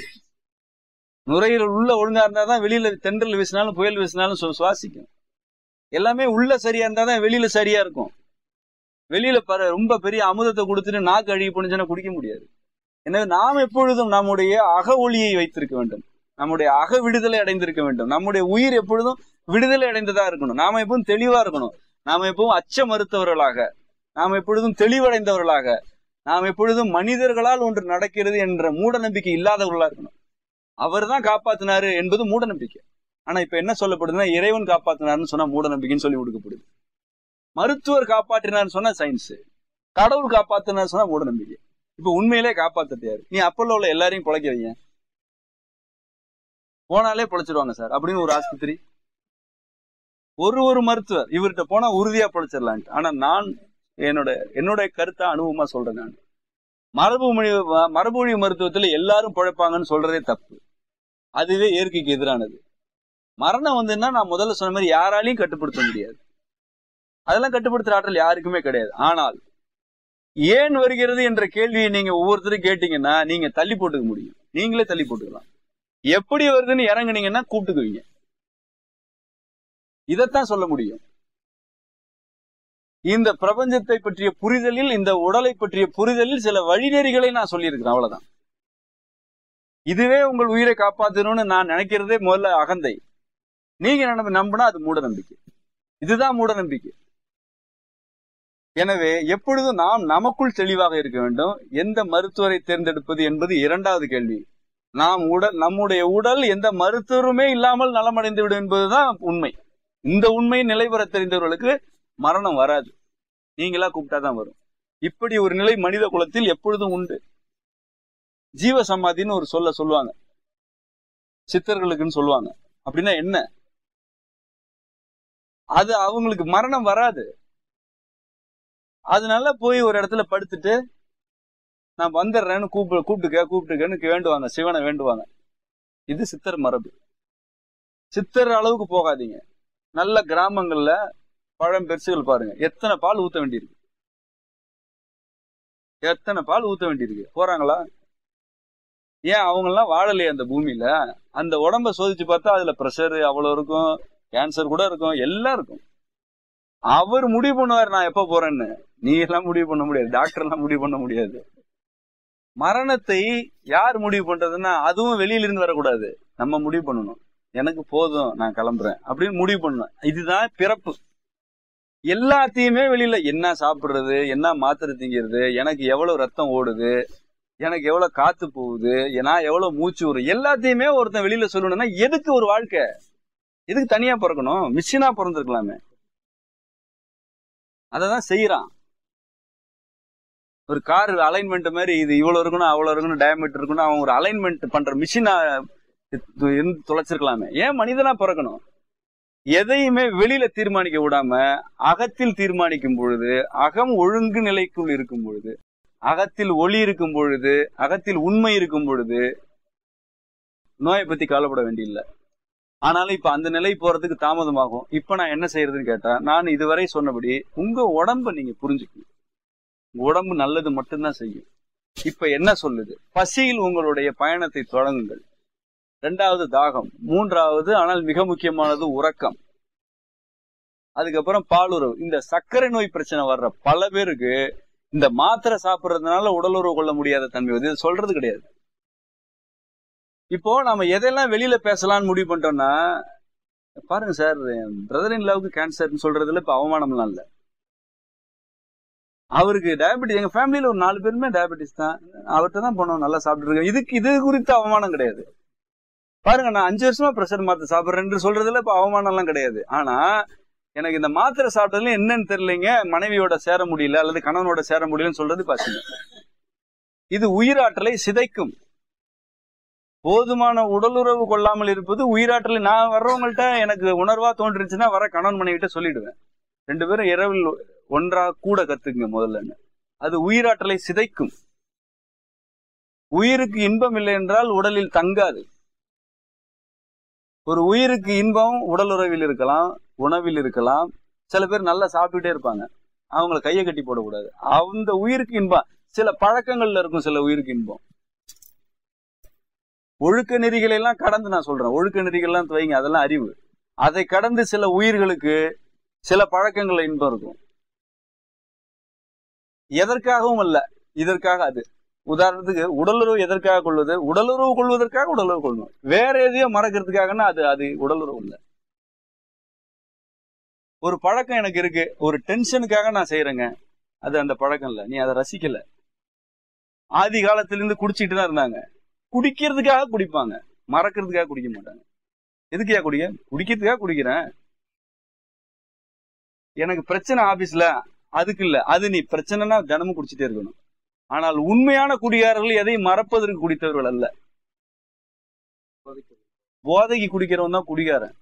நுரையீரல் உள்ள ஒழுங்கா இருந்தாதான் வெளியில தென்றல் வீசினாலும் புயல் வீசினாலும் சு- சுவாசிக்கும் எல்லாமே உள்ள சரியா இருந்தாதான் வெளியில சரியா இருக்கும் வெளியில பர ரொம்ப பெரிய அமுதத்தை கொடுத்துட்டு நாக்கு அழுகி போனுச்சுன்னா குடிக்க முடியாது எனவே நாம் எப்பொழுதும் நம்முடைய அக ஒளியை வைத்திருக்க வேண்டும் நம்முடைய அக விடுதலை அடைந்திருக்க வேண்டும் நம்முடைய உயிர் எப்பொழுதும் விடுதலை அடைந்ததா இருக்கணும் நாம எப்பவும் தெளிவா இருக்கணும் நாம எப்பவும் அச்ச மறுத்தவர்களாக நாம் எப்பொழுதும் தெளிவடைந்தவர்களாக நாம் எப்பொழுதும் மனிதர்களால் ஒன்று நடக்கிறது என்ற மூட நம்பிக்கை இல்லாதவர்களா இருக்கணும் அவர் தான் காப்பாத்தினாரு என்பது மூட நம்பிக்கை ஆனா இப்ப என்ன சொல்லப்படுதுன்னா இறைவன் காப்பாத்தினாருன்னு சொன்னா மூட நம்பிக்கைன்னு சொல்லி கொடுக்கப்படுது மருத்துவர் காப்பாற்றினார்னு சொன்னா சயின்ஸ் கடவுள் காப்பாத்தினார் சொன்னா மூட நம்பிக்கை இப்ப உண்மையிலே காப்பாத்துறது யாரு நீ அப்பல்ல உள்ள எல்லாரையும் பிழைக்கிறீங்க போனாலே பிழைச்சிருவாங்க சார் அப்படின்னு ஒரு ஆஸ்பத்திரி ஒரு ஒரு மருத்துவர் இவர்கிட்ட போனா உறுதியா பிழைச்சிடலான்ட்டு ஆனா நான் என்னோட என்னோட கருத்தா அனுபவமா சொல்றேன் நான் மரபு மொழி மரபுவழி மருத்துவத்துல எல்லாரும் பிழைப்பாங்கன்னு சொல்றதே தப்பு அதுவே இயற்கைக்கு எதிரானது மரணம் வந்துன்னா நான் முதல்ல சொன்ன மாதிரி யாராலையும் கட்டுப்படுத்த முடியாது அதெல்லாம் கட்டுப்படுத்துற ஆற்றல் யாருக்குமே கிடையாது ஆனால் ஏன் வருகிறது என்ற கேள்வியை நீங்க ஒவ்வொருத்தரும் கேட்டீங்கன்னா நீங்க தள்ளி போட்டுக்க முடியும் நீங்களே தள்ளி போட்டுக்கலாம் எப்படி வருதுன்னு இறங்குனீங்கன்னா கூப்பிட்டுக்குவீங்க இதைத்தான் சொல்ல முடியும் இந்த பிரபஞ்சத்தை பற்றிய புரிதலில் இந்த உடலை பற்றிய புரிதலில் சில வழிநெறிகளை நான் சொல்லியிருக்கிறேன் அவ்வளவுதான் இதுவே உங்கள் உயிரை காப்பாற்றணும்னு நான் நினைக்கிறதே முதல்ல அகந்தை நீங்க நம்ப- நம்பினா அது மூட நம்பிக்கை இதுதான் மூட நம்பிக்கை எனவே எப்பொழுதும் நாம் நமக்குள் தெளிவாக இருக்க வேண்டும் எந்த மருத்துவரை தேர்ந்தெடுப்பது என்பது இரண்டாவது கேள்வி நாம் உடல் நம்முடைய உடல் எந்த மருத்துவருமே இல்லாமல் நலமடைந்து விடும் என்பதுதான் உண்மை இந்த உண்மை நிலைபெற தெரிந்தவர்களுக்கு மரணம் வராது நீங்களா கூப்பிட்டாதான் வரும் இப்படி ஒரு நிலை மனித குலத்தில் எப்பொழுதும் உண்டு ஜீவ சமாதின்னு ஒரு சொல்ல சொல்லுவாங்க சித்தர்களுக்குன்னு சொல்லுவாங்க அப்படின்னா என்ன அது அவங்களுக்கு மரணம் வராது அதனால போய் ஒரு இடத்துல படுத்துட்டு நான் வந்துடுறேன்னு கூப்பிடு கூப்பிட்டுக்க கூப்பிட்டுக்கன்னு வேண்டுவாங்க சிவனை வேண்டுவாங்க இது சித்தர் மரபு சித்தர் அளவுக்கு போகாதீங்க நல்ல கிராமங்கள்ல பழம் பெருசுகள் பாருங்க எத்தனை பால் ஊத்த வேண்டியிருக்கு எத்தனை பால் ஊத்த வேண்டியிருக்கு போறாங்களா ஏன் அவங்க எல்லாம் வாழலையே அந்த பூமியில அந்த உடம்ப சோதிச்சு பார்த்தா அதுல ப்ரெஷர் அவ்வளவு இருக்கும் கேன்சர் கூட இருக்கும் எல்லாம் இருக்கும் அவர் முடிவு பண்ணுவார் நான் எப்ப போறேன்னு நீ எல்லாம் முடிவு பண்ண முடியாது டாக்டர் எல்லாம் முடிவு பண்ண முடியாது மரணத்தை யார் முடிவு பண்றதுன்னா அதுவும் வெளியில இருந்து வரக்கூடாது நம்ம முடிவு பண்ணணும் எனக்கு போதும் நான் கிளம்புறேன் அப்படின்னு முடிவு பண்ணணும் இதுதான் பிறப்பு எல்லாத்தையுமே வெளியில என்ன சாப்பிடுறது என்ன மாத்திரை திங்கிறது எனக்கு எவ்வளவு ரத்தம் ஓடுது எனக்கு எவ்வளவு காத்து போகுது நான் எவ்வளவு மூச்சு விடுறேன் எல்லாத்தையுமே ஒருத்தன் வெளியில சொல்லணும்னா எதுக்கு ஒரு வாழ்க்கை எதுக்கு தனியா பிறக்கணும் மிஷினா பிறந்திருக்கலாமே அததான் செய்யறான் ஒரு கார் அலைன்மெண்ட் மாதிரி இது இவ்வளவு இருக்கணும் அவ்வளவு இருக்கணும் டயமீட்டர் இருக்கணும் அவன் ஒரு அலைன்மெண்ட் பண்ற மிஷினா இருந்து தொலைச்சிருக்கலாமே ஏன் மனிதனா பிறக்கணும் எதையுமே வெளியில தீர்மானிக்க விடாம அகத்தில் தீர்மானிக்கும் பொழுது அகம் ஒழுங்கு நிலைக்குள் இருக்கும் பொழுது அகத்தில் ஒளி இருக்கும் பொழுது அகத்தில் உண்மை இருக்கும் பொழுது நோயை பத்தி கவலைப்பட வேண்டியதில்லை ஆனாலும் இப்ப அந்த நிலை போறதுக்கு தாமதமாகும் இப்ப நான் என்ன செய்யறதுன்னு கேட்டா நான் இதுவரை சொன்னபடி உங்க உடம்ப நீங்க புரிஞ்சுக்கணும் உங்க உடம்பு நல்லது மட்டும்தான் செய்யும் இப்ப என்ன சொல்லுது பசியில் உங்களுடைய பயணத்தை தொடங்குங்கள் ரெண்டாவது தாகம் மூன்றாவது ஆனால் மிக முக்கியமானது உறக்கம் அதுக்கப்புறம் பாலுறவு இந்த சர்க்கரை நோய் பிரச்சனை வர்ற பல பேருக்கு இந்த மாத்திரை சாப்பிடுறதுனால உடலுறவு கொள்ள முடியாத தன்மை வந்து இது சொல்றது கிடையாது இப்போ நம்ம எதெல்லாம் வெளியில பேசலாம்னு முடிவு பண்ணிட்டோம்னா பாருங்க சார் பிரதர் இன் லவ்க்கு கேன்சர்னு சொல்றதுல இப்ப அவமானம்லாம் இல்ல அவருக்கு டயபெட்டிஸ் எங்க ஃபேமிலியில ஒரு நாலு பேருமே டயபெட்டிஸ் தான் அவர்கிட்ட தான் போனோம் நல்லா சாப்பிட்டு இருக்கோம் இதுக்கு இது குறித்த அவமானம் கிடையாது பாருங்க நான் அஞ்சு வருஷமா ப்ரெஷர் மாத்திரை சாப்பிட்றேன்னு சொல்றதுல இப்ப அவமானம் எல்லாம் கிடையாது ஆனா எனக்கு இந்த மாத்திரை சாப்பிட்டதுல என்னன்னு தெரியலைங்க மனைவியோட சேர முடியல அல்லது கணவனோட சேர முடியலன்னு சொல்றது பசங்க இது உயிராற்றலை சிதைக்கும் போதுமான உடலுறவு கொள்ளாமல் இருப்பது உயிராற்றலை நான் வர்றவங்கள்ட்ட எனக்கு உணர்வா தோன்றுச்சுன்னா வர கணவன் மனைவிட்ட சொல்லிடுவேன் ரெண்டு பேரும் இரவில் ஒன்றா கூட கத்துக்குங்க முதல்ல அது உயிராற்றலை சிதைக்கும் உயிருக்கு இன்பம் இல்லை என்றால் உடலில் தங்காது ஒரு உயிருக்கு இன்பம் உடல் உறவில் இருக்கலாம் உணவில் இருக்கலாம் சில பேர் நல்லா சாப்பிட்டுட்டே இருப்பாங்க அவங்கள கையை கட்டி போடக்கூடாது அந்த உயிருக்கு இன்பம் சில பழக்கங்கள்ல இருக்கும் சில உயிருக்கு இன்பம் ஒழுக்க நெறிகளை எல்லாம் கடந்து நான் சொல்றேன் ஒழுக்க நெறிகள்லாம் துவைங்க அதெல்லாம் அறிவு அதை கடந்து சில உயிர்களுக்கு சில பழக்கங்கள்ல இன்பம் இருக்கும் எதற்காகவும் அல்ல இதற்காக அது உதாரணத்துக்கு உடலுறவு எதற்காக கொள்வது உடலுறவு கொள்வதற்காக உடலுறவு கொள்ளணும் வேற எதையோ மறக்கிறதுக்காகனா அது அது உடலுறவு இல்லை ஒரு பழக்கம் எனக்கு இருக்கு ஒரு டென்ஷனுக்காக நான் செய்யறேங்க அது அந்த பழக்கம் இல்ல நீ அதை ரசிக்கல ஆதி காலத்திலிருந்து குடிச்சிட்டு தான் இருந்தாங்க குடிக்கிறதுக்காக குடிப்பாங்க மறக்கிறதுக்காக குடிக்க மாட்டாங்க எதுக்குயா குடிக்க குடிக்கிறதுக்காக குடிக்கிறேன் எனக்கு பிரச்சனை ஆபீஸ்ல அதுக்கு இல்ல அது நீ பிரச்சனைனா தினமும் குடிச்சிட்டே இருக்கணும் ஆனால் உண்மையான குடிகாரர்கள் எதையும் மறப்பதற்கு குடித்தவர்கள் அல்ல போதைக்கு குடிக்கிறவன் தான் குடிகாரன்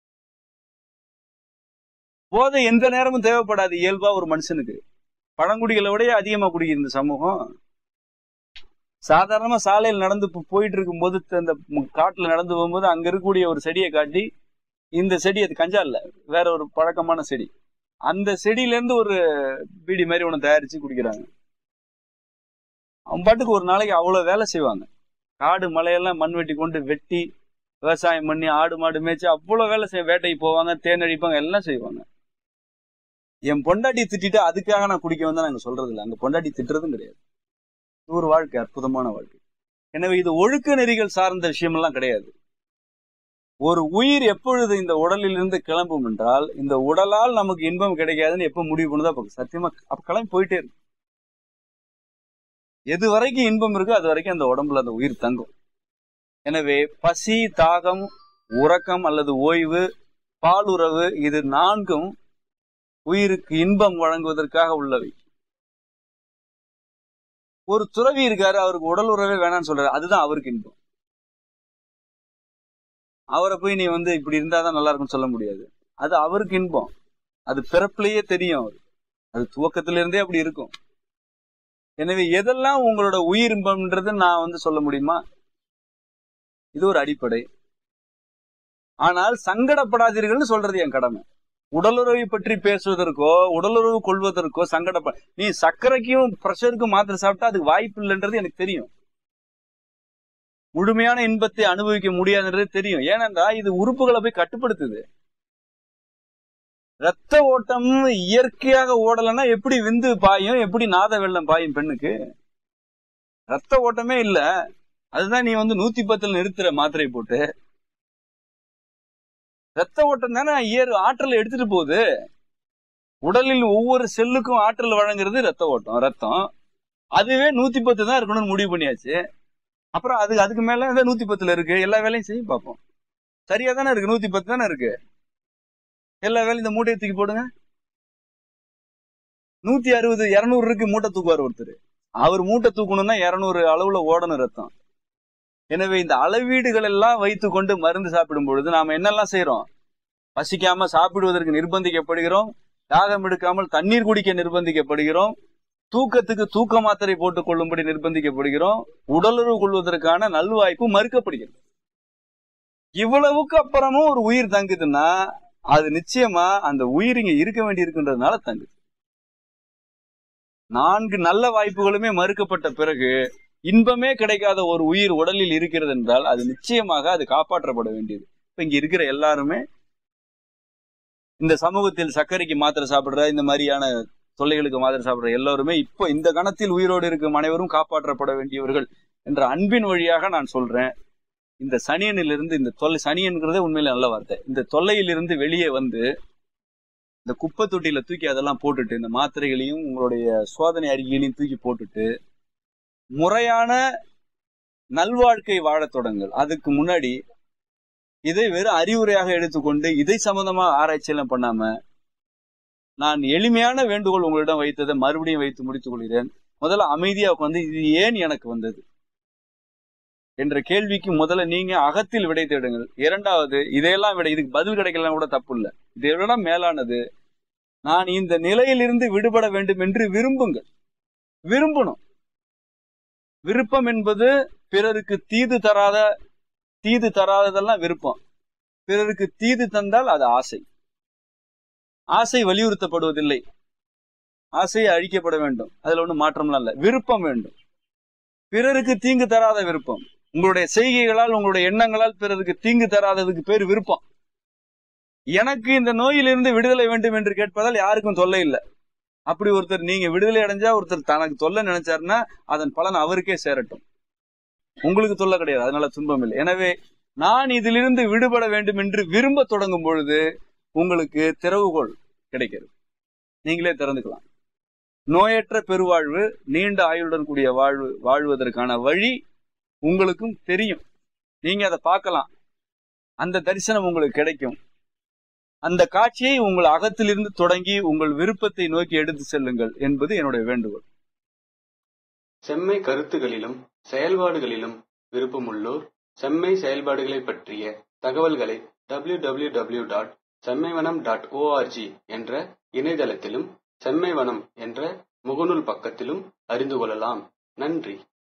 போதை எந்த நேரமும் தேவைப்படாது இயல்பா ஒரு மனுஷனுக்கு பழங்குடிகளை விட அதிகமா குடிக்குது இந்த சமூகம் சாதாரணமா சாலையில் நடந்து போயிட்டு இருக்கும்போது அந்த காட்டுல நடந்து போகும்போது அங்க இருக்கக்கூடிய ஒரு செடியை காட்டி இந்த செடி அது கஞ்சா இல்ல வேற ஒரு பழக்கமான செடி அந்த செடியில இருந்து ஒரு பீடி மாதிரி ஒன்று தயாரிச்சு குடிக்கிறாங்க அவன் பாட்டுக்கு ஒரு நாளைக்கு அவ்வளவு வேலை செய்வாங்க காடு மலையெல்லாம் மண் வெட்டி கொண்டு வெட்டி விவசாயம் பண்ணி ஆடு மாடு மேய்ச்சி அவ்வளவு வேலை செய்ய வேட்டைக்கு போவாங்க தேன் அடிப்பாங்க எல்லாம் செய்வாங்க என் பொண்டாட்டி திட்டிட்டு அதுக்காக நான் குடிக்க வந்தா நாங்க சொல்றது இல்லை அங்க பொண்டாட்டி திட்டுறதும் கிடையாது இது ஒரு வாழ்க்கை அற்புதமான வாழ்க்கை எனவே இது ஒழுக்க நெறிகள் சார்ந்த விஷயம் எல்லாம் கிடையாது ஒரு உயிர் எப்பொழுது இந்த உடலில் இருந்து கிளம்பும் என்றால் இந்த உடலால் நமக்கு இன்பம் கிடைக்காதுன்னு எப்ப முடிவு பண்ணுதோ அப்ப சத்தியமா அப்ப கிளம்பி போயிட்டே இருக்கு எது வரைக்கும் இன்பம் இருக்கோ அது வரைக்கும் அந்த உடம்புல அந்த உயிர் தங்கும் எனவே பசி தாகம் உறக்கம் அல்லது ஓய்வு பாலுறவு இது நான்கும் உயிருக்கு இன்பம் வழங்குவதற்காக உள்ளவை ஒரு துறவி இருக்காரு அவருக்கு உடல் உறவே வேணாம்னு சொல்றாரு அதுதான் அவருக்கு இன்பம் அவரை போய் நீ வந்து இப்படி இருந்தாதான் நல்லா இருக்கும்னு சொல்ல முடியாது அது அவருக்கு இன்பம் அது பிறப்பிலேயே தெரியும் அவர் அது துவக்கத்திலிருந்தே அப்படி இருக்கும் எனவே எதெல்லாம் உங்களோட உயிர் இன்பம்ன்றது நான் வந்து சொல்ல முடியுமா இது ஒரு அடிப்படை ஆனால் சங்கடப்படாதீர்கள்னு சொல்றது என் கடமை உடலுறவை பற்றி பேசுவதற்கோ உடலுறவு கொள்வதற்கோ சங்கடப்ப நீ சர்க்கரைக்கும் பிரஷருக்கும் மாத்திரை சாப்பிட்டா அதுக்கு வாய்ப்பு இல்லைன்றது எனக்கு தெரியும் முழுமையான இன்பத்தை அனுபவிக்க முடியாதுன்றது தெரியும் ஏனென்றா இது உறுப்புகளை போய் கட்டுப்படுத்துது ரத்த ஓட்டம் இயற்கையாக ஓடலைன்னா எப்படி விந்து பாயும் எப்படி நாத வெள்ளம் பாயும் பெண்ணுக்கு ரத்த ஓட்டமே இல்ல அதுதான் நீ வந்து நூத்தி பத்துல நிறுத்துற மாத்திரை போட்டு ரத்த ஓட்டம் தானே இயர் ஆற்றல் எடுத்துட்டு போகுது உடலில் ஒவ்வொரு செல்லுக்கும் ஆற்றல் வழங்குறது ரத்த ஓட்டம் ரத்தம் அதுவே நூத்தி பத்து தான் இருக்கணும்னு முடிவு பண்ணியாச்சு அப்புறம் அது அதுக்கு மேல நூத்தி பத்துல இருக்கு எல்லா வேலையும் செய்ய பார்ப்போம் சரியா தானே இருக்கு நூத்தி பத்து தானே இருக்கு எல்லா வேலையும் இந்த மூட்டையை தூக்கி போடுங்க நூத்தி அறுபது இருநூறு இருக்கு மூட்டை தூக்குவார் ஒருத்தர் அவர் மூட்டை தூக்கணும்னா இருநூறு அளவுல ஓடணும் ரத்தம் எனவே இந்த அளவீடுகள் எல்லாம் வைத்து கொண்டு மருந்து சாப்பிடும் பொழுது நாம என்னெல்லாம் செய்யறோம் பசிக்காம சாப்பிடுவதற்கு நிர்பந்திக்கப்படுகிறோம் தாகம் எடுக்காமல் தண்ணீர் குடிக்க நிர்பந்திக்கப்படுகிறோம் தூக்கத்துக்கு தூக்க மாத்திரை போட்டுக் கொள்ளும்படி நிர்பந்திக்கப்படுகிறோம் உடலுறவு கொள்வதற்கான நல்வாய்ப்பு மறுக்கப்படுகிறது இவ்வளவுக்கு அப்புறமும் ஒரு உயிர் தங்குதுன்னா அது நிச்சயமா அந்த உயிர் இங்க இருக்க வேண்டி இருக்குன்றதுனால தங்குது நான்கு நல்ல வாய்ப்புகளுமே மறுக்கப்பட்ட பிறகு இன்பமே கிடைக்காத ஒரு உயிர் உடலில் இருக்கிறது என்றால் அது நிச்சயமாக அது காப்பாற்றப்பட வேண்டியது இப்ப இங்க இருக்கிற எல்லாருமே இந்த சமூகத்தில் சர்க்கரைக்கு மாத்திரை சாப்பிடுற இந்த மாதிரியான தொல்லைகளுக்கு மாத்திரை சாப்பிடுற எல்லாருமே இப்போ இந்த கணத்தில் உயிரோடு இருக்கும் அனைவரும் காப்பாற்றப்பட வேண்டியவர்கள் என்ற அன்பின் வழியாக நான் சொல்றேன் இந்த சனியனிலிருந்து இந்த தொல்லை சனியன்கிறதே உண்மையில நல்ல வார்த்தை இந்த தொல்லையிலிருந்து வெளியே வந்து இந்த குப்பை தொட்டியில தூக்கி அதெல்லாம் போட்டுட்டு இந்த மாத்திரைகளையும் உங்களுடைய சோதனை அறிக்கைகளையும் தூக்கி போட்டுட்டு முறையான நல்வாழ்க்கை வாழத் தொடங்கள் அதுக்கு முன்னாடி இதை வெறும் அறிவுரையாக எடுத்துக்கொண்டு இதை சம்பந்தமா ஆராய்ச்சி எல்லாம் பண்ணாம நான் எளிமையான வேண்டுகோள் உங்களிடம் வைத்ததை மறுபடியும் வைத்து முடித்துக் கொள்கிறேன் முதல்ல அமைதியா உட்காந்து இது ஏன் எனக்கு வந்தது என்ற கேள்விக்கு முதல்ல நீங்க அகத்தில் விடை தேடுங்கள் இரண்டாவது இதையெல்லாம் விட இதுக்கு பதில் கிடைக்கலாம் கூட தப்பு இல்லை இதை விட மேலானது நான் இந்த நிலையிலிருந்து விடுபட வேண்டும் என்று விரும்புங்கள் விரும்பணும் விருப்பம் என்பது பிறருக்கு தீது தராத தீது தராததெல்லாம் விருப்பம் பிறருக்கு தீது தந்தால் அது ஆசை ஆசை வலியுறுத்தப்படுவதில்லை ஆசை அழிக்கப்பட வேண்டும் அதுல ஒன்றும் மாற்றம்லாம் இல்லை விருப்பம் வேண்டும் பிறருக்கு தீங்கு தராத விருப்பம் உங்களுடைய செய்கைகளால் உங்களுடைய எண்ணங்களால் பிறருக்கு தீங்கு தராததுக்கு பேர் விருப்பம் எனக்கு இந்த நோயிலிருந்து விடுதலை வேண்டும் என்று கேட்பதால் யாருக்கும் தொல்லை இல்லை அப்படி ஒருத்தர் நீங்க விடுதலை அடைஞ்சா ஒருத்தர் தனக்கு தொல்லை நினைச்சாருன்னா அதன் பலன் அவருக்கே சேரட்டும் உங்களுக்கு தொல்லை கிடையாது அதனால துன்பம் இல்லை எனவே நான் இதிலிருந்து விடுபட வேண்டும் என்று விரும்ப தொடங்கும் பொழுது உங்களுக்கு திறவுகோள் கிடைக்கிறது நீங்களே திறந்துக்கலாம் நோயற்ற பெருவாழ்வு நீண்ட ஆயுளுடன் கூடிய வாழ்வு வாழ்வதற்கான வழி உங்களுக்கும் தெரியும் நீங்க அதை பார்க்கலாம் அந்த தரிசனம் உங்களுக்கு கிடைக்கும் அந்த காட்சியை உங்கள் அகத்திலிருந்து தொடங்கி உங்கள் விருப்பத்தை நோக்கி எடுத்து செல்லுங்கள் என்பது என்னுடைய வேண்டுகோள் செம்மை கருத்துகளிலும் செயல்பாடுகளிலும் விருப்பமுள்ளோர் செம்மை செயல்பாடுகளை பற்றிய தகவல்களை www.செம்மைவனம் டாட் செம்மைவனம் டாட் ஓஆர்ஜி என்ற இணையதளத்திலும் செம்மைவனம் என்ற முகநூல் பக்கத்திலும் அறிந்து கொள்ளலாம் நன்றி